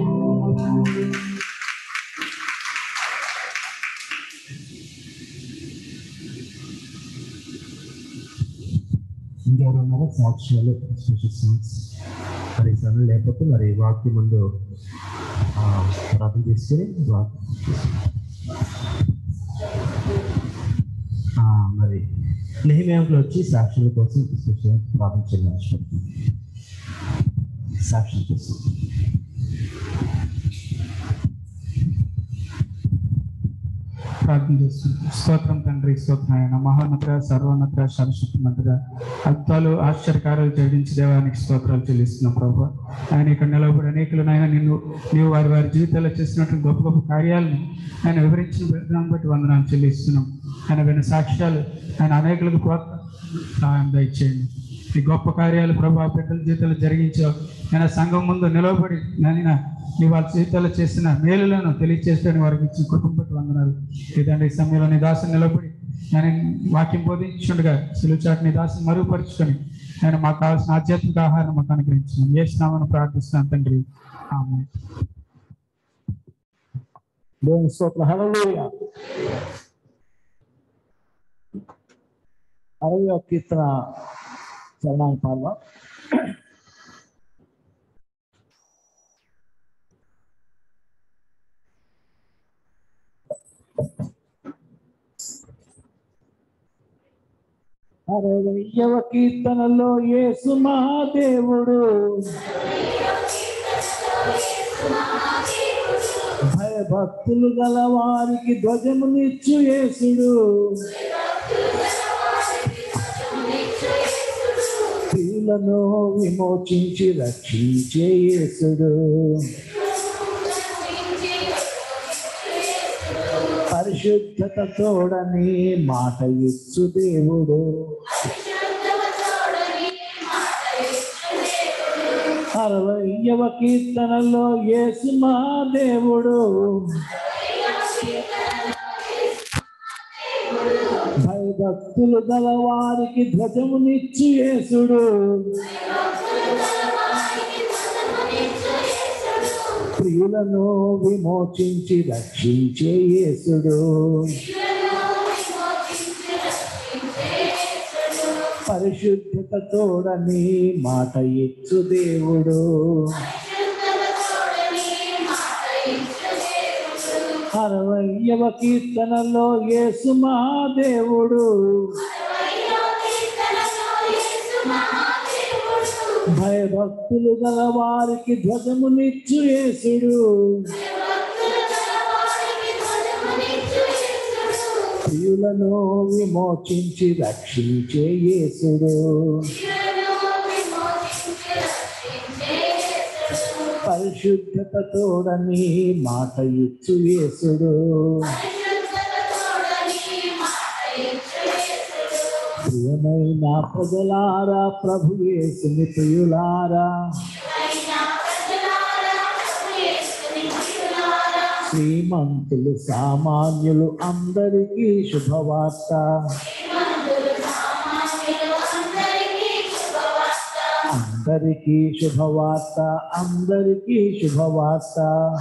ఇంకెవరు ఉన్నారో సాక్ష్యాలు స్పెషల్ సాంగ్స్ మరి సరే లేకపోతే మరి వాక్యం ముందు ఆ, ప్రార్థన చేసుకుని వాక్- ఆ, మరి నెహిమేంలో వచ్చి సాక్షుల కోసం స్పెషల్ ప్రార్థన చేయాలి సాక్షుల కోసం ప్రార్థన చేస్తున్నాం స్తోత్రం తండ్రి స్తోత్రం ఆయన మహోన్నత సర్వోన్నత సరస్వతిమంతుగా అద్భుతాలు ఆశ్చర్యకారాలు జరిగించి దేవానికి స్తోత్రాలు చెల్లిస్తున్నాం ప్రభు ఆయన ఇక్కడ నిలబడి అనేకులు నాయన నిన్ను నీవు వారి వారి జీవితాల్లో చేసినటువంటి గొప్ప గొప్ప కార్యాలను ఆయన వివరించిన విధానం బట్టి వందనాలు చెల్లిస్తున్నాం ఆయన విన్న సాక్ష్యాలు ఆయన అనేకులకు ప్రోత్సాహం దయచేయండి ఈ గొప్ప కార్యాలు ప్రభు ఆ బిడ్డల జీవితాలు జరిగించావు ఆయన సంఘం ముందు నిలవబడి నాయన నీ వాళ్ళ జీవితాల్లో చేసిన మేలులను తెలియచేస్తాను వారికి ఇచ్చిన కుటుంబ వందనాలు ఇదండి ఈ సమయంలో నీ దాసుని నిలబడి నేను వాక్యం బోధించుండగా సులువు చాటు నీ దాసుని మరుగుపరుచుకొని నేను మాకు కావాల్సిన ఆధ్యాత్మిక ఆహారం మాకు అనుగ్రహించిన ఏ స్నామను ప్రార్థిస్తున్నాను తండ్రి ఆమె దేవుని స్తోత్రం హల్లెలూయా అరవై ఒక కీర్తన చరణాన్ని పాల్గొ అరవయ్యవ కీర్తనలో యేసు మహాదేవుడు భయభక్తులు గల వారికి ధ్వజమునిచ్చు యేసుడు స్త్రీలను విమోచించి రక్షించే యేసుడు పరిశుద్ధత తోడని మాట ఇచ్చు దేవుడు అరవయ్యవ కీర్తనలో యేసు మహాదేవుడు భయభక్తులు గల వారికి ధ్వజమునిచ్చు యేసుడు ప్రియులను విమోచించి రక్షించే యేసుడు పరిశుద్ధత తోడని మాట ఇచ్చు దేవుడు అరవయ్యవ కీర్తనలో యేసు మహాదేవుడు భయభక్తులు గల వారికి ధ్వజమునిచ్చు యేసుడు ప్రియులను విమోచించి రక్షించే యేసుడు పరిశుద్ధత తోడని మాట ఇచ్చు యేసుడు ప్రియమైన ప్రజలారా ప్రభు యేసుని ప్రియులారా శ్రీమంతులు సామాన్యులు అందరికీ శుభవార్త అందరికీ శుభవార్త అందరికీ శుభవార్త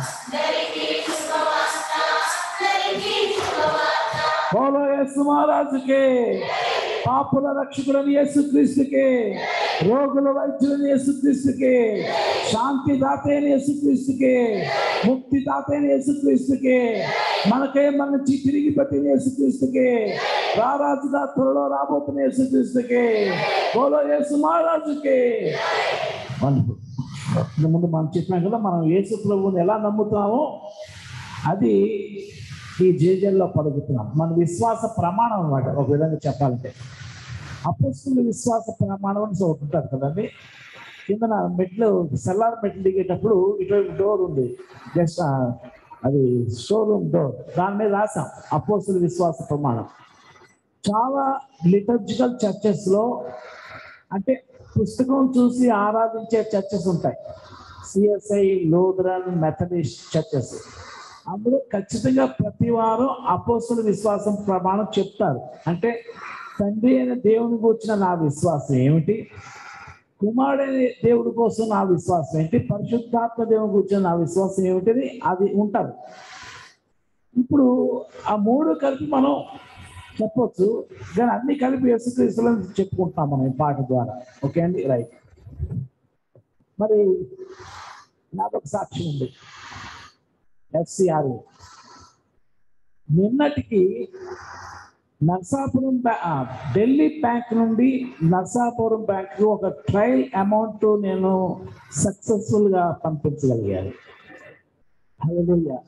బోలో యేసు మహారాజుకే పాపుల రక్షకుడని యేసుక్రీస్తుకే రోగుల వైద్యులని యేసుక్రీస్తుకే శాంతి దాతైన యేసుక్రీస్తుకే ముక్తి దాతైన యేసుక్రీస్తుకే మనకే మన నుంచి తిరిగి పెట్టిన యేసుక్రీస్తుకే రారాజుగా త్వరలో రాబోతున్న యేసుక్రీస్తుకే బోలో యేసు మహారాజుకే వండర్ఫుల్ ఇంతకు ముందు మనం చెప్పినాం కదా మనం యేసు ప్రభువుని ఎలా నమ్ముతామో అది ఈ జేజల్లో పలుకుతున్నాం మన విశ్వాస ప్రమాణం అన్నమాట ఒక విధంగా చెప్పాలంటే అపోస్తుల విశ్వాస ప్రమాణం అని ఒకటి ఉంటుంది కదండి కింద మెట్లు సెల్లార్ మెట్లు దిగేటప్పుడు ఇటువైపు డోర్ ఉంది జస్ట్ అది షోరూమ్ డోర్ దాని మీద రాసాం అపోస్తుల విశ్వాస ప్రమాణం చాలా లిటర్జికల్ చర్చెస్ లో అంటే పుస్తకం చూసి ఆరాధించే చర్చెస్ ఉంటాయి సిఎస్ఐ లూథరన్ మెథడిస్ట్ చర్చెస్ అందులో ఖచ్చితంగా ప్రతి వారం అపోస్తుల విశ్వాసం ప్రమాణం చెప్తారు అంటే తండ్రి అయిన దేవుని కూర్చిన నా విశ్వాసం ఏమిటి కుమారుడైన దేవుడి కోసం నా విశ్వాసం ఏంటి పరిశుద్ధాత్మ దేవుని కూర్చొని నా విశ్వాసం ఏమిటిది అది ఉంటారు ఇప్పుడు ఆ మూడు కలిపి మనం చెప్పొచ్చు కానీ అన్ని కలిపి యేసుక్రీస్తులను చెప్పుకుంటున్నాం మనం ఈ పాట ద్వారా ఓకే అండి రైట్ మరి నాకొక సాక్ష్యం ఉంది ఎఫ్సిఆర్ నిన్నటికి నర్సాపురం బ్యా- ఆ, ఢిల్లీ బ్యాంక్ నుండి నర్సాపురం బ్యాంక్ ఒక ట్రయల్ అమౌంట్ నేను సక్సెస్ఫుల్ గా పంపించగలిగాను హల్లెలూయా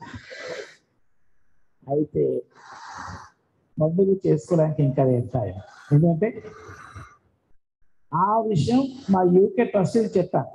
అయితే పండుగ చేసుకోవడానికి ఇంకా టైం ఎందుకంటే ఆ విషయం మా యూకే ట్రస్టీలు చెప్పాను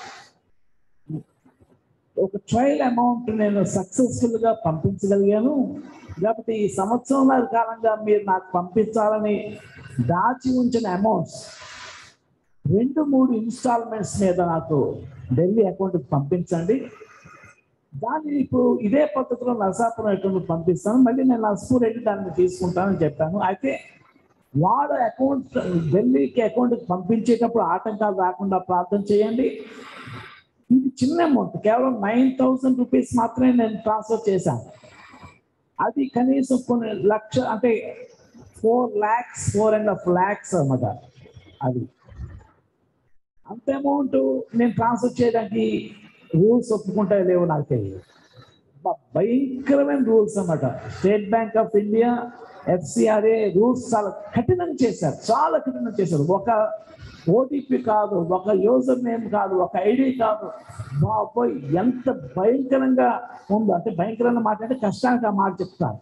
ఒక ట్రయల్ అమౌంట్ నేను సక్సెస్ఫుల్ గా పంపించగలిగాను కాబట్టి ఈ సంవత్సరంన్నర కాలంగా మీరు నాకు పంపించాలని దాచి ఉంచిన అమౌంట్స్ రెండు మూడు ఇన్స్టాల్మెంట్స్ మీద నాకు ఢిల్లీ అకౌంట్కి పంపించండి దాన్ని ఇప్పుడు ఇదే పద్ధతిలో నరసాపురం అకౌంట్ పంపిస్తాను మళ్ళీ నేను నర్సపూర్ వెళ్ళి దాన్ని తీసుకుంటానని చెప్పాను అయితే వాడు అకౌంట్ ఢిల్లీకి అకౌంట్కి పంపించేటప్పుడు ఆటంకాలు రాకుండా ప్రార్థన చేయండి ఇది చిన్న అమౌంట్ కేవలం నైన్ థౌసండ్ రూపీస్ మాత్రమే నేను ట్రాన్స్ఫర్ చేశాను అది కనీసం కొన్ని లక్ష అంటే four lakhs four and half lakhs అన్నమాట అది అంత అమౌంట్ నేను ట్రాన్స్ఫర్ చేయడానికి రూల్స్ ఒప్పుకుంటాయో లేవో నాకు తెలియదు బ- భయంకరమైన రూల్స్ అన్నమాట State Bank of India FCRA rules చాలా కఠినంగా చేశారు చాలా కఠినంగా చేశారు ఒక ఓటీపీ కాదు ఒక యూజర్ నేమ్ కాదు ఒక ఐడి కాదు బాబోయ్ ఎంత భయంకరంగా ఉందో అంటే భయంకరమైన మాట అంటే కష్టానికి ఆ మాట చెప్తాను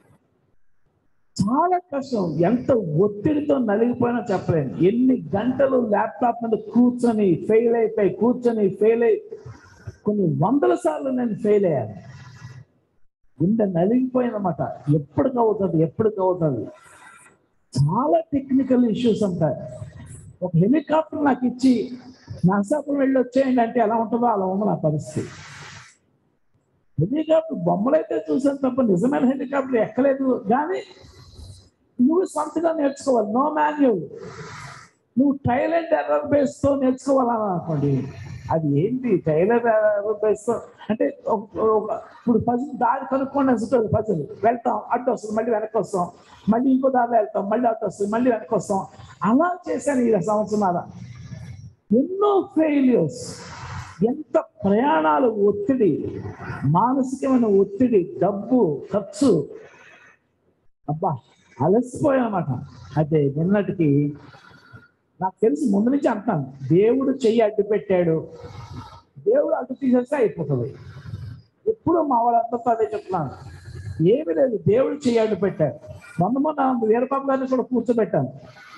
చాలా కష్టం ఎంత ఒత్తిడితో నలిగిపోయినా చెప్పలేను ఎన్ని గంటలు ల్యాప్టాప్ మీద కూర్చొని ఫెయిల్ అయిపోయి కూర్చొని ఫెయిల్ అయి కొన్ని వందల సార్లు నేను ఫెయిల్ అయ్యాను గుండె నలిగిపోయిందన్నమాట ఎప్పటికి అవుతుంది ఎప్పటికి అవుతుంది చాలా టెక్నికల్ ఇష్యూస్ ఉంటాయి ఒక హెలికాప్టర్ నాకు ఇచ్చి నర్సాపురం వెళ్ళి వచ్చేయండి అంటే ఎలా ఉంటుందో అలా ఉంది నా పరిస్థితి హెలికాప్టర్ బొమ్మలైతే చూసాను తప్ప నిజమైన హెలికాప్టర్ ఎక్కలేదు కానీ నువ్వు సొంతగా నేర్చుకోవాలి నో మాన్యువల్ నువ్వు ట్రయల్ అండ్ ఎర్రర్ బేస్తో నేర్చుకోవాలని అనుకోండి అది ఏంటి ట్రయల్ అండ్ ఎర్రర్ బేస్తో అంటే ఒక- ఒక- ఇప్పుడు పజిల్ దారి కనుక్కోండి అసలు పజిల్ వెళ్తాం అడ్డు వస్తుంది మళ్ళీ వెనక్కి వస్తాం మళ్ళీ ఇంకో దారిలో వెళ్తాం మళ్ళీ అడ్డు వస్తుంది మళ్ళీ వెనక్కి వస్తాం అలా చేశాను ఈ సంవత్సరం ఎన్నో ఫెయిల్యూర్స్ ఎంత ప్రయాణాలు ఒత్తిడి మానసికమైన ఒత్తిడి డబ్బు ఖర్చు అబ్బా అలసిపోయానమాట అయితే నిన్నటికి నాకు తెలిసి ముందు నుంచి అంటాను దేవుడు చెయ్యి అడ్డు పెట్టాడు దేవుడు అడ్డు తీసేస్తే అయిపోతుంది ఎప్పుడు మా వాళ్ళందరితో అదే చెప్తున్నాను ఏమీ లేదు దేవుడు చెయ్యి అడ్డు పెట్టాడు మొన్న మొన్న వీరబాబు గారిని కూడా కూర్చోబెట్టాను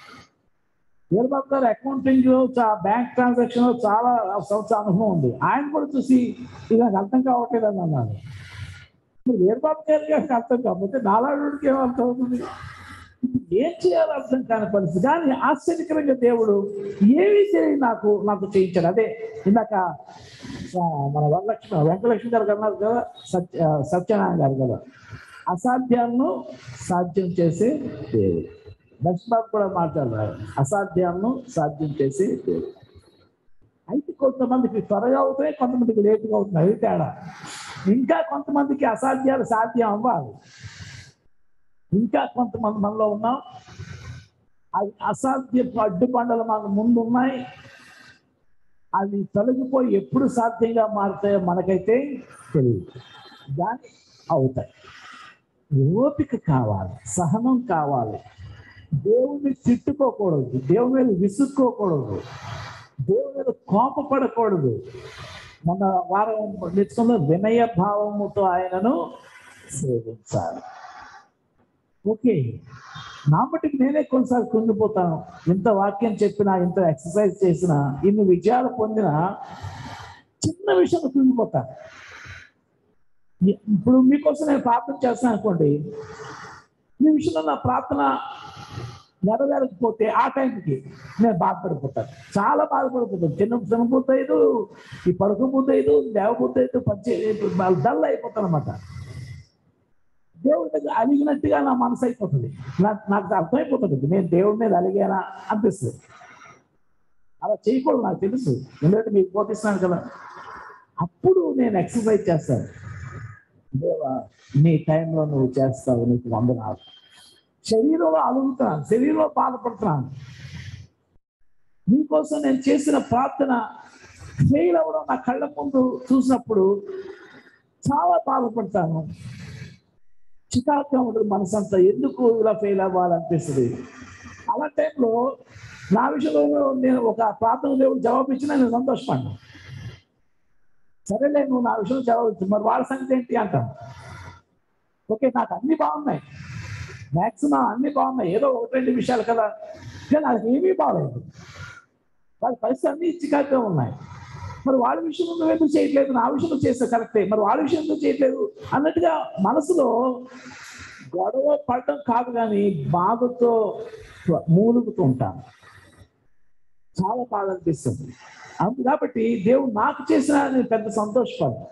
వీరబాబు గారు అకౌంటింగ్ బ్యాంక్ ట్రాన్సాక్షన్ చాలా సంవత్సర అనుభవం ఉంది ఆయన కూడా చూసి ఇది నాకు అర్థం కావట్లేదు అని అన్నాడు మరి వీరబాబు గారి గారికి అర్థం కాకపోతే నాలాడుడికి ఏం అర్థం అవుతుంది ఏం చేయాలో అర్థం కాని పరిస్థితి కానీ ఆశ్చర్యకరంగా దేవుడు ఏమీ చేయి నాకు నాకు చేయించాడు అదే ఇందాక ఆ, మన వరలక్ష్మి వెంకటలక్ష్మి గారు అన్నారు కదా సత్య సత్యనారాయణ గారు కదా అసాధ్యాలను సాధ్యం చేసే దేవుడు దర్శబాబు కూడా మాట్లాడారు అసాధ్యాలను సాధ్యం చేసే దేవుడు అయితే కొంతమందికి త్వరగా అవుతాయి కొంతమందికి లేటుగా అవుతుంది అది తేడా ఇంకా కొంతమందికి అసాధ్యాలు సాధ్యం అవ్వాలి ఇంకా కొంతమంది మనలో ఉన్నాం అవి అసాధ్య అడ్డు పండలు మన ముందు ఉన్నాయి అవి తొలగిపోయి ఎప్పుడు సాధ్యంగా మారుతాయో మనకైతే తెలియదు కానీ అవుతాయి ఓపిక కావాలి సహనం కావాలి దేవుని తిట్టుకోకూడదు దేవుని మీద విసుక్కోకూడదు దేవుని మీద కోపపడకూడదు మన వారం నేర్చుకున్న వినయ భావముతో ఆయనను సేవించాలి ఓకే నా మటుకు నేనే కొన్నిసార్లు కుంగిపోతాను ఇంత వాక్యం చెప్పినా ఇంత ఎక్సర్సైజ్ చేసినా ఇన్ని విజయాలు పొందినా చిన్న విషయం కుంగిపోతాను ఇ- ఇప్పుడు మీకోసం నేను ప్రార్థన చేస్తాను అనుకోండి ఈ విషయంలో నా ప్రార్థన నెరవేరకపోతే ఆ టైంకి నేను బాధపడిపోతాను చాలా బాధపడిపోతాను చిన్న చిన్నపోతాయిదు ఈ పడుకోపోతాయిదు లేవపోతాయిదు పచ్చి డల్ అయిపోతాను అనమాట దేవుడి మీద అలిగినట్టుగా నా మనసు అయిపోతుంది నాకు నాకు అర్థమైపోతుంది నేను దేవుడి మీద అలిగానా అనిపిస్తుంది అలా చేయకూడదు నాకు తెలుసు ఎందుకంటే మీకు బోధిస్తున్నాను కదా అప్పుడు నేను ఎక్సర్సైజ్ చేస్తాను దేవా నీ టైంలో నువ్వు చేస్తావు నీకు వందనాలు శరీరంలో అలుగుతున్నాను శరీరంలో బాధపడుతున్నాను మీకోసం నేను చేసిన ప్రార్థన ఫెయిల్ అవ్వడం నా కళ్ళ ముందు చూసినప్పుడు చాలా బాధపడతాను చికాకుగా ఉంటుంది మనసంతా ఎందుకు ఇలా ఫెయిల్ అవ్వాలనిపిస్తుంది అలా టైంలో నా విషయంలో నేను ఒక ప్రార్థన దేవుడు జవాబు ఇచ్చినా నేను సంతోషపడ్డాను సరేలే నువ్వు నా విషయంలో జవాబు ఇచ్చు మరి వాళ్ళ సంగతి ఏంటి అంటాను ఓకే నాకు అన్ని బాగున్నాయి మ్యాక్సిమం అన్ని బాగున్నాయి ఏదో ఒకటి రెండు విషయాలు కదా కానీ వాళ్ళకి ఏమీ బాగలేదు వాళ్ళ పరిస్థితి అన్ని చికాకుగా ఉన్నాయి మరి వాళ్ళ విషయంలో నువ్వు ఎందుకు చేయట్లేదు నా విషయంలో చేస్తే కరెక్టే మరి వాళ్ళ విషయం ఎందుకు చేయట్లేదు అన్నట్టుగా మనసులో గొడవ పడడం కాదు కానీ బాధతో మూలుగుతూ ఉంటాను చాలా బాధ అనిపిస్తుంది అందు కాబట్టి దేవుడు నాకు చేసిన నేను పెద్ద సంతోషపడ్డా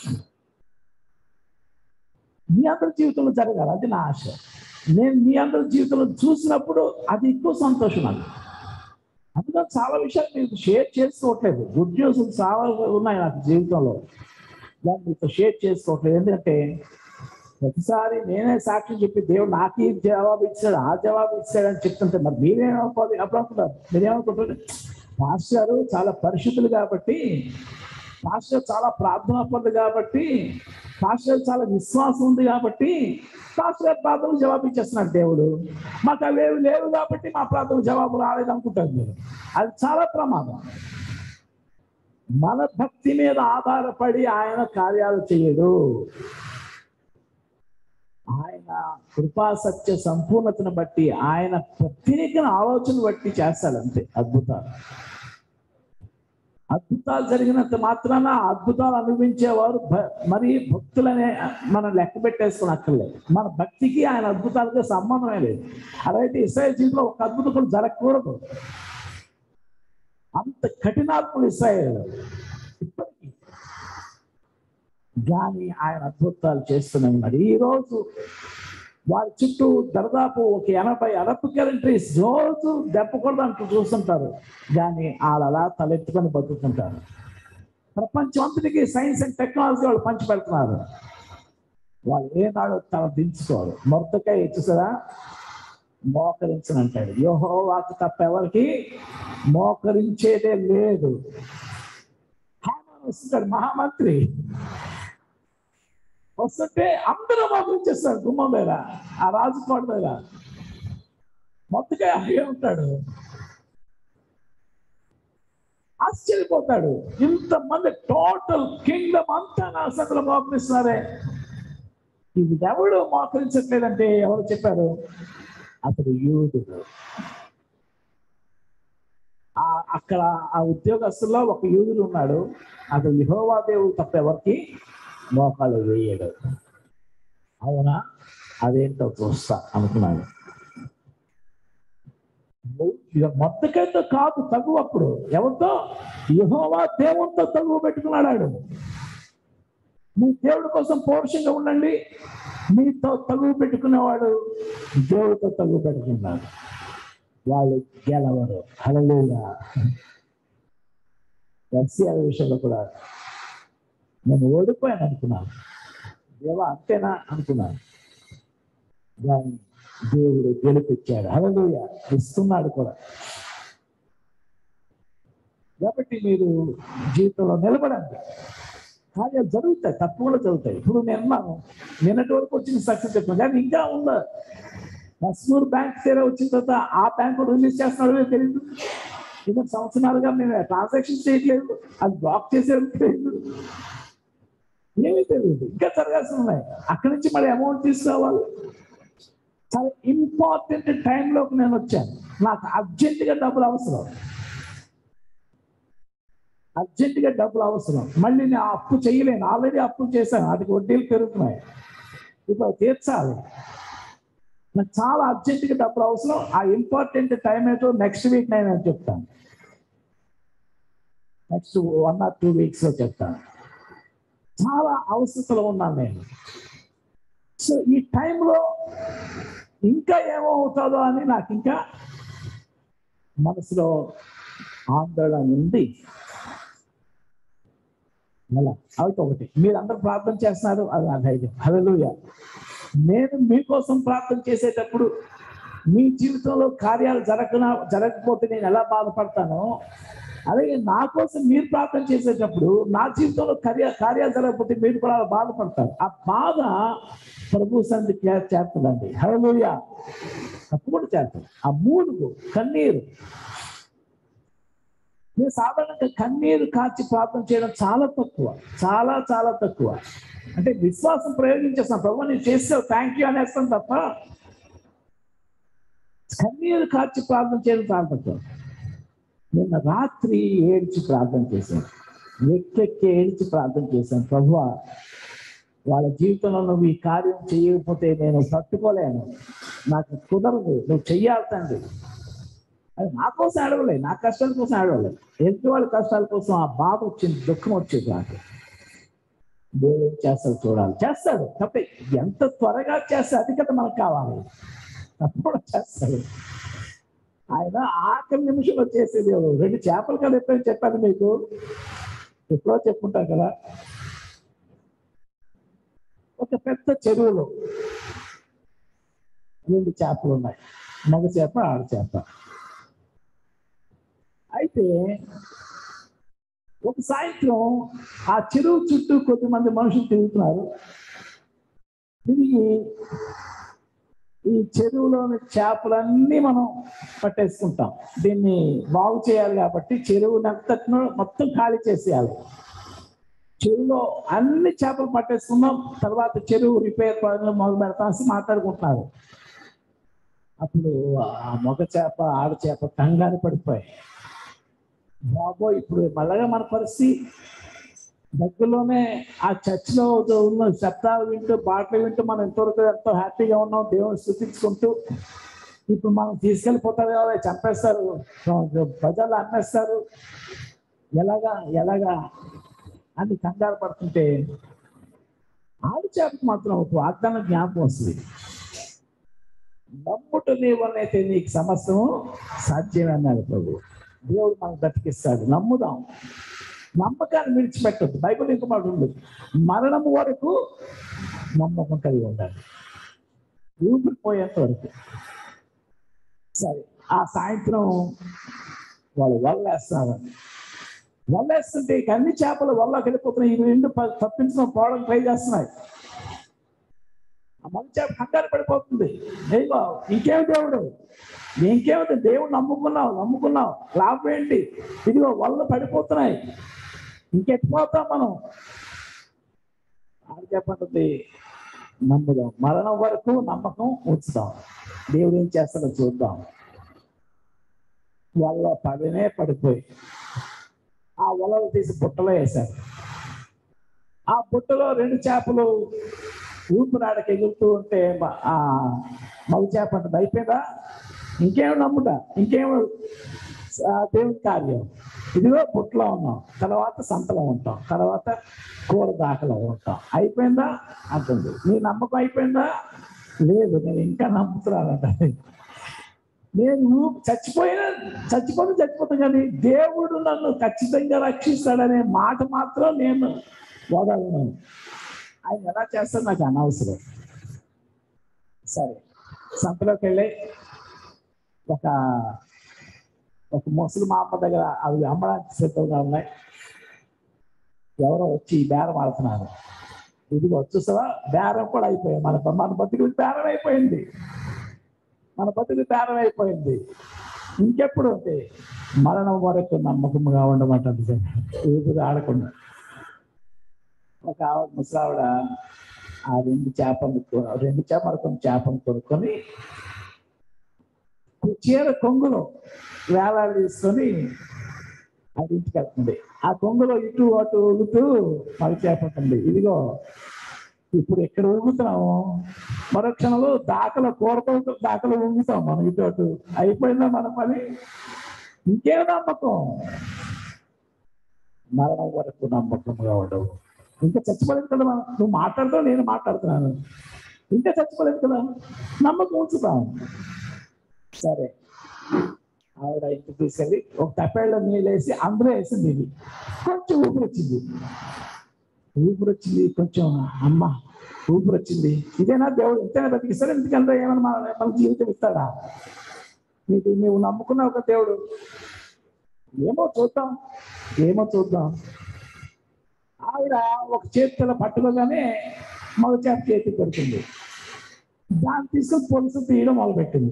మీ అందరి జీవితంలో జరగాలి అది నా ఆశ నేను మీ అందరి జీవితంలో చూసినప్పుడు అది ఎక్కువ సంతోషం నాకు అందుకని చాలా విషయాలు మీకు షేర్ చేసుకోవట్లేదు గుడ్ న్యూస్ చాలా ఉన్నాయి నాకు జీవితంలో దాన్ని మీతో షేర్ చేసుకోవట్లేదు ఎందుకంటే ప్రతిసారి నేనే సాక్ష్యం చెప్పి దేవుడు నాకు ఈ జవాబు ఇచ్చాడు ఆ జవాబు ఇచ్చాడు అని చెప్తుంటే మరి మీరేమనుకోవాలి అప్పుడు అనుకుంటారు మీరేమనుకుంటారు పాస్టర్ గారు చాలా పరిశుద్ధులు కాబట్టి పాస్టర్ గారు చాలా ప్రార్థనా పనులు కాబట్టి పాస్టర్ గారు చాలా విశ్వాసం ఉంది కాబట్టి పాస్టర్ గారు ప్రార్థనలు జవాబు ఇచ్చేస్తున్నాడు దేవుడు మాకు అవేవి లేవు కాబట్టి మా ప్రార్థన జవాబు రాలేదు అనుకుంటారు మీరు అది చాలా ప్రమాదం మన భక్తి మీద ఆధారపడి ఆయన కార్యాలు చేయడు ఆయన కృపా సత్య సంపూర్ణతను బట్టి ఆయన ప్రత్యేక ఆలోచన బట్టి చేస్తాడు అంతే అద్భుతాలు అద్భుతాలు జరిగినంత మాత్రాన ఆ అద్భుతాలు అనుభవించేవారు భ- మరి భక్తులనే మనం లెక్క పెట్టేసుకుని అక్కర్లేదు మన భక్తికి ఆయన అద్భుతాలతో సంబంధమే లేదు అలాగే ఇస్రాయల్ జీవితంలో ఒక అద్భుతం కూడా జరగకూడదు అంత కఠినాత్ములు ఇస్రాయల్ ఇప్పటికీ కానీ ఆయన అద్భుతాలు చేస్తూనే ఉన్నాడు ఈ రోజు వారి చుట్టూ దాదాపు ఒక ఎనభై అరబ్ కంట్రీస్ రోజు దెబ్బకూడదు అంటూ చూస్తుంటారు కానీ వాళ్ళు అలా తలెత్తుకొని బతుకుతుంటారు ప్రపంచం అంతటికి సైన్స్ అండ్ టెక్నాలజీ వాళ్ళు పంచి పెడుతున్నారు వాళ్ళు ఏనాడు తన దించుకోరు మొత్తకాయ చూసారా మోకరించనంటాడు యోహోవాకు తప్ప ఎవరికి మోకరించేదే లేదు హామాను వస్తుంటాడు మహామంత్రి వస్తుంటే అందరూ మోకరించేస్తారు గుమ్మం మీద ఆ రాజుకోట మీద మొత్తగా అయ్యే ఉంటాడు ఆశ్చర్యపోతాడు ఇంతమంది టోటల్ కింగ్డమ్ అంతా నా సందులో మోకరిస్తున్నారే ఇది ఎవడు మోకరించట్లేదంటే ఎవరు చెప్పారు అతడు యూదుడు ఆ అక్కడ ఆ ఉద్యోగస్తుల్లో ఒక యూదుడు ఉన్నాడు అతడు యహోవా దేవుడు తప్ప ఎవరికి మోకాలు వేయడు అవునా అదేంటో చూస్తా అనుకున్నాడు ఇక మొత్తకైతే కాదు తగు అప్పుడు ఎవరితో యహోవా దేవునితో తగువ పెట్టుకున్నాడు ఆడు. మీ దేవుడి కోసం పౌరుషంగా ఉండండి మీతో తగువ పెట్టుకునేవాడు దేవుడితో తగువ పెట్టుకున్నాడు వాళ్ళు గెలవరు హలలుగా ఎఫ్సిఆర్ విషయంలో కూడా నేను ఓడిపోయాను అనుకున్నాను దేవా అంతేనా అనుకున్నాను కానీ దేవుడు గెలిపించాడు హలలుయ ఇస్తున్నాడు కూడా కాబట్టి మీరు జీవితంలో నిలబడండి కార్యాలు జరుగుతాయి తప్పకుండా జరుగుతాయి ఇప్పుడు నేను అన్నాను నిన్నటి వరకు వచ్చిన సక్సెస్ చెప్తున్నాను కానీ ఇంకా ఉందా కస్మూర్ బ్యాంక్ తీరా వచ్చిన తర్వాత ఆ బ్యాంక్ రిలీజ్ చేస్తున్నాడో తెలియదు ఇంకా సంవత్సరాలుగా మేము ట్రాన్సాక్షన్ చేయట్లేదు అది బ్లాక్ చేసేది తెలియదు ఏమీ తెలియదు ఇంకా జరగాల్సి ఉన్నాయి అక్కడి నుంచి మరి అమౌంట్ తీసుకురావాలి చాలా ఇంపార్టెంట్ టైంలోకి నేను వచ్చాను నాకు అర్జెంటుగా డబ్బులు అవసరం అర్జెంటుగా డబ్బులు అవసరం మళ్ళీ నేను ఆ అప్పు చేయలేను ఆల్రెడీ అప్పు చేశాను వాటికి వడ్డీలు పెరుగుతున్నాయి ఇప్పుడు అవి తీర్చాలి నాకు చాలా అర్జెంటుగా డబ్బులు అవసరం ఆ ఇంపార్టెంట్ టైం ఏంటో నెక్స్ట్ వీక్ నేను చెప్తాను next one or two weeks లో చెప్తాను చాలా అవసరతలో ఉన్నాను నేను సో ఈ టైంలో ఇంకా ఏమవుతుందో అని నాకు ఇంకా మనసులో ఆందోళన ఉంది అలా అయితే ఒకటి మీరందరూ ప్రార్థన చేస్తున్నారు అది నా ధైర్యం హల్లెలూయా నేను మీకోసం ప్రార్థన చేసేటప్పుడు మీ జీవితంలో కార్యాలు జరగన జరగకపోతే నేను ఎలా బాధపడతానో అలాగే నా కోసం మీరు ప్రార్థన చేసేటప్పుడు నా జీవితంలో కార్య కార్యాలు జరగకపోతే మీరు కూడా అలా బాధపడతారు ఆ బాధ ప్రభు సంధి చేస్తుందండి హలోయ తప్పకుండా చేస్తాను ఆ మూడుగు కన్నీరు నేను సాధారణంగా కన్నీరు కాచి ప్రార్థన చేయడం చాలా తక్కువ చాలా చాలా తక్కువ అంటే విశ్వాసం ప్రయోగించేస్తాను ప్రభు నేను చేసావు థ్యాంక్ యూ అనేస్తాను తప్ప కన్నీరు కాచి ప్రార్థన చేయడం చాలా తక్కువ నిన్న రాత్రి ఏడ్చి ప్రార్థన చేశాను ఎక్కెక్కి ఏడ్చి ప్రార్థన చేశాను ప్రభు వాళ్ళ జీవితంలో నువ్వు ఈ కార్యం చేయకపోతే నేను తట్టుకోలేను నాకు కుదరదు నువ్వు చెయ్యాలి తండ్రి అది నా కోసం అడవలే నా కష్టాల కోసం అడవలే ఎదుటి వాళ్ళ కష్టాల కోసం ఆ బాధ వచ్చింది దుఃఖం వచ్చేది నాకు దేవుడు ఏం చేస్తాడు చూడాలి చేస్తాడు తప్పే ఎంత త్వరగా చేస్తే అది కదా మనకు కావాలి తప్పకుండా చేస్తాడు ఆయన ఆఖరి నిమిషంలో చేసేది ఎవరు? రెండు చేపలు కదా ఎప్పుడైనా చెప్పాను మీకు ఎప్పుడో చెప్పుకుంటారు కదా ఒక పెద్ద చెరువులో రెండు చేపలు ఉన్నాయి మగ చేప ఆడ చేప అయితే ఒక సాయంత్రం ఆ చెరువు చుట్టూ కొద్దిమంది మనుషులు తిరుగుతున్నారు తిరిగి ఈ చెరువులోని చేపలన్నీ మనం పట్టేసుకుంటాం దీన్ని బాగు చేయాలి కాబట్టి చెరువునంతటిను మొత్తం ఖాళీ చేసేయాలి చెరువులో అన్ని చేపలు పట్టేసుకున్నాం తర్వాత చెరువు రిపేర్ పనులు మొదలు పెడతామని మాట్లాడుకుంటున్నారు అప్పుడు ఆ మగ చేప ఆడ చేప కంగారు పడిపోయాయి బాబో ఇప్పుడు మళ్ళగా మన పరిస్థితి దగ్గరలోనే ఆ చర్చిలో ఉన్న శబ్దాలు వింటూ పాటలు వింటూ మనం ఎంతవరకు ఎంతో హ్యాపీగా ఉన్నాం దేవుని స్థుతించుకుంటూ ఇప్పుడు మనం తీసుకెళ్ళిపోతారు కదా చంపేస్తారు ప్రజలు అమ్మేస్తారు ఎలాగా ఎలాగా అని కంగారు పడుతుంటే ఆడి చేపకు మాత్రం ఒక వాగ్దానం జ్ఞాపకం వస్తుంది నమ్ముట నీ వలనైతే నీకు సమస్తము సాధ్యమే అన్నాడు ప్రభు దేవుడు మనకు బ్రతికిస్తాడు నమ్ముదాం నమ్మకాన్ని విడిచిపెట్టద్దు బైబిల్ ఇంక మాట ఉంది మరణం వరకు నమ్మకం కలిగి ఉండాలి ఊపిరిపోయేంత వరకు సరే ఆ సాయంత్రం వాళ్ళు వల్లేస్తారు వల్లేస్తుంటే ఇక అన్ని చేపలు వల్లకి వెళ్ళిపోతున్నాయి ఇవి రెండు ప- తప్పించడం పోవడం ట్రై చేస్తున్నాయి ఆ మగ చేప కంగారు పడిపోతుంది అయ్యో ఇంకేం దేవుడు ఇంకేమిటి దేవుడు నమ్ముకున్నావు నమ్ముకున్నావు లాభం ఏంటి ఇదిగో వల్ల పడిపోతున్నాయి ఇంకెట్టిపోతాం మనం అది చెప్పండి నమ్ముదాం మరణం వరకు నమ్మకం ఉంచుదాం దేవుడు ఏం చేస్తాడో చూద్దాం వల్ల పడినే పడిపోయి ఆ వలలు తీసి బుట్టలో వేశారు ఆ బుట్టలో రెండు చేపలు ఊపిరాడకి ఎగురుతూ ఉంటే మ- ఆ మగ చేప అంటది అయిపోయిందా ఇంకేం నమ్ముట ఇంకేం ఆ, దేవుని కార్యం ఇదిగో బుట్టలో ఉన్నాం తర్వాత సంతలో ఉంటాం తర్వాత కూర దాకలో ఉంటాం అయిపోయిందా అంటుంది నీ నమ్మకం అయిపోయిందా లేదు నేను ఇంకా నమ్ముతున్నానంట నేను ఊ- చచ్చిపోయినా చచ్చిపోతే చచ్చిపోతాను కానీ దేవుడు నన్ను ఖచ్చితంగా రక్షిస్తాడనే మాట మాత్రం నేను వదలను ఆయన ఎలా చేస్తాడు నాకు అనవసరం సరే సంతలోకి వెళ్ళి ఒక ఒక ముసలి మా అమ్మ దగ్గర అవి అమ్మడానికి సిద్ధంగా ఉన్నాయి ఎవరో వచ్చి బేరం ఆడుతున్నారు ఇదిగో చూసావా బేరం కూడా అయిపోయింది మన మన బతుకు బేరం అయిపోయింది మన బతుకు బేరం అయిపోయింది ఇంకెప్పుడు ఉంది మరణం వరకు నమ్మకంగా ఉండమంటుంది ఊపిరి ఆడకుండా ఒక ఆవిడ ముసలావిడ ఆ రెండు చేపలు కొ- రెండు చేపలు కొన్ని చేపలు కొనుక్కొని చీర కొంగులో వేలాడి తీసుకొని అది ఇంటికి వెళ్తుంది ఆ కొంగులో ఇటు అటు ఊగుతూ మళ్ళీ చేపట్టింది ఇదిగో ఇప్పుడు ఎక్కడ ఊగుతున్నాము మరో క్షణంలో దాకలో కూరతో దాకలో ఊగుతాం మనం ఇటు అటు అయిపోయిందా మన పని ఇంకేం నమ్మకం మరణం వరకు నమ్మకంగా ఉండవు ఇంకా చచ్చిపోలేదు కదా మనం నువ్వు మాట్లాడుతావు నేను మాట్లాడుతున్నాను ఇంకా చచ్చిపోలేదు కదా నమ్మకం ఉంచుతాం సరే ఆవిడ ఇంటికి తీసుకెళ్ళి ఒక తప్పేళ్ళ నీళ్ళు వేసి అందులో వేసింది ఇది కొంచెం ఊపిరి వచ్చింది ఊపిరి వచ్చింది కొంచెం అమ్మ ఊపిరి వచ్చింది ఇదేనా దేవుడు ఎంతైనా బతికిస్తాడు ఎందుకంటే ఏమైనా మన మన జీవితం ఇస్తాడా నీకు నువ్వు నమ్ముకున్న ఒక దేవుడు ఏమో చూద్దాం ఏమో చూద్దాం ఆవిడ ఒక చేతిలో పట్టుకోగానే మగ చేప చేతికి దొరికింది దాన్ని తీసుకొని పొలుసు తీయడం మొదలుపెట్టింది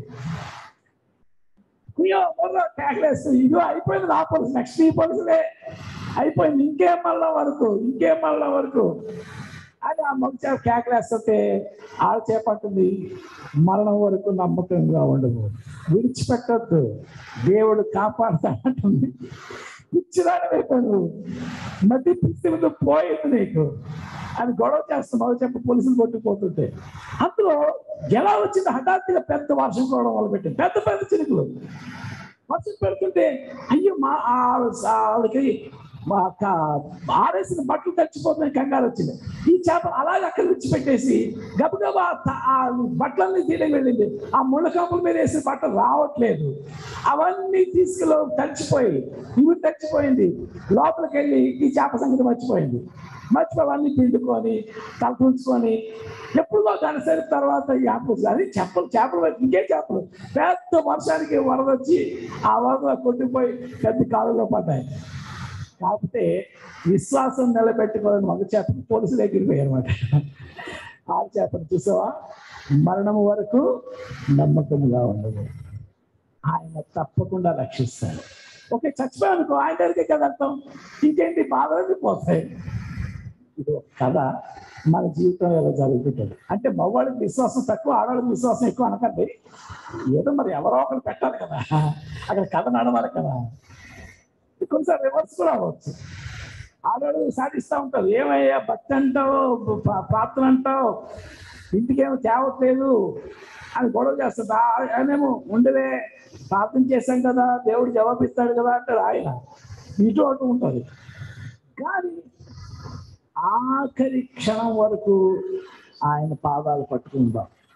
కుయ్యో మొర్ర కేకలేస్తూ ఇదిగో అయిపోయింది నా పొలుసు నెక్స్ట్ ఈ పొలుసులే అయిపోయింది ఇంకేం మళ్ళా వరకు ఇంకేం మళ్ళా వరకు అని ఆ మగ చేప కేకలేస్తుంటే ఆడ చేపట్టింది మరణం వరకు నమ్మకంగా ఉండదు విడిచిపెట్టద్దు దేవుడు కాపాడుతానంటుంది పిచ్చిదాని అయిపోయాడు మధ్య పిచ్చి పోయింది నీకు అని గొడవ చేస్తున్నావు చెప్పి పోలీసులు కొట్టుకుపోతుంటే అందులో ఎలా వచ్చింది హఠాత్తుగా పెద్ద వర్షం కూడా మొదలుపెట్టింది పెద్ద పెద్ద చినుకులు వర్షం పెడుతుంటే అయ్యో మా ఆ- ఆవిడకి మా క- ఆరేసిన బట్టలు తడిచిపోతున్నాయి కంగారు వచ్చింది ఈ చేప అలాగే అక్కడ విడిచిపెట్టేసి గబగబా త- ఆ బట్టలన్నీ తీయడానికి వెళ్ళింది ఆ ముళ్ళ కాపుల మీద వేసిన బట్టలు రావట్లేదు అవన్నీ తీసుకెళ్ళి తడిచిపోయి ఇవి తడిచిపోయింది లోపలికి వెళ్ళి ఈ చేప సంగతి మర్చిపోయింది మర్చిపోయి అవన్నీ పిండుకొని తల తుంచుకొని ఎప్పుడో గనసరి తర్వాత ఈ ఆపలు అది చేపలు చేపలు ఇంకే చేపలు పెద్ద వర్షానికి వరద వచ్చి ఆ వరద కొట్టుకుపోయి పెద్ద కాలులో పడ్డాయి కాకపోతే విశ్వాసం నిలబెట్టుకోవాలని మగ చేపలు పోలీసులు ఎగిరిపోయారు అనమాట ఆ చేపను చూసావా మరణం వరకు నమ్మకంగా ఉండదు ఆయన తప్పకుండా రక్షిస్తాడు ఓకే చచ్చిపోయాను అనుకో ఆయన దగ్గరికి కదా అర్థం ఇంకేంటి బాధలన్నీ పోతాయి ఇది ఒక కథ మన జీవితం ఎలా జరుగుతుంటుంది అంటే మగవాడికి విశ్వాసం తక్కువ ఆడవాళ్ళకి విశ్వాసం ఎక్కువ అనకండి ఏదో మరి ఎవరో ఒకరు పెట్టాలి కదా అక్కడ కథ నడవాలి కదా కొన్నిసార్లు రివర్స్ కూడా అవ్వచ్చు ఆడవాళ్ళు సాధిస్తూ ఉంటారు ఏమయ్యా భక్తి అంటావు ప్రా- ప్రార్థన అంటావు ఇంటికేమో తేవట్లేదు అని గొడవ చేస్తుంది ఆ- ఆయనేమో ఉండవే ప్రార్థన చేశాం కదా దేవుడు జవాబిస్తాడు కదా అంటారు ఆయన ఇటు అటు ఉంటుంది కానీ ఆఖరి క్షణం వరకు ఆయన పాదాలు పట్టుకుందాం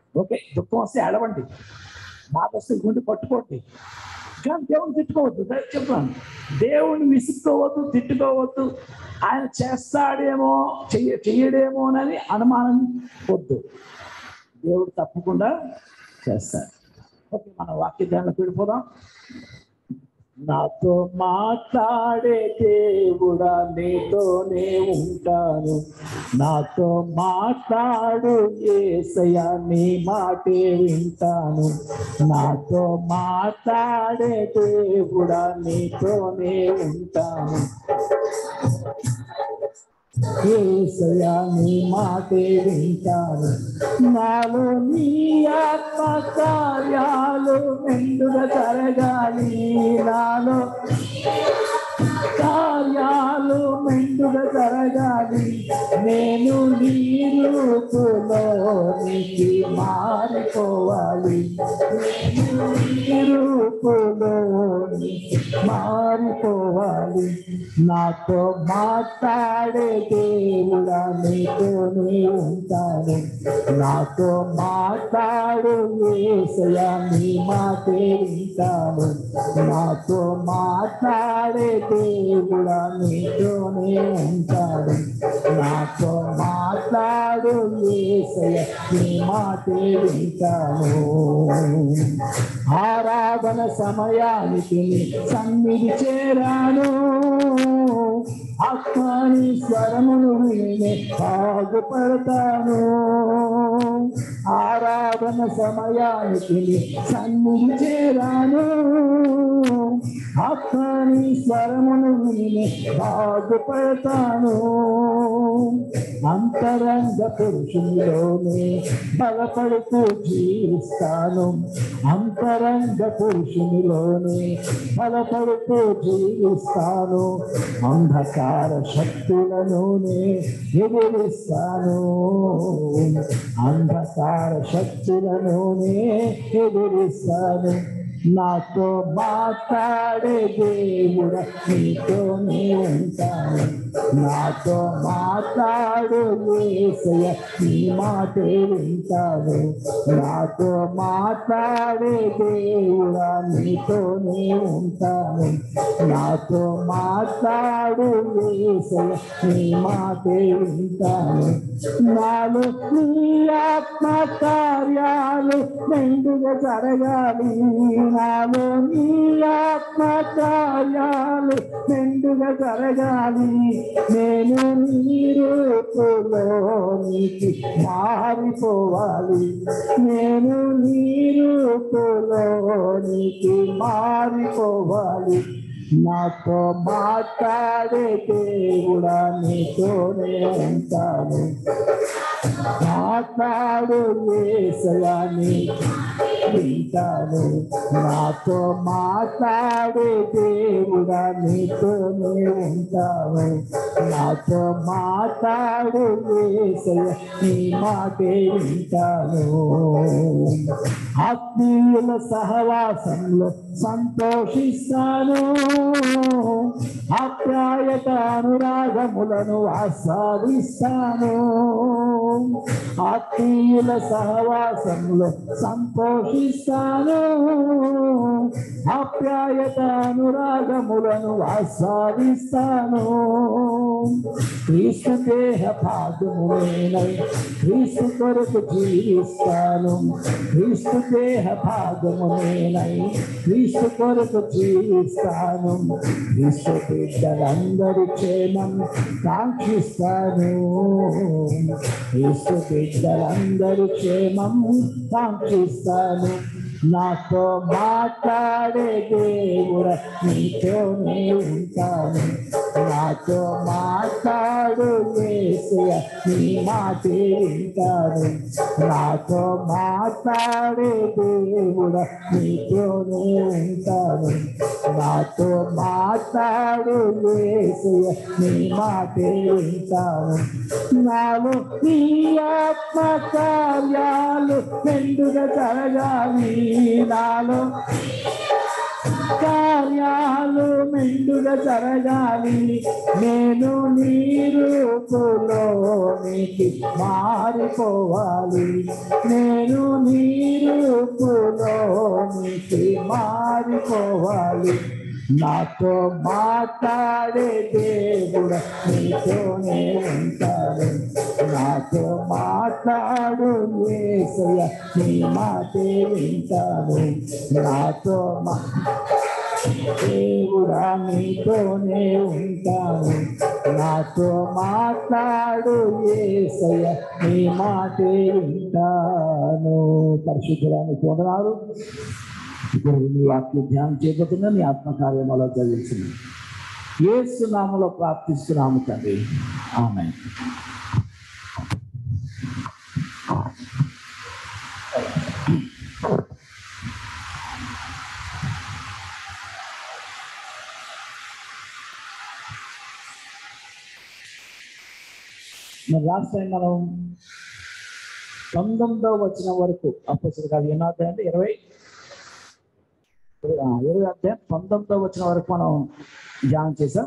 ఓకే దుఃఖం వస్తే ఏడవండి బాధ వస్తే గుండె పట్టుకోండి కానీ దేవుని తిట్టుకోవద్దు నేను చెప్తాను దేవుని విసుక్కోవద్దు తిట్టుకోవద్దు ఆయన చేస్తాడేమో చెయ్య చెయ్యడేమోనని అనుమానం వద్దు దేవుడు తప్పకుండా చేస్తాడు ఓకే మన వాక్య ధ్యానం పెడిపోదాం నాతో మాట్లాడే దేవుడా నీతోనే ఉంటాను నాతో మాట్లాడు ఏసయ్య నీ మాటే వింటాను నాతో మాట్లాడే దేవుడా నీతోనే ఉంటాను ఏసయ్య నీ మాటే వింటాను నాలో నీ ఆత్మ కార్యాలు మెండుగా జరగాలి నాలో కార్యాలు మెండుగా జరగాలి నేను నీ రూపులోనికి మారిపోవాలి నేను నీ రూపులోనికి మారిపోవాలి నాతో మాట్లాడే దేవుడా నీతోనే ఉంటాను నాతో మాట్లాడు ఏసయ నీ మాటే వింటాను నాతో మాట్లాడే దేవుడా నీతోనే ఉంటాడు నాతో మాట్లాడు ఏసయ నీ మాటే వింటాను ఆరాధన సమయానికి నీ సన్నిధి చేరాను ఆత్మాని స్వరమును విని బాగుపడతాను ఆరాధన సమయానికి నీ సన్నిధి చేరాను ఆత్మాని స్వరమును విని బాగుపడతాను అంతరంగ పురుషునిలోనే బలపడుతూ జీవిస్తాను అంతరంగ పురుషునిలోనే బలపడుతూ జీవిస్తాను అంధకార శక్తులలోనే ఎదిరిస్తాను అంధకార శక్తులలోనే ఎదిరిస్తాను నాతో మాట్లాడే దేవుడ నీతోనే ఉంటాను నాతో మాట్లాడు ఏసయ్య నీ మాటే వింటాను నాతో మాట్లాడే దేవుడా నీతోనే ఉంటాను నాతో మాట్లాడు ఏసయ్య నీ మాటే వింటాను నాలో నీ ఆత్మ కార్యాలు మెండుగా జరగాలి నాలో నీ ఆత్మ కార్యాలు మెండుగా జరగాలి నేను నీ రూపులోనికి మారిపోవాలి నేను నీ రూపులోనికి మారిపోవాలి నాతో మాట్లాడే దేవుడా నీతోనే ఉంటాను మాట్లాడు ఏసయాని వింటాను నాతో మాట్లాడే దేవుడా నీతోనే ఉంటాను నాతో మాట్లాడు ఏసయ నీ మాటే వింటాను ఆత్మీయుల సహవాసంలో సంతోషిస్తాను ఆప్యాయత అనురాగములను ఆస్వాదిస్తాను ఆత్మీయుల సహవాసంలో సంతోషిస్తాను ఆప్యాయత అనురాగములను ఆస్వాదిస్తాను క్రీస్తు దేహ భాగములేనై క్రీస్తు కొరకు జీవిస్తాను క్రీస్తు దేహ భాగములేనై క్రీస్తు కొరకు జీవిస్తాను క్రీస్తు బిడ్డలందరి క్షేమం కాంక్షిస్తాను క్రీస్తు బిడ్డలందరి క్షేమం కాంక్షిస్తాను నాతో మాట్లాడే దేవుడ నీతోనే ఉంటాను నాతో మాట్లాడు ఏసయ్య నీ మాటే వింటాను నాతో మాట్లాడే దేవుడ నీతోనే ఉంటాను నాతో మాట్లాడు ఏసయ్య నీ మాటే వింటాను నాలో నీ ఆత్మ కార్యాలు మెండుగా జరగాలి నాలో కార్యాలు మెండుగా జరగాలి నేను నీ రూపులోనికి మారిపోవాలి నేను నీ రూపులోనికి మారిపోవాలి నాతో మాట్లాడే దేవుడు నీతోనే ఉంటాడు నాతో మాట్లాడు ఏసయ్య నీ మాటే వింటాడు నాతో మా దేవుడా నీతోనే ఉంటాను నాతో మాట్లాడు ఏసయ్య నీ మాటే వింటాను పరిశుద్ధురానికి వందనాలు ఇప్పుడు నీ వాక్యం ధ్యానం చేయబోతున్నా నీ ఆత్మకార్యములో చదివించింది ఏసు నామలో ప్రార్థిస్తున్నాము తండ్రి ఆమె మరి లాస్ట్ టైం మనం పంతొమ్మిదవ వచ్చిన వరకు అప్పసరి కాదు ఎన్నో అంటే ఇరవై ఆ, ఇరవై అధ్యాయం పంతొమ్మిదవ వచ్చిన వరకు మనం ధ్యానం చేసాం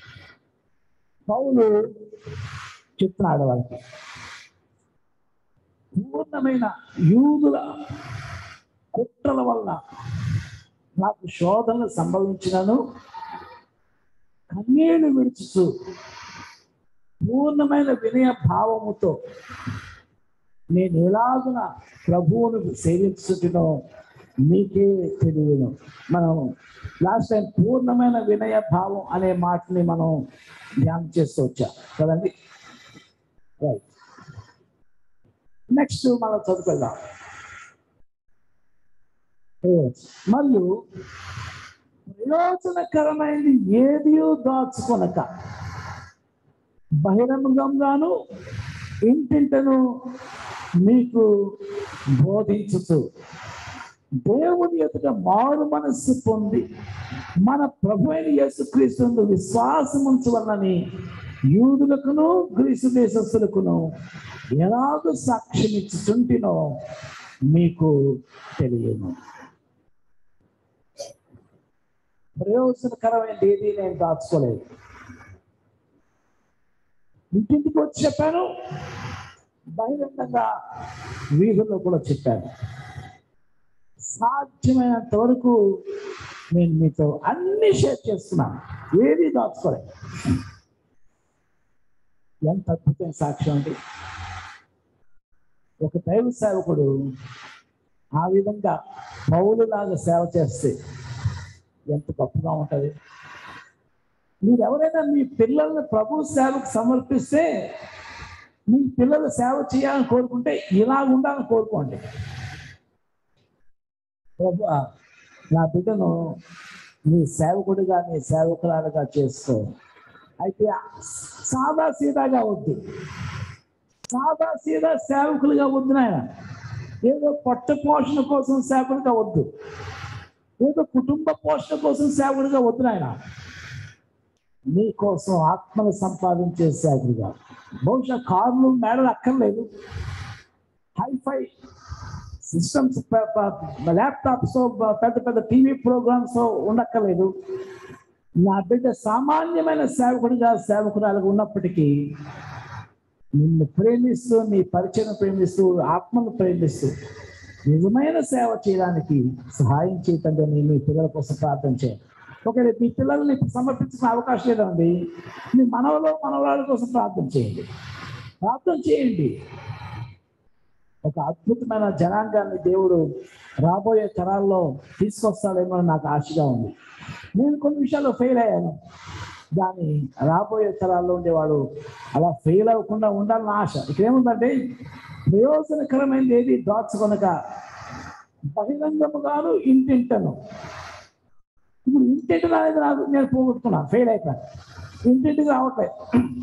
పౌలు చెప్తున్నాడు వాళ్ళకి పూర్ణమైన యూదుల కుట్రల వల్ల నాకు శోధనలు సంభవించినను కన్నీళ్లు విడుచుతూ పూర్ణమైన వినయ భావముతో నేను ఎలాగున ప్రభువును సేవించుటనో మీకే తెలియను మనం లాస్ట్ టైం పూర్ణమైన వినయ భావం అనే మాటని మనం ధ్యానం చేస్తూ వచ్చాం కదండి రైట్ నెక్స్ట్ మనం చదువుకుందాం మరియు ప్రయోజనకరమైనది ఏది దాచుకొనక బహిరంగంగాను ఇంటింటను మీకు బోధించుతూ దేవుని ఎదుట మారు మనస్సు పొంది మన ప్రభు అయిన యేసుక్రీస్తు విశ్వాసముంచు వలనని యూదులకును గ్రీసు దేశస్తులకును ఎలాగో సాక్ష్యం ఇచ్చుచుంటినో మీకు తెలియను ప్రయోజనకరమైనది ఏది నేను దాచుకోలేదు ఇంటింటికి వచ్చి చెప్పాను బహిరంగంగా వీధుల్లో కూడా చెప్పాను సాధ్యమైనంత వరకు నేను మీతో అన్ని షేర్ చేస్తున్నాను ఏది దాచుకోలేదు ఎంత అద్భుతమైన సాక్ష్యం అండి ఒక దైవ సేవకుడు ఆ విధంగా పౌలులాగా సేవ చేస్తే ఎంత గొప్పగా ఉంటుంది మీరు ఎవరైనా మీ పిల్లల్ని ప్రభు సేవకు సమర్పిస్తే మీ పిల్లలు సేవ చేయాలని కోరుకుంటే ఇలా ఉండాలని కోరుకోండి ప్రభు నా బిడ్డను నీ సేవకుడిగా నీ సేవకురాలుగా చేసుకో అయితే సాదా సీదాగా వద్దు సాదా సీదా సేవకులుగా వద్దు నాయన ఏదో పొట్ట పోషణ కోసం సేవకుడిగా వద్దు ఏదో కుటుంబ పోషణ కోసం సేవకుడిగా వద్దు నాయన నీ కోసం ఆత్మను సంపాదించే సేవకుడిగా బహుశా కార్లు మేడలు అక్కర్లేదు హైఫై సిస్టమ్స్ ల్యాప్టాప్స్ పెద్ద పెద్ద టీవీ ప్రోగ్రామ్స్ ఉండక్కర్లేదు నా బిడ్డ సామాన్యమైన సేవకుడిగా సేవకురాలుగా ఉన్నప్పటికీ నిన్ను ప్రేమిస్తూ నీ పరిచయం ప్రేమిస్తూ ఆత్మను ప్రేమిస్తూ నిజమైన సేవ చేయడానికి సహాయం చేయటండి నీ మీ పిల్లల కోసం ప్రార్థన చేయండి ఒకవేళ మీ పిల్లల్ని సమర్పించిన అవకాశం లేదండి మీ మనవలో మనవరాల కోసం ప్రార్థన చేయండి ప్రార్థన చేయండి ఒక అద్భుతమైన జనాంగాన్ని దేవుడు రాబోయే తరాల్లో తీసుకొస్తాడేమో అని నాకు ఆశగా ఉంది నేను కొన్ని విషయాల్లో ఫెయిల్ అయ్యాను దాన్ని రాబోయే తరాల్లో ఉండేవాడు అలా ఫెయిల్ అవ్వకుండా ఉండాలని ఆశ ఇక్కడ ఏముందంటే ప్రయోజనకరమైనది ఏది దాచుకొనక బహిరంగముగాను ఇంటింటను ఇప్పుడు ఇంటింటి అనేది నాకు నేను పోగొట్టుకున్నాను ఫెయిల్ అయిపోయాను ఇంటింటికి రావట్లేదు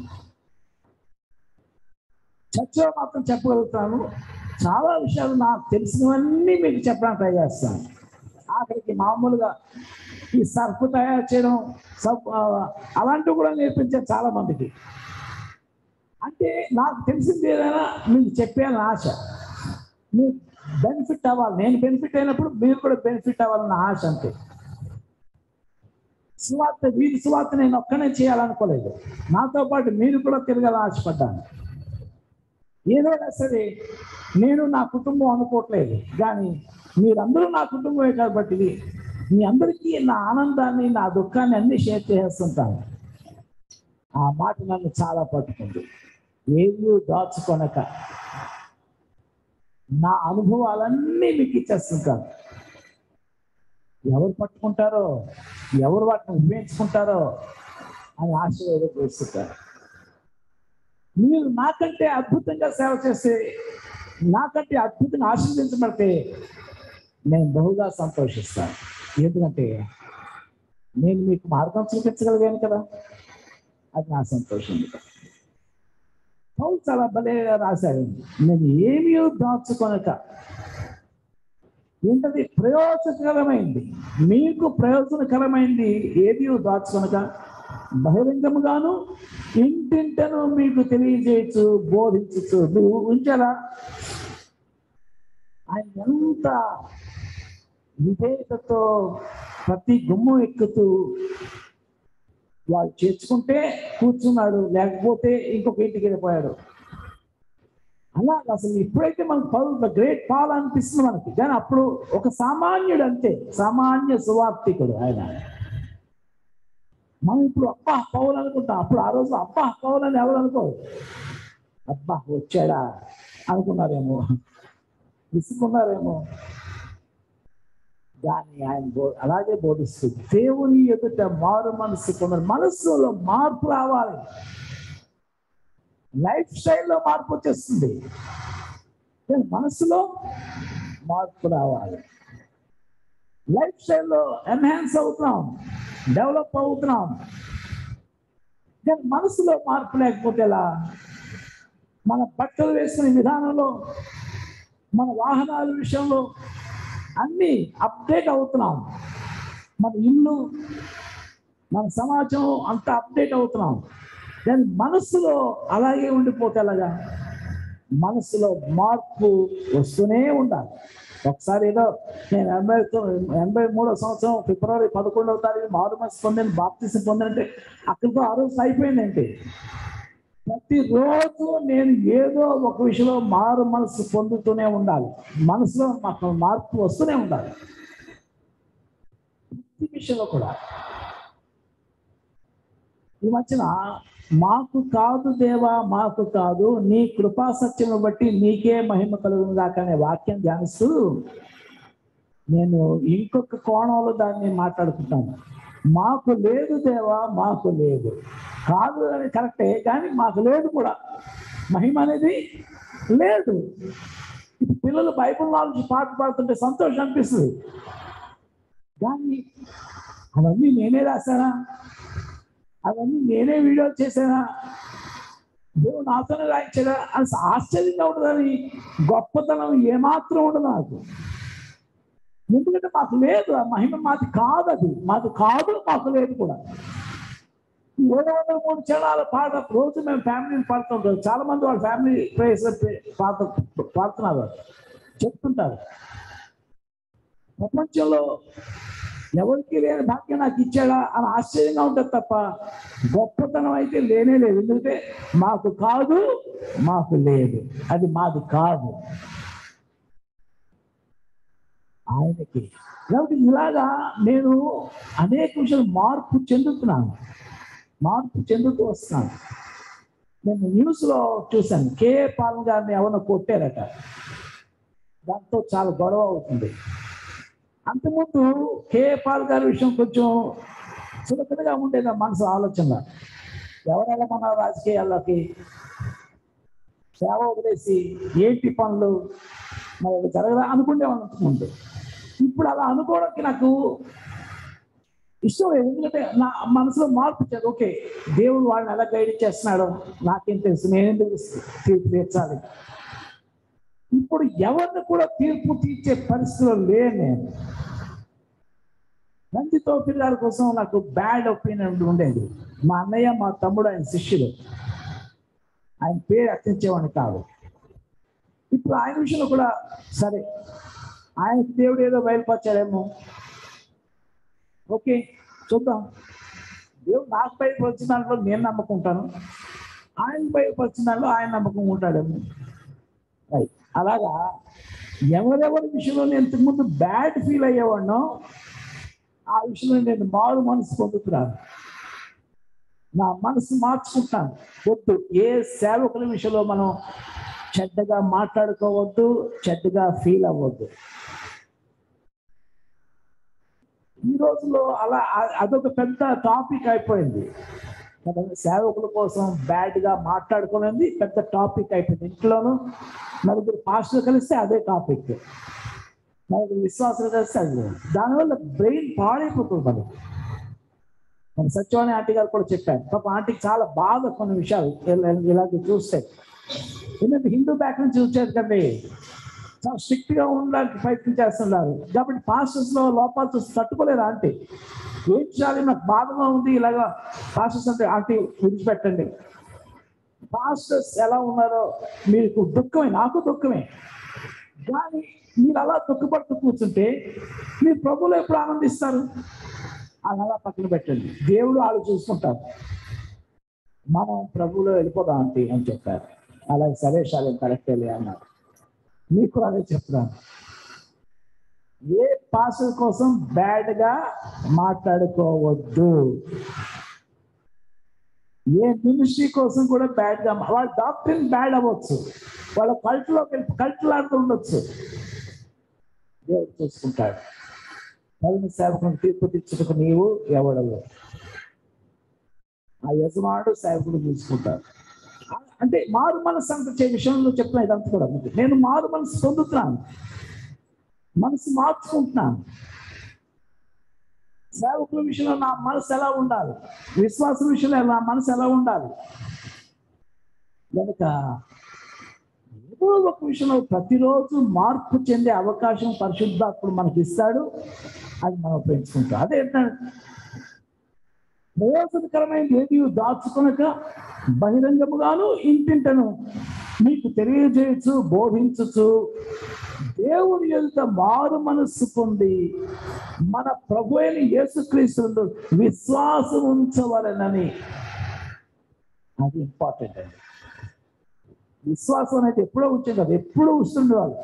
చర్చలో మాత్రం చెప్పగలుగుతాను చాలా విషయాలు నాకు తెలిసినవన్నీ మీకు చెప్పడానికి ట్రై చేస్తాను ఆఖరికి మామూలుగా ఈ సర్ఫ్ తయారు చేయడం సర్ఫ్ ఆ, అలాంటివి కూడా నేర్పించారు చాలా మందికి అంటే నాకు తెలిసింది ఏదైనా మీకు చెప్పాలని ఆశ మీరు బెనిఫిట్ అవ్వాలి నేను బెనిఫిట్ అయినప్పుడు మీరు కూడా బెనిఫిట్ అవ్వాలన్న ఆశ అంతే సువార్త వీరి సువార్త నేను ఒక్కనే చేయాలనుకోలేదు నాతో పాటు మీరు కూడా తిరగాలని ఆశపడ్డాను ఏదైనా సరే నేను నా కుటుంబం అనుకోవట్లేదు కానీ మీరందరూ నా కుటుంబమే కాబట్టి మీ అందరికీ నా ఆనందాన్ని నా దుఃఖాన్ని అన్ని షేర్ చేస్తుంటాను ఆ మాట నన్ను చాలా పట్టుకుంది ఏది దాచుకొనక నా అనుభవాలన్నీ మీకు ఇచ్చేస్తుంటాను ఎవరు పట్టుకుంటారో ఎవరు వాటిని ఉపయోగించుకుంటారో అని ఆశీర్వాదం చేస్తుంటారు మీరు నాకంటే అద్భుతంగా సేవ చేస్తే నాకంటే అద్భుతంగా ఆశీర్వదించబడితే నేను బహుగా సంతోషిస్తాను ఎందుకంటే నేను మీకు మార్గం చూపించగలిగాను కదా అది నా సంతోషం పౌలు చాలా భలే రాశాడు నేను ఏమీ దాచుకొనక ఏంటది ప్రయోజనకరమైంది మీకు ప్రయోజనకరమైంది ఏది దాచుకొనక బహిరంగముగాను ఇంటింటను మీకు తెలియజేయచ్చు బోధించచ్చు నువ్వు ఉంచారా ఆయన ఎంత విధేయతతో ప్రతి గుమ్ము ఎక్కుతూ వాళ్ళు చేర్చుకుంటే కూర్చున్నాడు లేకపోతే ఇంకొక ఇంటికి వెళ్ళిపోయాడు అలా అసలు ఇప్పుడైతే మనకు పౌరు గ్రేట్ పాల్ అనిపిస్తుంది మనకి కానీ అప్పుడు ఒక సామాన్యుడు అంతే సామాన్య సువార్థికుడు ఆయన మనం ఇప్పుడు అబ్బా పౌలు అనుకుంటాం అప్పుడు ఆ రోజు అబ్బా పౌలు అని ఎవరు అనుకోరు అబ్బా వచ్చాడా అనుకున్నారేమో విసుకున్నారేమో దాన్ని ఆయన బో అలాగే బోధిస్తుంది దేవుని ఎదుట మారు మనసు కొందరు మనస్సులో మార్పు రావాలి లైఫ్ స్టైల్లో మార్పు వచ్చేస్తుంది కానీ మనసులో మార్పు రావాలి లైఫ్ స్టైల్లో ఎన్హాన్స్ అవుతున్నాం డెవలప్ అవుతున్నాం కానీ మనసులో మార్పు లేకపోతే ఎలా మన బట్టలు వేసుకునే విధానంలో మన వాహనాల విషయంలో అన్నీ అప్డేట్ అవుతున్నాం మన ఇల్లు మన సమాజం అంతా అప్డేట్ అవుతున్నాం కానీ మనసులో అలాగే ఉండిపోతే అలాగా మనసులో మార్పు వస్తూనే ఉండాలి ఒకసారి ఏదో నేను ఎనభై తొ- ఎనభై మూడో సంవత్సరం ఫిబ్రవరి పదకొండవ తారీఖు మారు మనసు పొందాను బాప్తీసం పొందానంటే అక్కడితో ఆ రోజు అయిపోయిందంటే ప్రతిరోజు నేను ఏదో ఒక విషయంలో మారు మనసు పొందుతూనే ఉండాలి మనసులో మాకు మార్పు వస్తూనే ఉండాలి ప్రతి విషయంలో కూడా ఈ మధ్యన మాకు కాదు దేవా మాకు కాదు నీ కృపా సత్యమును బట్టి నీకే మహిమ కలుగును దాకా అనే వాక్యం ధ్యానిస్తూ నేను ఇంకొక కోణంలో దాన్ని మాట్లాడుకుంటాను మాకు లేదు దేవా మాకు లేదు కాదు అని కరెక్టే కానీ మాకు లేదు కూడా మహిమ అనేది లేదు ఇప్పుడు పిల్లలు బైబిల్ నాలెడ్జ్ పాట పాడుతుంటే సంతోషం అనిపిస్తుంది కానీ అవన్నీ నేనే రాశానా అవన్నీ నేనే వీడియో చేశానా దేవుడు నాతోనే రాయించాడా అని ఆశ్చర్యంగా ఉండదని గొప్పతనం ఏమాత్రం ఉండదు నాకు ఎందుకంటే మాకు లేదు ఆ మహిమ మాది కాదు అది మాది కాదు మాకు లేదు కూడా ఏడు వందల మూడు చరణాల పాట రోజు మేము ఫ్యామిలీని పాడుతుంటాం చాలా మంది వాళ్ళ ఫ్యామిలీ ప్రేస్ పాట పాడుతున్నారు చెప్తుంటారు ప్రపంచంలో ఎవరికి లేని భాగ్యం నాకు ఇచ్చాడా అని ఆశ్చర్యంగా ఉంటుంది తప్ప గొప్పతనం అయితే లేనే లేదు ఎందుకంటే మాకు కాదు మాకు లేదు అది మాది కాదు ఆయనకి కాబట్టి ఇలాగా నేను అనేక విషయాలు మార్పు చెందుతున్నాను మార్పు చెందుతూ వస్తున్నాను నేను న్యూస్లో చూశాను కేఏ పాలన్ గారిని ఎవరినో కొట్టారట దాంతో చాలా గొడవ అవుతుంది అంతకుముందు కేఏ పాల్ గారి విషయం కొంచెం సులభంగా ఉండేది ఆ మనసు ఆలోచన ఎవరెలా మన రాజకీయాల్లోకి సేవ వదిలేసి ఏంటి పనులు మరి అది జరగదా అనుకునేవాళ్ళం ముందు ఇప్పుడు అలా అనుకోవడానికి నాకు ఇష్టం లేదు ఎందుకంటే నా మనసులో మార్పు వచ్చేది ఓకే దేవుడు వాళ్ళని ఎలా గైడ్ చేస్తున్నాడో నాకేం తెలుసు నేను ఎందుకు తీర్పు తీర్చాలి ఇప్పుడు ఎవరిని కూడా తీర్పు తీర్చే పరిస్థితిలో లేను నేను రంజితో పిల్లల కోసం నాకు బ్యాడ్ ఒపీనియన్ ఉండేది మా అన్నయ్య మా తమ్ముడు ఆయన శిష్యుడు ఆయన పేరు అర్చించేవాడిని కాదు ఇప్పుడు ఆయన విషయంలో కూడా సరే ఆయన దేవుడు ఏదో బయలుపరిచాడేమో ఓకే చూద్దాం దేవుడు నాకు బయటపరిచిన దాంట్లో నేను నమ్మకుంటాను ఆయన బయటపరిచిన దాంట్లో ఆయన నమ్మకం ఉంటాడేమో రైట్ అలాగా ఎవరెవరి విషయంలో నేను ఇంతకుముందు బ్యాడ్ ఫీల్ అయ్యేవాడినో ఆ విషయంలో నేను మారు మనసు పొందుతున్నాను నా మనసు మార్చుకుంటాను వద్దు ఏ సేవకుల విషయంలో మనం చెడ్డగా మాట్లాడుకోవద్దు చెడ్డగా ఫీల్ అవ్వద్దు ఈ రోజుల్లో అలా అ- అదొక పెద్ద టాపిక్ అయిపోయింది కదా సేవకుల కోసం బ్యాడ్ గా మాట్లాడుకునేది పెద్ద టాపిక్ అయిపోయింది ఇంట్లోనూ నలుగురు పాస్టర్లు కలిస్తే అదే టాపిక్ నలుగురు విశ్వాసాలు కలిస్తే అది దానివల్ల బ్రెయిన్ పాడైపోతుంది మనకి మన సత్యవాణి ఆంటీ గారు కూడా చెప్పారు పాప ఆంటీకి చాలా బాధ కొన్ని విషయాలు ఇలా- ఇలాగే చూస్తే ఎందుకంటే హిందూ బ్యాక్ నుంచి వచ్చారు కండి చాలా స్ట్రిక్ట్ గా ఉండడానికి ప్రయత్నం చేస్తున్నారు కాబట్టి పాస్టర్స్ లో లోపాలు చూసి తట్టుకోలేరు ఆంటీ ఏం చేయాలి నాకు బాధగా ఉంది ఇలాగా పాస్టర్స్ అంటే ఆంటీ విడిచిపెట్టండి పాస్టర్స్ ఎలా ఉన్నారో మీకు దుఃఖమే నాకు దుఃఖమే కానీ మీరు అలా దుఃఖపడుతూ కూర్చుంటే మీరు ప్రభువులో ఎప్పుడు ఆనందిస్తారు అది అలా పక్కన పెట్టండి దేవుడు వాళ్ళు చూసుకుంటారు మనం ప్రభువులో వెళ్ళిపోదాం ఆంటీ అని చెప్పారు అలాగే సరే శాలం కరెక్టే అన్నారు మీకు కూడా అదే చెప్తున్నాను ఏ పాస్టర్ కోసం బ్యాడ్ గా మాట్లాడుకోవద్దు ఏ మినిస్ట్రీ కోసం కూడా బ్యాడ్ గా మా- వాళ్ళ డాక్టరీన్ బ్యాడ్ అవ్వచ్చు వాళ్ళ కల్ట్లోకి వెళ్ళి కల్ట్లాడుతూ ఉండొచ్చు దేవుడు చూసుకుంటాడు తగిన సేవకుని తీర్పు తెచ్చుటకు నీవు ఎవడవు ఆ యజమానుడు సేవకుడు చూసుకుంటాడు అంటే మారు మనసు అంత చే విషయంలో చెప్తున్నా ఇదంతా కూడా మీకు. నేను మారు మనసు పొందుతున్నాను మనసు మార్చుకుంటున్నాను సేవకుల విషయంలో నా మనసు ఎలా ఉండాలి విశ్వాసం విషయంలో నా మనసు ఎలా ఉండాలి కనుక ఏదో ఒక విషయంలో ప్రతిరోజు మార్పు చెందే అవకాశం పరిశుద్ధాత్ముడు మనకి ఇస్తాడు అది మనం పెంచుకుంటాం అదేంటంటే ప్రయోజనకరమైన ఏది దాచుకొనక బహిరంగముగాను ఇంటింటను మీకు తెలియజేయచ్చు బోధించచ్చు దేవుని ఎదుట మారు మనస్సు పొంది మన ప్రభు అయిన యేసుక్రీస్తు విశ్వాసం ఉంచవలనని అది ఇంపార్టెంట్ అండి విశ్వాసం అనేది ఎప్పుడో ఉంచింది అది ఎప్పుడూ ఉంటుండేవాళ్ళు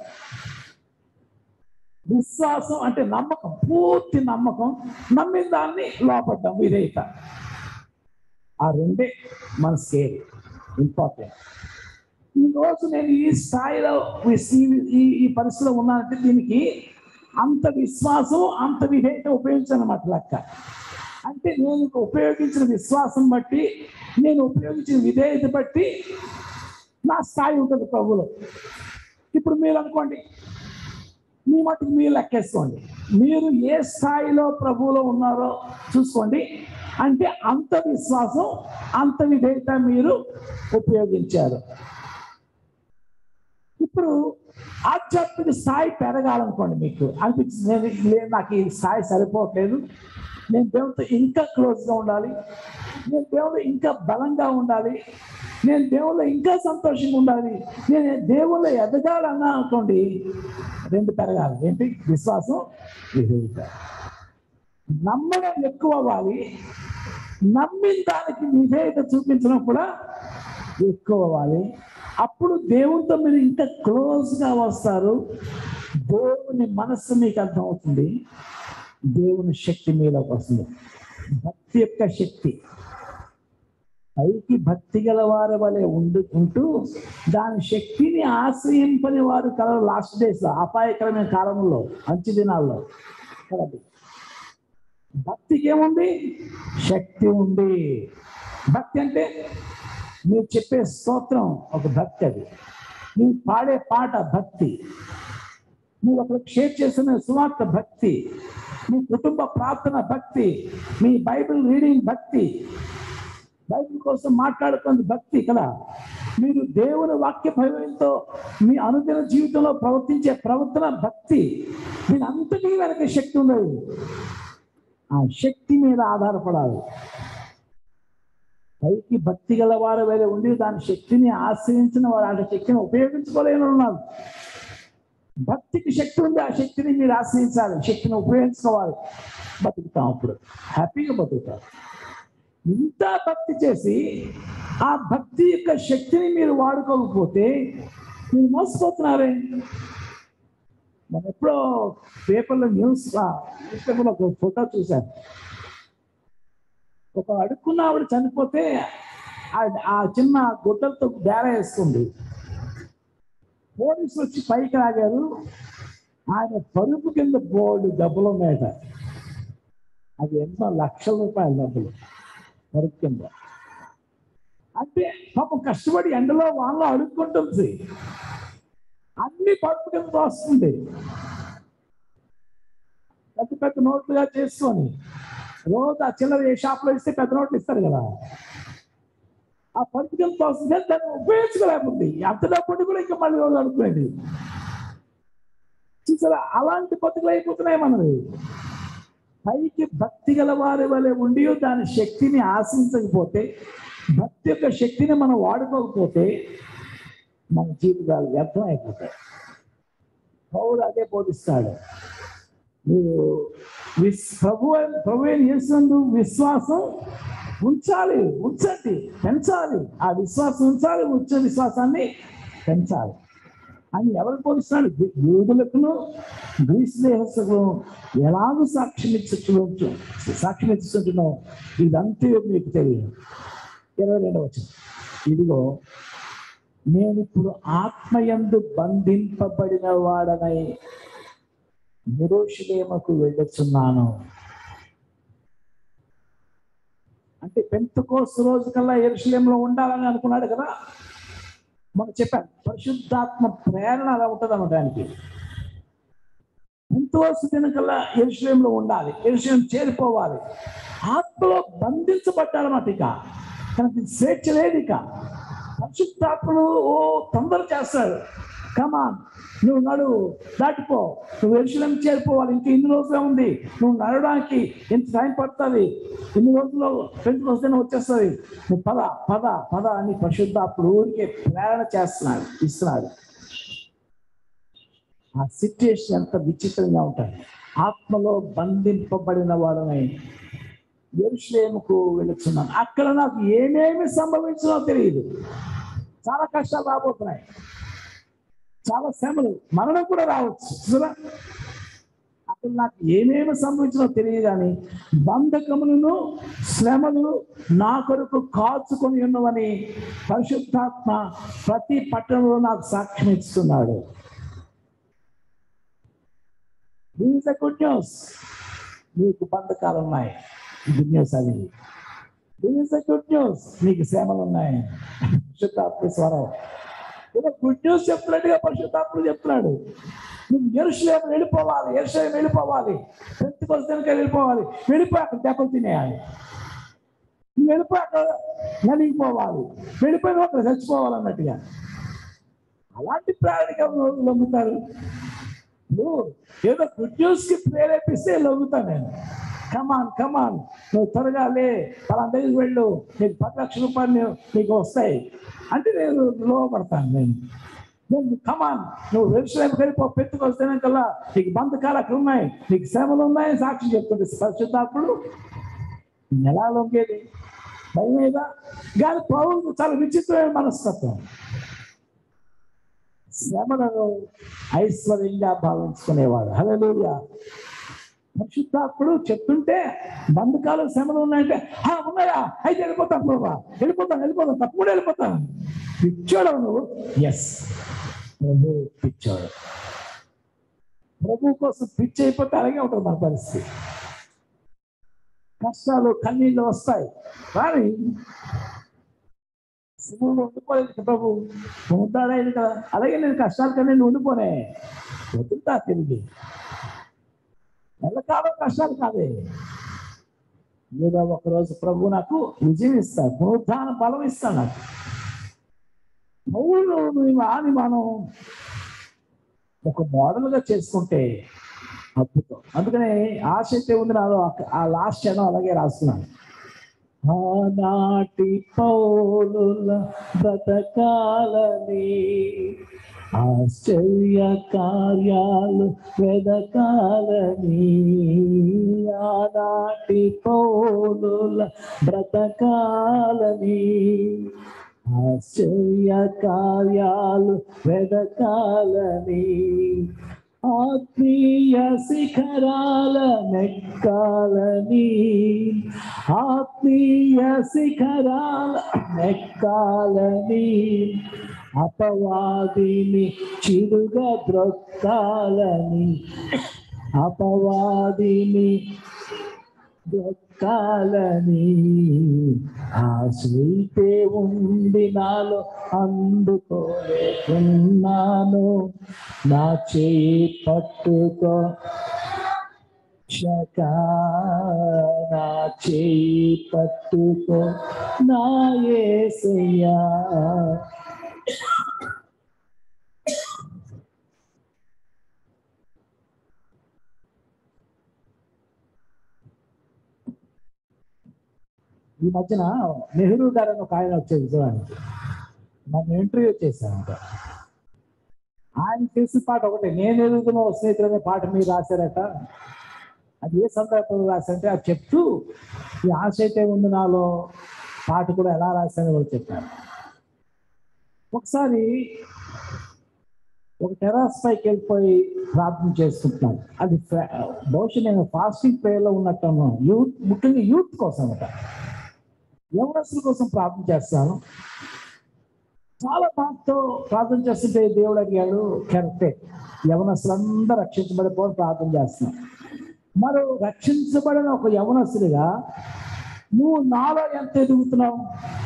విశ్వాసం అంటే నమ్మకం పూర్తి నమ్మకం నమ్మిన దాన్ని లోపడ్డాం విధేయత ఆ రెండే మన స్కేల్ ఇంపార్టెంట్ ఈ రోజు నేను ఈ స్థాయిలో విస్- ఈ- ఈ ఈ పరిస్థితిలో ఉన్నానంటే దీనికి అంత విశ్వాసం అంత విధేయత ఉపయోగించనమాట లెక్క అంటే నేను ఉపయోగించిన విశ్వాసం బట్టి నేను ఉపయోగించిన విధేయత బట్టి నా స్థాయి ఉంటుంది ప్రభులో ఇప్పుడు మీరు అనుకోండి మీ మటుకు మీరు లెక్కేసుకోండి మీరు ఏ స్థాయిలో ప్రభువులో ఉన్నారో చూసుకోండి అంటే అంత విశ్వాసం అంత విధేయత మీరు ఉపయోగించారు ఇప్పుడు ఆధ్యాత్మిక స్థాయి పెరగాలనుకోండి మీకు అనిపించింది నేను లేదు నాకు ఈ స్థాయి సరిపోవట్లేదు నేను దేవుడితో ఇంకా క్లోజ్గా ఉండాలి నేను దేవుడు ఇంకా బలంగా ఉండాలి నేను దేవుళ్ళు ఇంకా సంతోషంగా ఉండాలి నేను దేవుళ్ళు ఎదగాలన్నా అనుకోండి రెండు పెరగాలి ఏంటి విశ్వాసం విధేయత నమ్మడం ఎక్కువ అవ్వాలి నమ్మిన దానికి విధేయత చూపించడం కూడా ఎక్కువ అవ్వాలి అప్పుడు దేవునితో మీరు ఇంకా క్లోజ్గా వస్తారు దేవుని మనస్సు మీకు అర్థమవుతుంది దేవుని శక్తి మీలోకి వస్తుంది భక్తి యొక్క శక్తి పైకి భక్తి గల వారి వలె ఉండు ఉంటూ దాని శక్తిని ఆశ్రయింపని వారు కలరు లాస్ట్ డేస్ అపాయకరమైన కాలంలో మంచి దినాల్లో కలదు భక్తికి ఏముంది శక్తి ఉంది భక్తి అంటే మీరు చెప్పే స్తోత్రం ఒక భక్తి అది మీరు పాడే పాట భక్తి మీరు ఒకరికి షేర్ చేసిన సువార్త భక్తి మీ కుటుంబ ప్రార్థన భక్తి మీ బైబిల్ రీడింగ్ భక్తి బైబిల్ కోసం మాట్లాడుతున్న భక్తి కదా మీరు దేవుని వాక్య భయంతో మీ అనుదిన జీవితంలో ప్రవర్తించే ప్రవర్తన భక్తి దీని అంతటి వెనక శక్తి ఉన్నది ఆ శక్తి మీద ఆధారపడాలి పైకి భక్తి గల వారు వేరే ఉండి దాని శక్తిని ఆశ్రయించిన వారు ఆ శక్తిని ఉపయోగించుకోలేని ఉన్నారు భక్తికి శక్తి ఉంది ఆ శక్తిని మీరు ఆశ్రయించాలి శక్తిని ఉపయోగించుకోవాలి బతుకుతాం అప్పుడు హ్యాపీగా బతుకుతాం ఇంత భక్తి చేసి ఆ భక్తి యొక్క శక్తిని మీరు వాడుకోకపోతే మీరు మోసపోతున్నారే మనం ఎప్పుడో పేపర్లో న్యూస్ న్యూస్ పేపర్లో ఒక ఫోటో చూశాను ఒక అడుక్కున్న ఆవిడ చనిపోతే ఆ- ఆ చిన్న గుడ్డలతో డేరా వేస్తుంది పోలీసులు వచ్చి పైకి రాగారు ఆయన పరుపు కింద బోర్డు డబ్బులు ఉన్నాయట అది ఎన్నో లక్షల రూపాయల డబ్బులు పరుపు కింద అంటే పాపం కష్టపడి ఎండలో వాళ్ళలో అడుక్కుంటుంది అన్ని పరుపు కింద వస్తుంది పెద్ద పెద్ద నోట్లుగా చేసుకొని రోజు ఆ చిల్లర ఏ షాప్లో ఇస్తే పెద్ద నోట్లు ఇస్తారు కదా ఆ పరుపు కింద వస్తుంది దాన్ని ఉపయోగించుకోలేకుంది అంత డబ్బు కూడా ఇంకా మళ్ళీ రోజు అడుక్కునేది చూసారా అలాంటి బతుకులు అయిపోతున్నాయి మనది పైకి భక్తి గల వారి వలె ఉండి దాని శక్తిని ఆశించకపోతే భక్తి యొక్క శక్తిని మనం వాడుకోకపోతే మన జీవితాలు వ్యర్థం అయిపోతాయి పౌరుడు అదే బోధిస్తాడు మీరు విస్ ప్రభు ప్రభు చేసినందు విశ్వాసం ఉంచాలి ఉంచండి పెంచాలి ఆ విశ్వాసం ఉంచాలి ఉంచే విశ్వాసాన్ని పెంచాలి అని ఎవరు పోలిస్తున్నాడు యూ- యూదులకును గ్రీస్ దేహస్తులకు ఎలాగో సాక్ష్యం ఇచ్చు సాక్ష్యం ఇస్తుంటున్నాం ఇదంతా మీకు తెలియదు ఇరవై రెండవ వచ్చిన ఇదిగో నేను ఇప్పుడు ఆత్మయందు బంధింపబడిన వాడనై నిరోషులేమకు వెళ్ళొచ్చున్నాను అంటే పెంతకోస్తు రోజు కల్లా ఎరుషులేంలో ఉండాలని అనుకున్నాడు కదా మనం చెప్పాను పరిశుద్ధాత్మ ప్రేరణ అలా ఉంటుంది అన్నమాట ఆయనకి పెంతకోస్తు దినకల్లా ఎరుషులేంలో ఉండాలి ఎరుషులేం చేరిపోవాలి ఆత్మలో బంధించబడ్డాడన్నమాట ఇక తనకి స్వేచ్ఛ లేదు ఇక పరిశుద్ధాత్మను ఓ తొందర చేస్తాడు కమాన్ నువ్వు నడువు దాటిపో నువ్వు ఎరుశలం చేరిపోవాలి ఇంక ఇన్ని రోజులే ఉంది నువ్వు నడవడానికి ఎంత టైం పడుతుంది ఇన్ని రోజుల్లో ఫ్రెండ్స్ వస్తే వచ్చేస్తుంది నువ్వు పద పద పద అని పరిశుద్ధాత్ముడు ఊరికే ప్రేరణ చేస్తున్నాడు ఇస్తున్నాడు ఆ సిచ్యుయేషన్ ఎంత విచిత్రంగా ఉంటుంది ఆత్మలో బంధింపబడిన వాడనై ఎరుషలేముకు వెళుతున్నాను అక్కడ నాకు ఏమేమి సంభవించినో తెలియదు చాలా కష్టాలు రాబోతున్నాయి చాలా శ్రమలు మరణం కూడా రావచ్చు చూసారా అక్కడ నాకు ఏమేమి సంభవించినో తెలియదు కానీ బంధకములను శ్రమలు నా కొరకు కాచుకొని ఉన్నవని పరిశుద్ధాత్మ ప్రతి పట్టణంలో నాకు సాక్ష్యం ఇస్తున్నాడు దీస్ గుడ్ న్యూస్ నీకు బంధకాలు ఉన్నాయి గుడ్ న్యూస్ అది దీస్ గుడ్ న్యూస్ నీకు శ్రమలు ఉన్నాయి పరిశుద్ధాత్మ స్వరం ఏదో గుడ్ న్యూస్ చెప్తున్నట్టుగా పరిశుద్ధాత్ముడు చెప్తున్నాడు నువ్వు ఎరుసలేం వెళ్ళిపోవాలి ఎరుసలేం వెళ్ళిపోవాలి ప్రతి పరిస్థితికి వెళ్ళిపోవాలి వెళ్ళిపోయి అక్కడ దెబ్బలు తినేయాలి నువ్వు వెళ్ళిపోయి అక్కడ నలిగిపోవాలి వెళ్ళిపోయిన అక్కడ చచ్చిపోవాలి అన్నట్టుగా అలాంటి ప్రేరణగా లొంగుతారు నువ్వు ఏదో గుడ్ న్యూస్ కి ప్రేరేపిస్తే లొంగుతాను నేను కమాన్ కమాన్ నువ్వు త్వరగా లే పలానా దగ్గరికి వెళ్ళు నీకు పది లక్షల రూపాయలు నీకు వస్తాయి అంటే నేను లోపడతాను నేను నేను కమాన్ నువ్వు వ్యవసాయం వెళ్ళిపో పెట్టుకొస్తేనే కల్లా నీకు బంధకాలు అక్కడ ఉన్నాయి నీకు శ్రమలు ఉన్నాయి సాక్షి చెప్తుంది పరిశుద్ధాత్ముడు నేను ఎలా లొంగేది భయం మీద కానీ పౌరులు చాలా విచిత్రమైన మనస్తత్వం శ్రమలను ఐశ్వర్యంగా భావించుకునేవాడు హల్లెలూయా పరిశుద్ధాత్ముడు చెప్తుంటే బంధకాలు శ్రమలు ఉన్నాయంటే "ఆ, ఉన్నాయా అయితే వెళ్ళిపోతాను ప్రభా వెళ్ళిపోతాను వెళ్ళిపోతాను తప్పకుండా వెళ్ళిపోతాను పిచ్చోడు నువ్వు ఎస్ ప్రభు పిచ్చోడు ప్రభు కోసం పిచ్చి అయిపోతే అలాగే ఉంటుంది మన పరిస్థితి కష్టాలు కన్నీళ్ళు వస్తాయి కానీ శివుడు ఉండిపోలేదు కదా ప్రభు ఉంటాడైంది కదా అలాగే నేను కష్టాలు కన్నీ ఉండిపోనే వదులుతా తిరిగి ఎల్లకాలం కష్టాలు కాదే ఏదో ఒకరోజు ప్రభు నాకు విజయం ఇస్తాడు పునరుద్ధాన బలం ఇస్తాడు నాకు పౌరులు మేము ఆని మనం ఒక మోడల్గా చేసుకుంటే అద్భుతం అందుకనే ఆశ అయితే ఉంది నాలో ఆ- ఆ లాస్ట్ క్షణం అలాగే రాస్తున్నాను ఆనాటి పౌరుల బ్రతకాలని ఆశ్చర్య కార్యాలు వెదకాలని ఆనాటి పౌలుల బ్రతకాలని ఆశ్చర్య కార్యాలు వెదకాలని ఆత్మీయ శిఖరాల నెక్కాలని ఆత్మీయ శిఖరాల నెక్కాలని అపవాదిని చిరుగా ద్రొక్కాలని అపవాదిని దొక్కాలని ఆశైతే ఉంది నాలో అందుకోలేకున్నాను నా చేయి పట్టుకో శక నా చేయి పట్టుకో నా ఏసయ్యా ఈ మధ్యన నెహ్రూ గారు అని ఒక ఆయన వచ్చేది చూడండి నన్ను ఇంటర్వ్యూ చేశానంట ఆయన చేసిన పాట ఒకటే నేను ఎదుగుతున్న ఓ స్నేహితుడు అనే పాట మీరు రాశారట అది ఏ సందర్భంలో రాశారంటే అది చెప్తూ ఈ ఆశ అయితే ఉంది నాలో పాట కూడా ఎలా రాశారో కూడా చెప్పారు ఒకసారి ఒక టెరాస్ పైకి వెళ్ళిపోయి ప్రార్థన చేసుకుంటున్నాను అది ఫ్రా- బహుశా నేను ఫాస్టింగ్ ప్రేయర్లో ఉన్నట్టు యూత్ ముఖ్యంగా యూత్ కోసం అట యవనస్తుల కోసం ప్రార్థన చేస్తాను చాలా బాధతో ప్రార్థన చేస్తుంటే దేవుడు అడిగాడు కరెక్టే యవనస్తులందరూ రక్షించబడిపోయి ప్రార్థన చేస్తున్నాం మరో రక్షించబడిన ఒక యవనస్తుడిగా నువ్వు నాలో ఎంత ఎదుగుతున్నావు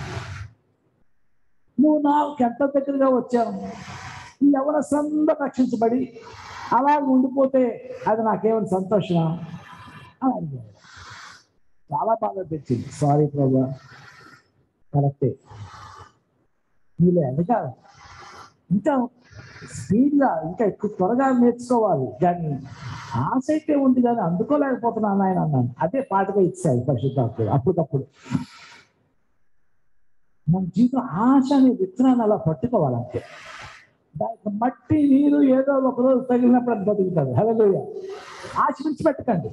నువ్వు నాకు ఎంత దగ్గరగా వచ్చావు ఈ యవనస్తులందరూ రక్షించబడి అలా ఉండిపోతే అది నాకేమైనా సంతోషమా అని అడిగాడు చాలా బాగా తెచ్చింది సారీ ప్రభా కరెక్టే మీలో ఎదగాలి ఇంకా స్పీడ్గా ఇంకా ఎక్కువ త్వరగా నేర్చుకోవాలి కానీ ఆశ అయితే ఉంది కానీ అందుకోలేకపోతున్నాను ఆయన అన్నాను అదే పాటగా ఇచ్చాడు పరిశుద్ధాత్ముడు అప్పటికప్పుడు మన జీవితం ఆశ అనే విత్తనాన్ని అలా పట్టుకోవాలంటే దానికి మట్టి నీరు ఏదో ఒక రోజు తగిలినప్పుడు అది బతుకుతుంది హలోయ ఆశ విడిచిపెట్టకండి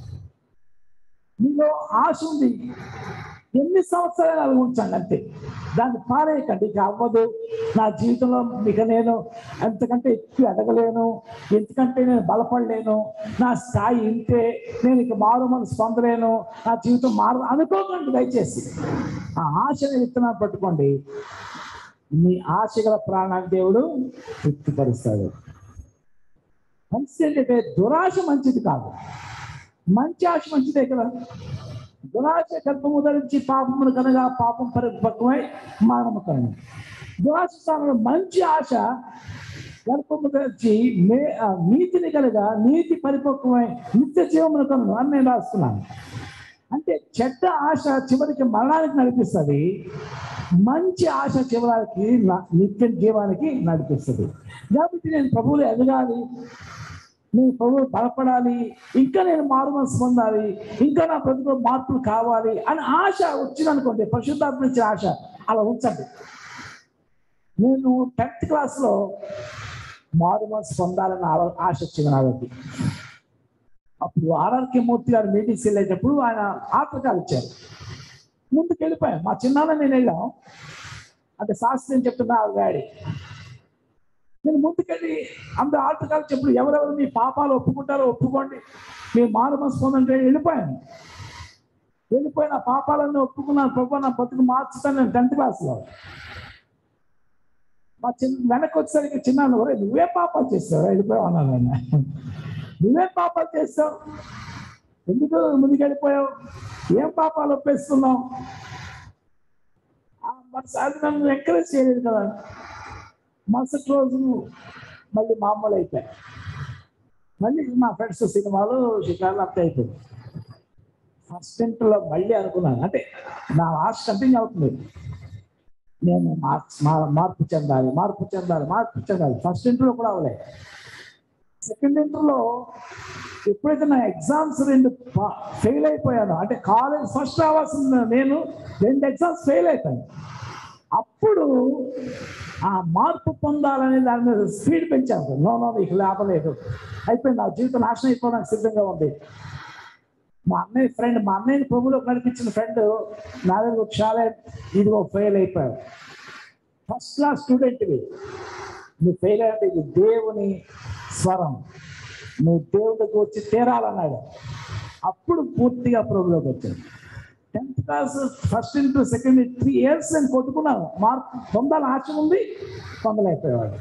మీలో ఆశ ఉంది ఎన్ని సంవత్సరాలు అలా ఉంచండి అంతే దాన్ని పారేయకండి ఇక అవ్వదు నా జీవితంలో ఇక నేను ఎంతకంటే ఎక్కువ ఎదగలేను ఎందుకంటే నేను బలపడలేను నా స్థాయి ఇంతే నేను ఇక మారు మనసు పొందలేను నా జీవితం మారు అనుకోకండి దయచేసి ఆ ఆశని విత్తనాన్ని పట్టుకోండి మీ ఆశ గల ప్రాణాన్ని దేవుడు తృప్తిపరుస్తాడు మంచిది ఏంటంటే దురాశ మంచిది కాదు మంచి ఆశ మంచిదే కదా దురాశ గర్భము ధరించి పాపమును కనుక పాపం పరిపక్వమై మానము కలను దురాశ స్థానంలో మంచి ఆశ గర్భము ధరించి మే ఆ, నీతిని కనుక నీతి పరిపక్వమై నిత్య జీవమును కలను అని నేను రాస్తున్నాను అంటే చెడ్డ ఆశ చివరికి మరణానికి నడిపిస్తుంది మంచి ఆశ చివరికి న- నిత్య జీవానికి నడిపిస్తుంది కాబట్టి నేను ప్రభువులు ఎదగాలి నేను ప్రభు బలపడాలి ఇంకా నేను మారు మనసు పొందాలి ఇంకా నా బ్రతుకులో మార్పులు కావాలి అని ఆశ వచ్చిందనుకోండి పరిశుద్ధాత్మ ఇచ్చే ఆశ అలా ఉంచండి నేను టెన్త్ క్లాస్లో మారు మనసు పొందాలని ఆ- ఆశ వచ్చింది నాకు అప్పుడు ఆర్ఆర్కే మూర్తి గారు మీటింగ్స్ వెళ్ళేటప్పుడు ఆయన ఆటకాలు ఇచ్చారు ముందుకు వెళ్ళిపోయాం మా చిన్నాన్న నేను వెళ్ళాం అంటే శాస్త్రం చెప్తున్నా ఆ డాడీ నేను ముందుకెళ్ళి అందరు ఆటకాలు చెప్పుడు ఎవరెవరు మీ పాపాలు ఒప్పుకుంటారో ఒప్పుకోండి మీ మారు మనసు పొందంటే వెళ్ళిపోయాను వెళ్ళిపోయిన పాపాలన్నీ ఒప్పుకున్నాను ప్రభు నా బతుకు మార్చుతాను నేను టెన్త్ క్లాస్లో మా చిన్న వెనక్కి వచ్చేసరికి చిన్న ఒరే నువ్వే పాపాలు చేస్తావు వెళ్ళిపోయావు అన్నాను ఆయన నువ్వే పాపాలు చేస్తావు ఎందుకు ముందుకు వెళ్ళిపోయావు ఏం పాపాలు ఒప్పేస్తున్నావు ఆ మరోసారి నన్ను ఎంకరేజ్ చేయలేదు కదా మరుసటి రోజు మళ్ళీ మామూలు అయిపోయాయి మళ్ళీ మా ఫ్రెండ్స్ సినిమాలు షికార్లు అంతా అయిపోయింది ఫస్ట్ ఇంటర్లో మళ్ళీ అనుకున్నాను అంటే నా ఆశ కంటిన్యూ అవుతుంది నేను మార్క్స్ మా- మార్పు చెందాలి మార్పు చెందాలి మార్పు చెందాలి ఫస్ట్ ఇంటర్లో కూడా అవలే సెకండ్ ఇంటర్లో ఎప్పుడైతే నా ఎగ్జామ్స్ రెండు ఫెయిల్ అయిపోయాను అంటే కాలేజ్ ఫస్ట్ రావాల్సిన నేను రెండు ఎగ్జామ్స్ ఫెయిల్ అయిపోయాను అప్పుడు ఆ మార్పు పొందాలని దాని మీద స్పీడ్ పెంచాను నో నో నీకు లేపలేదు అయిపోయింది నా జీవితం నాశనం అయిపోవడానికి సిద్ధంగా ఉంది మా అన్నయ్య ఫ్రెండ్ మా అన్నయ్యని ప్రభులో కనిపించిన ఫ్రెండ్ నా దగ్గర చాలా ఇదిగో ఫెయిల్ అయిపోయావు ఫస్ట్ క్లాస్ స్టూడెంట్వి నువ్వు ఫెయిల్ అంటే ఇది దేవుని స్వరం నువ్వు దేవుడికి వచ్చి తీరాలన్నాడు అప్పుడు పూర్తిగా ప్రభులోకి వచ్చాడు tenth class first into second three years నేను కొట్టుకున్నాను మార్క్ పొందాలని ఆశ ఉంది పొందలేకపోయేవాడు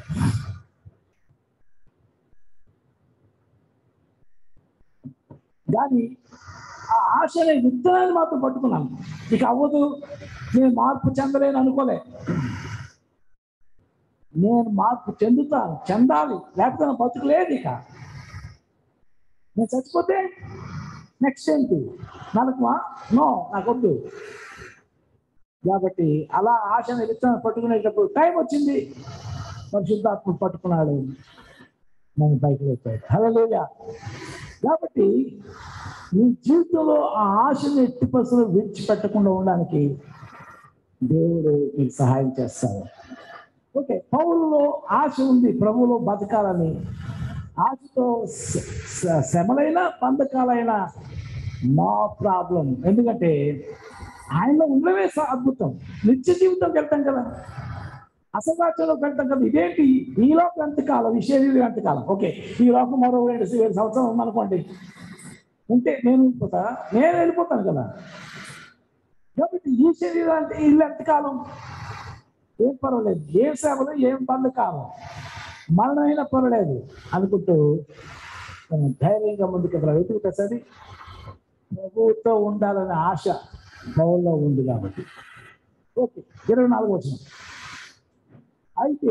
కానీ ఆ ఆశ అనే విత్తనాన్ని మాత్రం పట్టుకున్నాను ఇక అవ్వదు నేను మార్పు చెందలేను అనుకోలే నేను మార్పు చెందుతాను చెందాలి లేకపోతే నా బతుకులేదు ఇక నేను చచ్చిపోతే నెక్స్ట్ ఏంటి నరకమా నో నాకొద్దు కాబట్టి అలా ఆశను విత్తనం పట్టుకునేటప్పుడు టైం వచ్చింది పరిశుద్ధాత్మ పట్టుకున్నాడు నన్ను పైకి వచ్చాడు హలోయ కాబట్టి నీ జీవితంలో ఆ ఆశను ఎట్టి పసులు విడిచిపెట్టకుండా ఉండడానికి దేవుడు నీకు సహాయం చేస్తాడు ఓకే పౌరులో ఆశ ఉంది ప్రభువులో బతకాలని ఆశతో శ- శ- శ్రమలైన బంధకాలైన నో ప్రాబ్లం ఎందుకంటే ఆయనలో ఉండడమే స- అద్భుతం నిత్య జీవితం వెళ్తాం కదా అసదాచంలోకి వెళ్తాం కదా ఇదేంటి ఈ లోకం ఎంతకాలం ఈ శరీరం ఎంతకాలం ఓకే ఈ లోకం మరో రెండు వేల సంవత్సరం ఉందనుకోండి ఉంటే నేను వెళ్ళిపోతా నేను వెళ్ళిపోతాను కదా కాబట్టి ఈ శరీరం అంటే ఇల్లు ఎంతకాలం ఏం పర్వాలేదు ఏం సేవలు ఏం బంధకాలం మరణమైనా పర్వాలేదు అనుకుంటూ మనం ధైర్యంగా ముందుకు వెతుకుతుంది ప్రభువుతో ఉండాలనే ఆశ పౌల్లో ఉంది కాబట్టి ఓకే ఇరవై నాలుగు వచ్చిన అయితే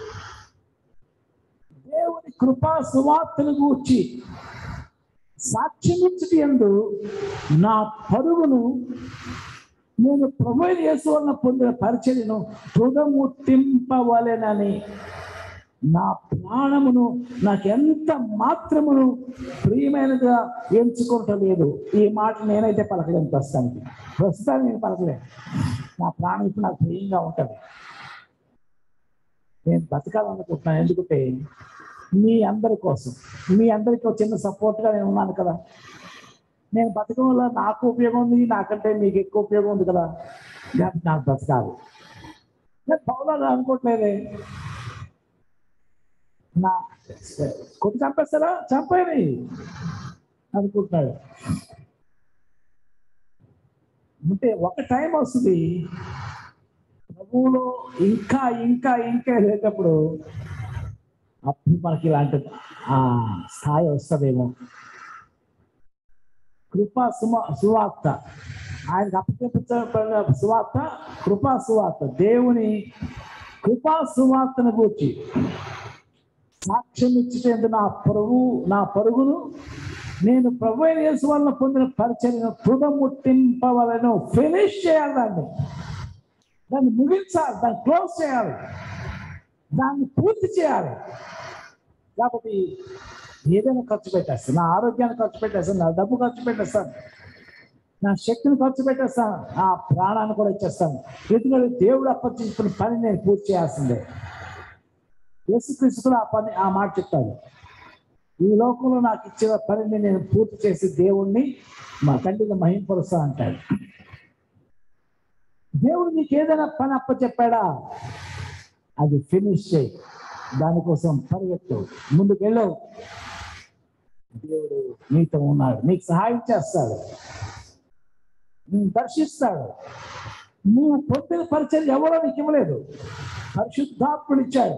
దేవుని కృపా సువార్తను గూర్చి సాక్ష్యమించటి ఎందు నా పరుగును నేను ప్రభు యేసు వలన పొందిన పరిచర్యను తుదముట్టింపవలెనని నా ప్రాణమును నాకు ఎంత మాత్రమును ప్రియమైనదిగా ఎంచుకోవటం లేదు ఈ మాట నేనైతే పలకలేను ప్రస్తుతానికి ప్రస్తుతానికి నేను పలకలేను నా ప్రాణం ఇప్పుడు నాకు ప్రియంగా ఉంటుంది నేను బతకాలనుకుంటున్నాను ఎందుకంటే మీ అందరి కోసం మీ అందరికీ ఒక చిన్న సపోర్ట్గా నేను ఉన్నాను కదా నేను బతకడం వల్ల నాకు ఉపయోగం ఉంది నాకంటే మీకు ఎక్కువ ఉపయోగం ఉంది కదా కాబట్టి నాకు బతకాలి నేను పౌలాగా అనుకోవట్లేదే నా కొద్ది చంపేస్తారా చంపేది అనుకుంటున్నాడు అంటే ఒక టైం వస్తుంది ప్రభువులో ఇంకా ఇంకా ఇంకా వెళ్ళేటప్పుడు అప్పుడు మనకి ఇలాంటి ఆ స్థాయి వస్తుందేమో కృపా సుమ సువార్త ఆయనకు అప్పచెప్పబడిన సువార్త కృపా సువార్త దేవుని కృపా సువార్తను గూర్చి సాక్ష్యం ఇచ్చేందు నా పరుగు నా పరుగును నేను ప్రభు అయిన యేసు వలన పొందిన పరిచర్యను తుదముట్టింపవలను ఫినిష్ చేయాలి దాన్ని దాన్ని ముగించాలి దాన్ని క్లోజ్ చేయాలి దాన్ని పూర్తి చేయాలి కాబట్టి ఏదైనా ఖర్చు పెట్టేస్తాను నా ఆరోగ్యాన్ని ఖర్చు పెట్టేస్తాను నా డబ్బు ఖర్చు పెట్టేస్తాను నా శక్తిని ఖర్చు పెట్టేస్తాను ఆ ప్రాణాన్ని కూడా ఇచ్చేస్తాను ఎందుకంటే దేవుడు అప్పచెప్పిన పని నేను పూర్తి చేయాల్సిందే యేసుక్రీస్తు కూడా ఆ పని ఆ మాట చెప్తాడు ఈ లోకంలో నాకు ఇచ్చిన పనిని నేను పూర్తి చేసి దేవుణ్ణి మా తండ్రిని మహింపరుస్తా అంటాడు దేవుడు నీకు ఏదైనా పని అప్పచెప్పాడా అది ఫినిష్ చేయి దానికోసం పరిగెత్తు ముందుకు వెళ్ళవు దేవుడు నీతో ఉన్నాడు నీకు సహాయం చేస్తాడు నేను దర్శిస్తాడు నువ్వు పొందిన పరిచయం ఎవరో నీకు ఇవ్వలేదు పరిశుద్ధాత్ముడు ఇచ్చాడు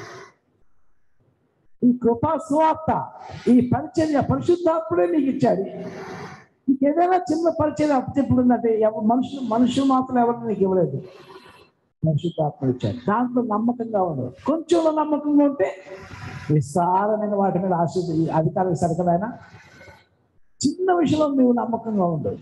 ఈ కృపా సువార్త ఈ పరిచర్య పరిశుద్ధాత్ముడే నీకు ఇచ్చాడు నీకు ఏదైనా చిన్న పరిచయం అప్పచెప్పుడు ఉందంటే ఎవ- మనుషు మనుషులు మాత్రం ఎవరు నీకు ఇవ్వలేదు పరిశుద్ధాత్మ ఇచ్చాడు దాంట్లో నమ్మకంగా ఉండదు కొంచెంలో నమ్మకంగా ఉంటే విస్తారమైన వాటి మీద ఆశ అధికారులు సరికదైనా చిన్న విషయంలో నువ్వు నమ్మకంగా ఉండదు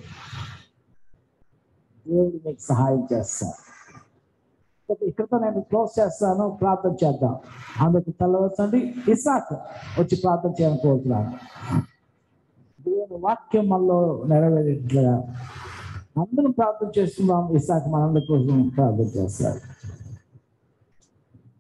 దేవుడు నీకు సహాయం చేస్తాడు ఓకే, ఇక్కడతో నేను క్లోజ్ చేస్తాను ప్రార్థన చేద్దాం అందుకు తెల్లవచ్చండి ఇసాక్ వచ్చి ప్రార్థన చేయాలని కోరుతున్నాను దేవుని వాక్యం మనలో నెరవేరేట్లుగా అందరం ప్రార్థన చేస్తున్నాం ఇసాక్ మనందరి కోసం ప్రార్థన చేస్తారు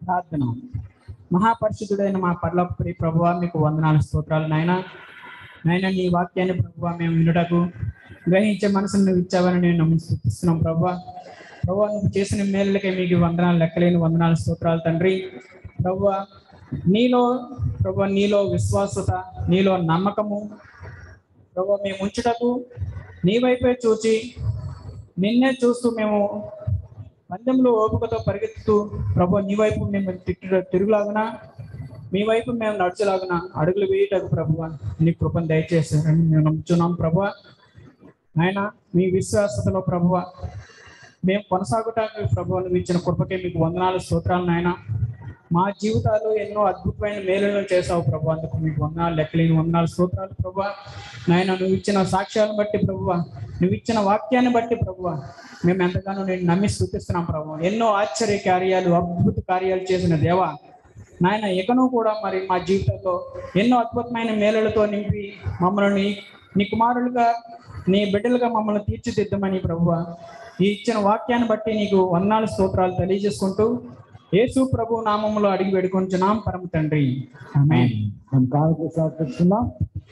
ప్రార్థన మహాపరిశుద్ధుడైన మా పర్లోక ప్రియ ప్రభువా మీకు వందనాలు స్తోత్రాలు నాయన నాయన నీ వాక్యాన్ని ప్రభువా మేము వినుటకు గ్రహించే మనసును నువ్వు ఇచ్చావని నేను నమ్మి స్థుతిస్తున్నాం ప్రభువా ప్రభువా నువ్వు చేసిన మేలులకే మీకు వందనాలు లెక్కలేని వందనాలు స్తోత్రాలు తండ్రి ప్రభువా నీలో ప్రభు నీలో విశ్వాసత నీలో నమ్మకము ప్రభు మేము ఉంచుటకు నీ వైపే చూచి నిన్నే చూస్తూ మేము పందెంలో ఓపికతో పరిగెత్తుతూ ప్రభు నీ వైపు మేము తిట్టు తిరుగులాగున మీ వైపు మేము నడుచులాగున అడుగులు వేయటకు ప్రభు నీ కృపను దయచేసారని మేము నమ్ముచున్నాం ప్రభు ఆయన మీ విశ్వాసతలో ప్రభువ మేము కొనసాగుటానికి ప్రభు నువ్వు ఇచ్చిన కృపకే మీకు వందనాలు స్తోత్రాలు నాయన మా జీవితాలు ఎన్నో అద్భుతమైన మేలులను చేసావు ప్రభు అందుకు మీకు వందనాలు లెక్కలేని వందనాలు స్తోత్రాలు ప్రభు నాయన నువ్వు ఇచ్చిన సాక్ష్యాలను బట్టి ప్రభువ నువ్వు ఇచ్చిన వాక్యాన్ని బట్టి ప్రభువ మేము ఎంతగానో నేను నమ్మి స్థుతిస్తున్నాం ప్రభు ఎన్నో ఆశ్చర్య కార్యాలు అద్భుత కార్యాలు చేసిన దేవ నాయన ఎకను కూడా మరి మా జీవితంలో ఎన్నో అద్భుతమైన మేలులతో నింపి మమ్మల్ని నీ- నీ కుమారులుగా నీ బిడ్డలుగా మమ్మల్ని తీర్చిదిద్దమని ప్రభువ ఈ ఇచ్చిన వాక్యాన్ని బట్టి నీకు వందనాలు స్తోత్రాలు తెలియజేసుకుంటూ యేసు ప్రభు నామములో అడిగి వేడుకొంచున్నాం పరమ తండ్రి ఆమేన్ మనం కానుక సమర్పిస్తున్నాం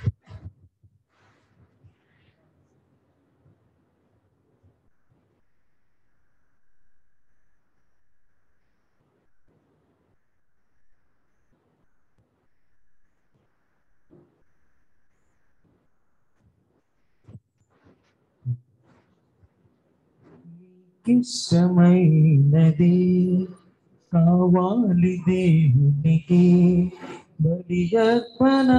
ఇష్టమైనది కావాలి దేవునికి బలి అర్పణ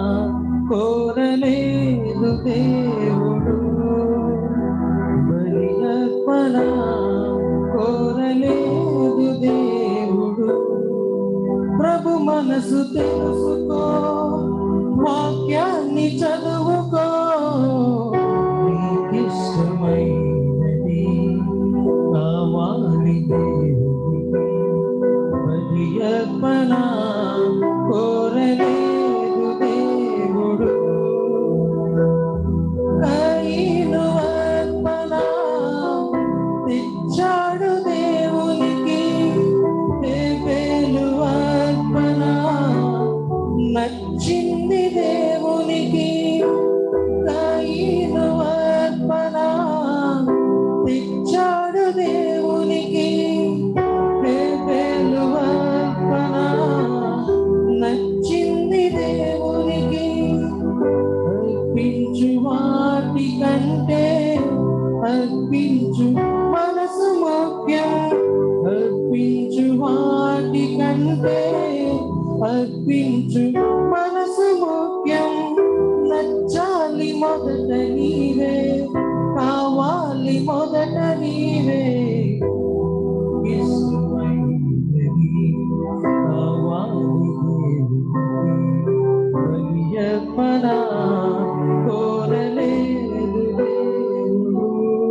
కోరలేదు దేవుడు బలి అర్పణ కోరలేదు దేవుడు ప్రభు మనసు తెలుసుకో వాక్యాన్ని చదువుకో నీకిష్టమైనది కావాలి దేవునికి బలి అర్పణ కోరలేదు దేవుడు కయ్యను అర్పణ తెచ్చాడు దేవునికి హేబేలు అర్పణ నచ్చింది దేవునికి కయ్యను అర్పణ తెచ్చాడు దేవునికి హేబేలు అర్పణ నచ్చింది దేవునికి అర్పించు వాటి కంటే అర్పించు మనసు ముఖ్యం అర్పించు వాటి కంటే అర్పించు మనసు ముఖ్యం నచ్చాలి మొదట నీవే కావాలి మొదట నీవే ఇష్టమైనది కావాలి దేవునికి బలియర్పణ కోరలేదు దేవుడు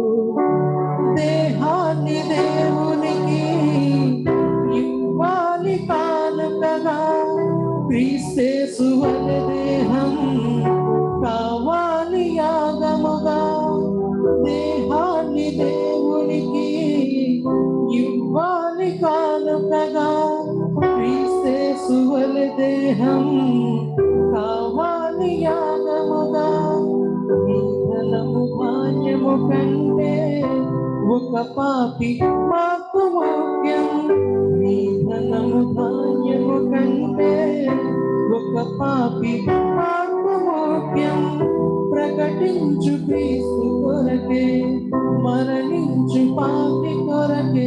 దేహాన్ని దేవునికి ఇవ్వాలి కానుకగా క్రీస్తే సువల దేహం కావాలి యాగముగా దేహాన్ని దేవునికి ఇవ్వాలి కానుకగా క్రీస్తే సువల దేహం కావాలి యాగముగా నీ ధనము మాన్యము కంటే ఒక పాపి మాకు ముఖ్యం నీ ధనము ధాన్యము కంటే ఒక పాపి మాకు ముఖ్యం ప్రకటించు క్రీస్తు కొరకే మరణించు పాపి కొరకే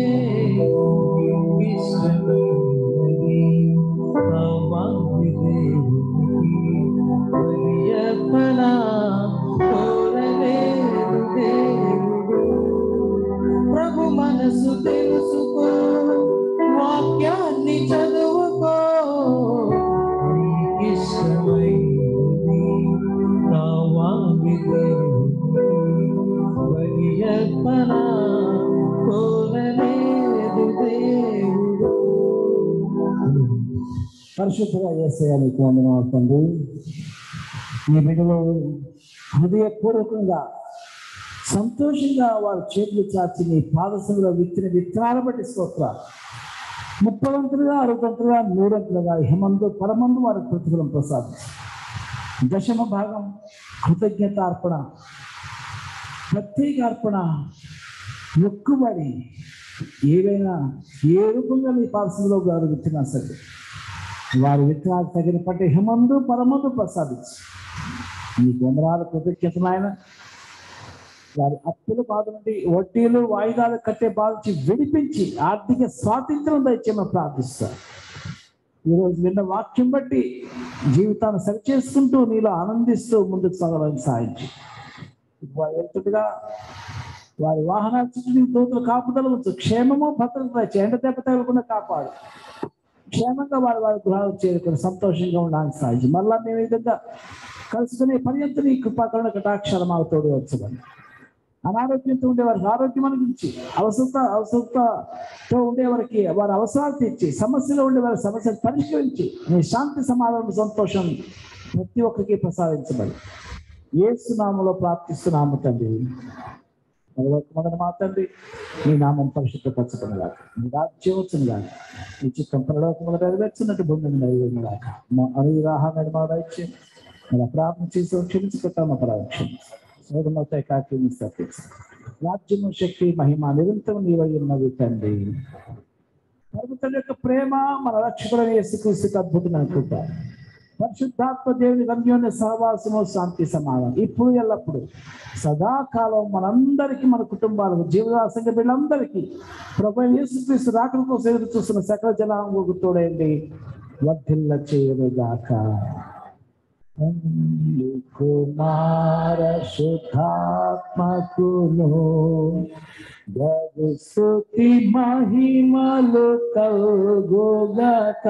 ఇష్టమైనది కావాలి దేవునికి బలి అర్పణ కోరలేదు దేవుడు ప్రభు మనసు తెలుసుకో వాక్యాన్ని చదువుకో ఇష్టమైనది కావాలి దేవునికి బలి అర్పణ కోరలేదు దేవుడు పరిశుద్ధంగా చేసేయా నీకు వందనాలు తండ్రి ఈ బిడ్డలు హృదయపూర్వకంగా సంతోషంగా వారి చేతులు చాచి నీ పాదశంలో విత్తిన విత్తనాలు బట్టి స్తోత్ర ముప్పదంతులుగా అరవదంతులుగా నూరంతులుగా హిమందు పరమందు వారికి ప్రతిఫలం ప్రసాదించు దశమ భాగం కృతజ్ఞత అర్పణ ప్రత్యేక అర్పణ మొక్కుబడి ఏవైనా ఏ రూపంగా మీ పార్సల్లో వారు విత్తినా సరే వారి విత్తనాలు తగిన పట్టే హిమందు పరమందు ప్రసాదించు మీ వందనాలు కృతజ్ఞతలు ఆయన వారి అప్పుల బాధ నుండి వడ్డీలు వాయిదాలు కట్టే బాధ నుంచి విడిపించి ఆర్థిక స్వాతంత్రం దయచేయమని ప్రార్థిస్తారు ఈరోజు విన్న వాక్యం బట్టి జీవితాన్ని సరిచేసుకుంటూ నీలో ఆనందిస్తూ ముందుకు సాగాలని సాధించి వారు వెళ్తుండగా వారి వాహనాల చుట్టూ నీ దూతలు కాపుదల ఉంచు క్షేమము భద్రత దయచేయి. ఎండ దెబ్బ తగలకుండా కాపాడు క్షేమంగా వారి వారి గృహాలు చేరుకొని సంతోషంగా ఉండాలని సాధించి మళ్ళా మేము ఈ విధంగా కలుసుకునే పర్యంత నీ కృపాకరణ కటాక్షరం మాకు తోడు వచ్చదని అనారోగ్యంతో ఉండే వారికి ఆరోగ్యం అనుగురించి అవసరత అవసరతతో ఉండే వారికి వారి అవసరాలు తీర్చి సమస్యలో ఉండే వారి సమస్యలు పరిష్కరించి నీ శాంతి సమాధానం సంతోషం ప్రతి ఒక్కరికి ప్రసాదించబడి ఏసునామలో ప్రార్థిస్తున్నాము తండ్రి మరొక మొదటి మా తండ్రి నీ నామం పరిశుద్ధపరచడం నీ రాజ్యం వచ్చింది కాదు నీ చిత్తం పరలోకములు నెరవేర్చినట్టు భూమి మీద నెరవేరుగాక మా అనురాహాన్ని మా దయచేయం మన ప్రార్థన చేసి క్షమించుకుంటాం మా ప్రార్థన సోదమత కాకి రాజ్యము శక్తి మహిమ నిరంతరం నీవై ఉన్నది తండ్రి పర్వతం యొక్క ప్రేమ మన రక్షకుడని యేసుక్రీస్తుకి అద్భుతమైన కృప పరిశుద్ధాత్మ దేవుని గమ్యోన్య సహవాసము శాంతి సమాధానం ఇప్పుడు ఎల్లప్పుడు సదాకాలం మనందరికీ మన కుటుంబాలకు జీవదాసంగ వీళ్ళందరికీ ప్రభు యేసుక్రీస్తు రాకడ కోసం ఎదురు చూస్తున్న సకల జలాంగు తోడైంది వర్ధిల్ల చేయనుగాక తండ్రి కుమార శుద్ధాత్మకును స్తుతి మహిమలు కలుగుగాక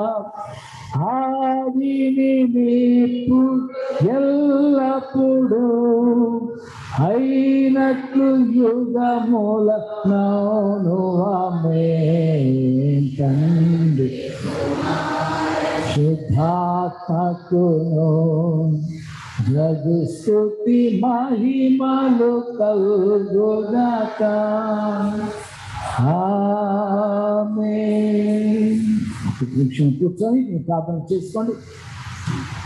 ఆదిని నీపు ఎల్లప్పుడు అయినట్లు యుగముల నౌను ఆమె తండ్రి శుద్ధాత్మకును జగస్తుతి మహిమలు కలుగుగాక ఆమేన్ ఒక నిమిషం కూర్చొని మీరు ప్రార్థన చేసుకోండి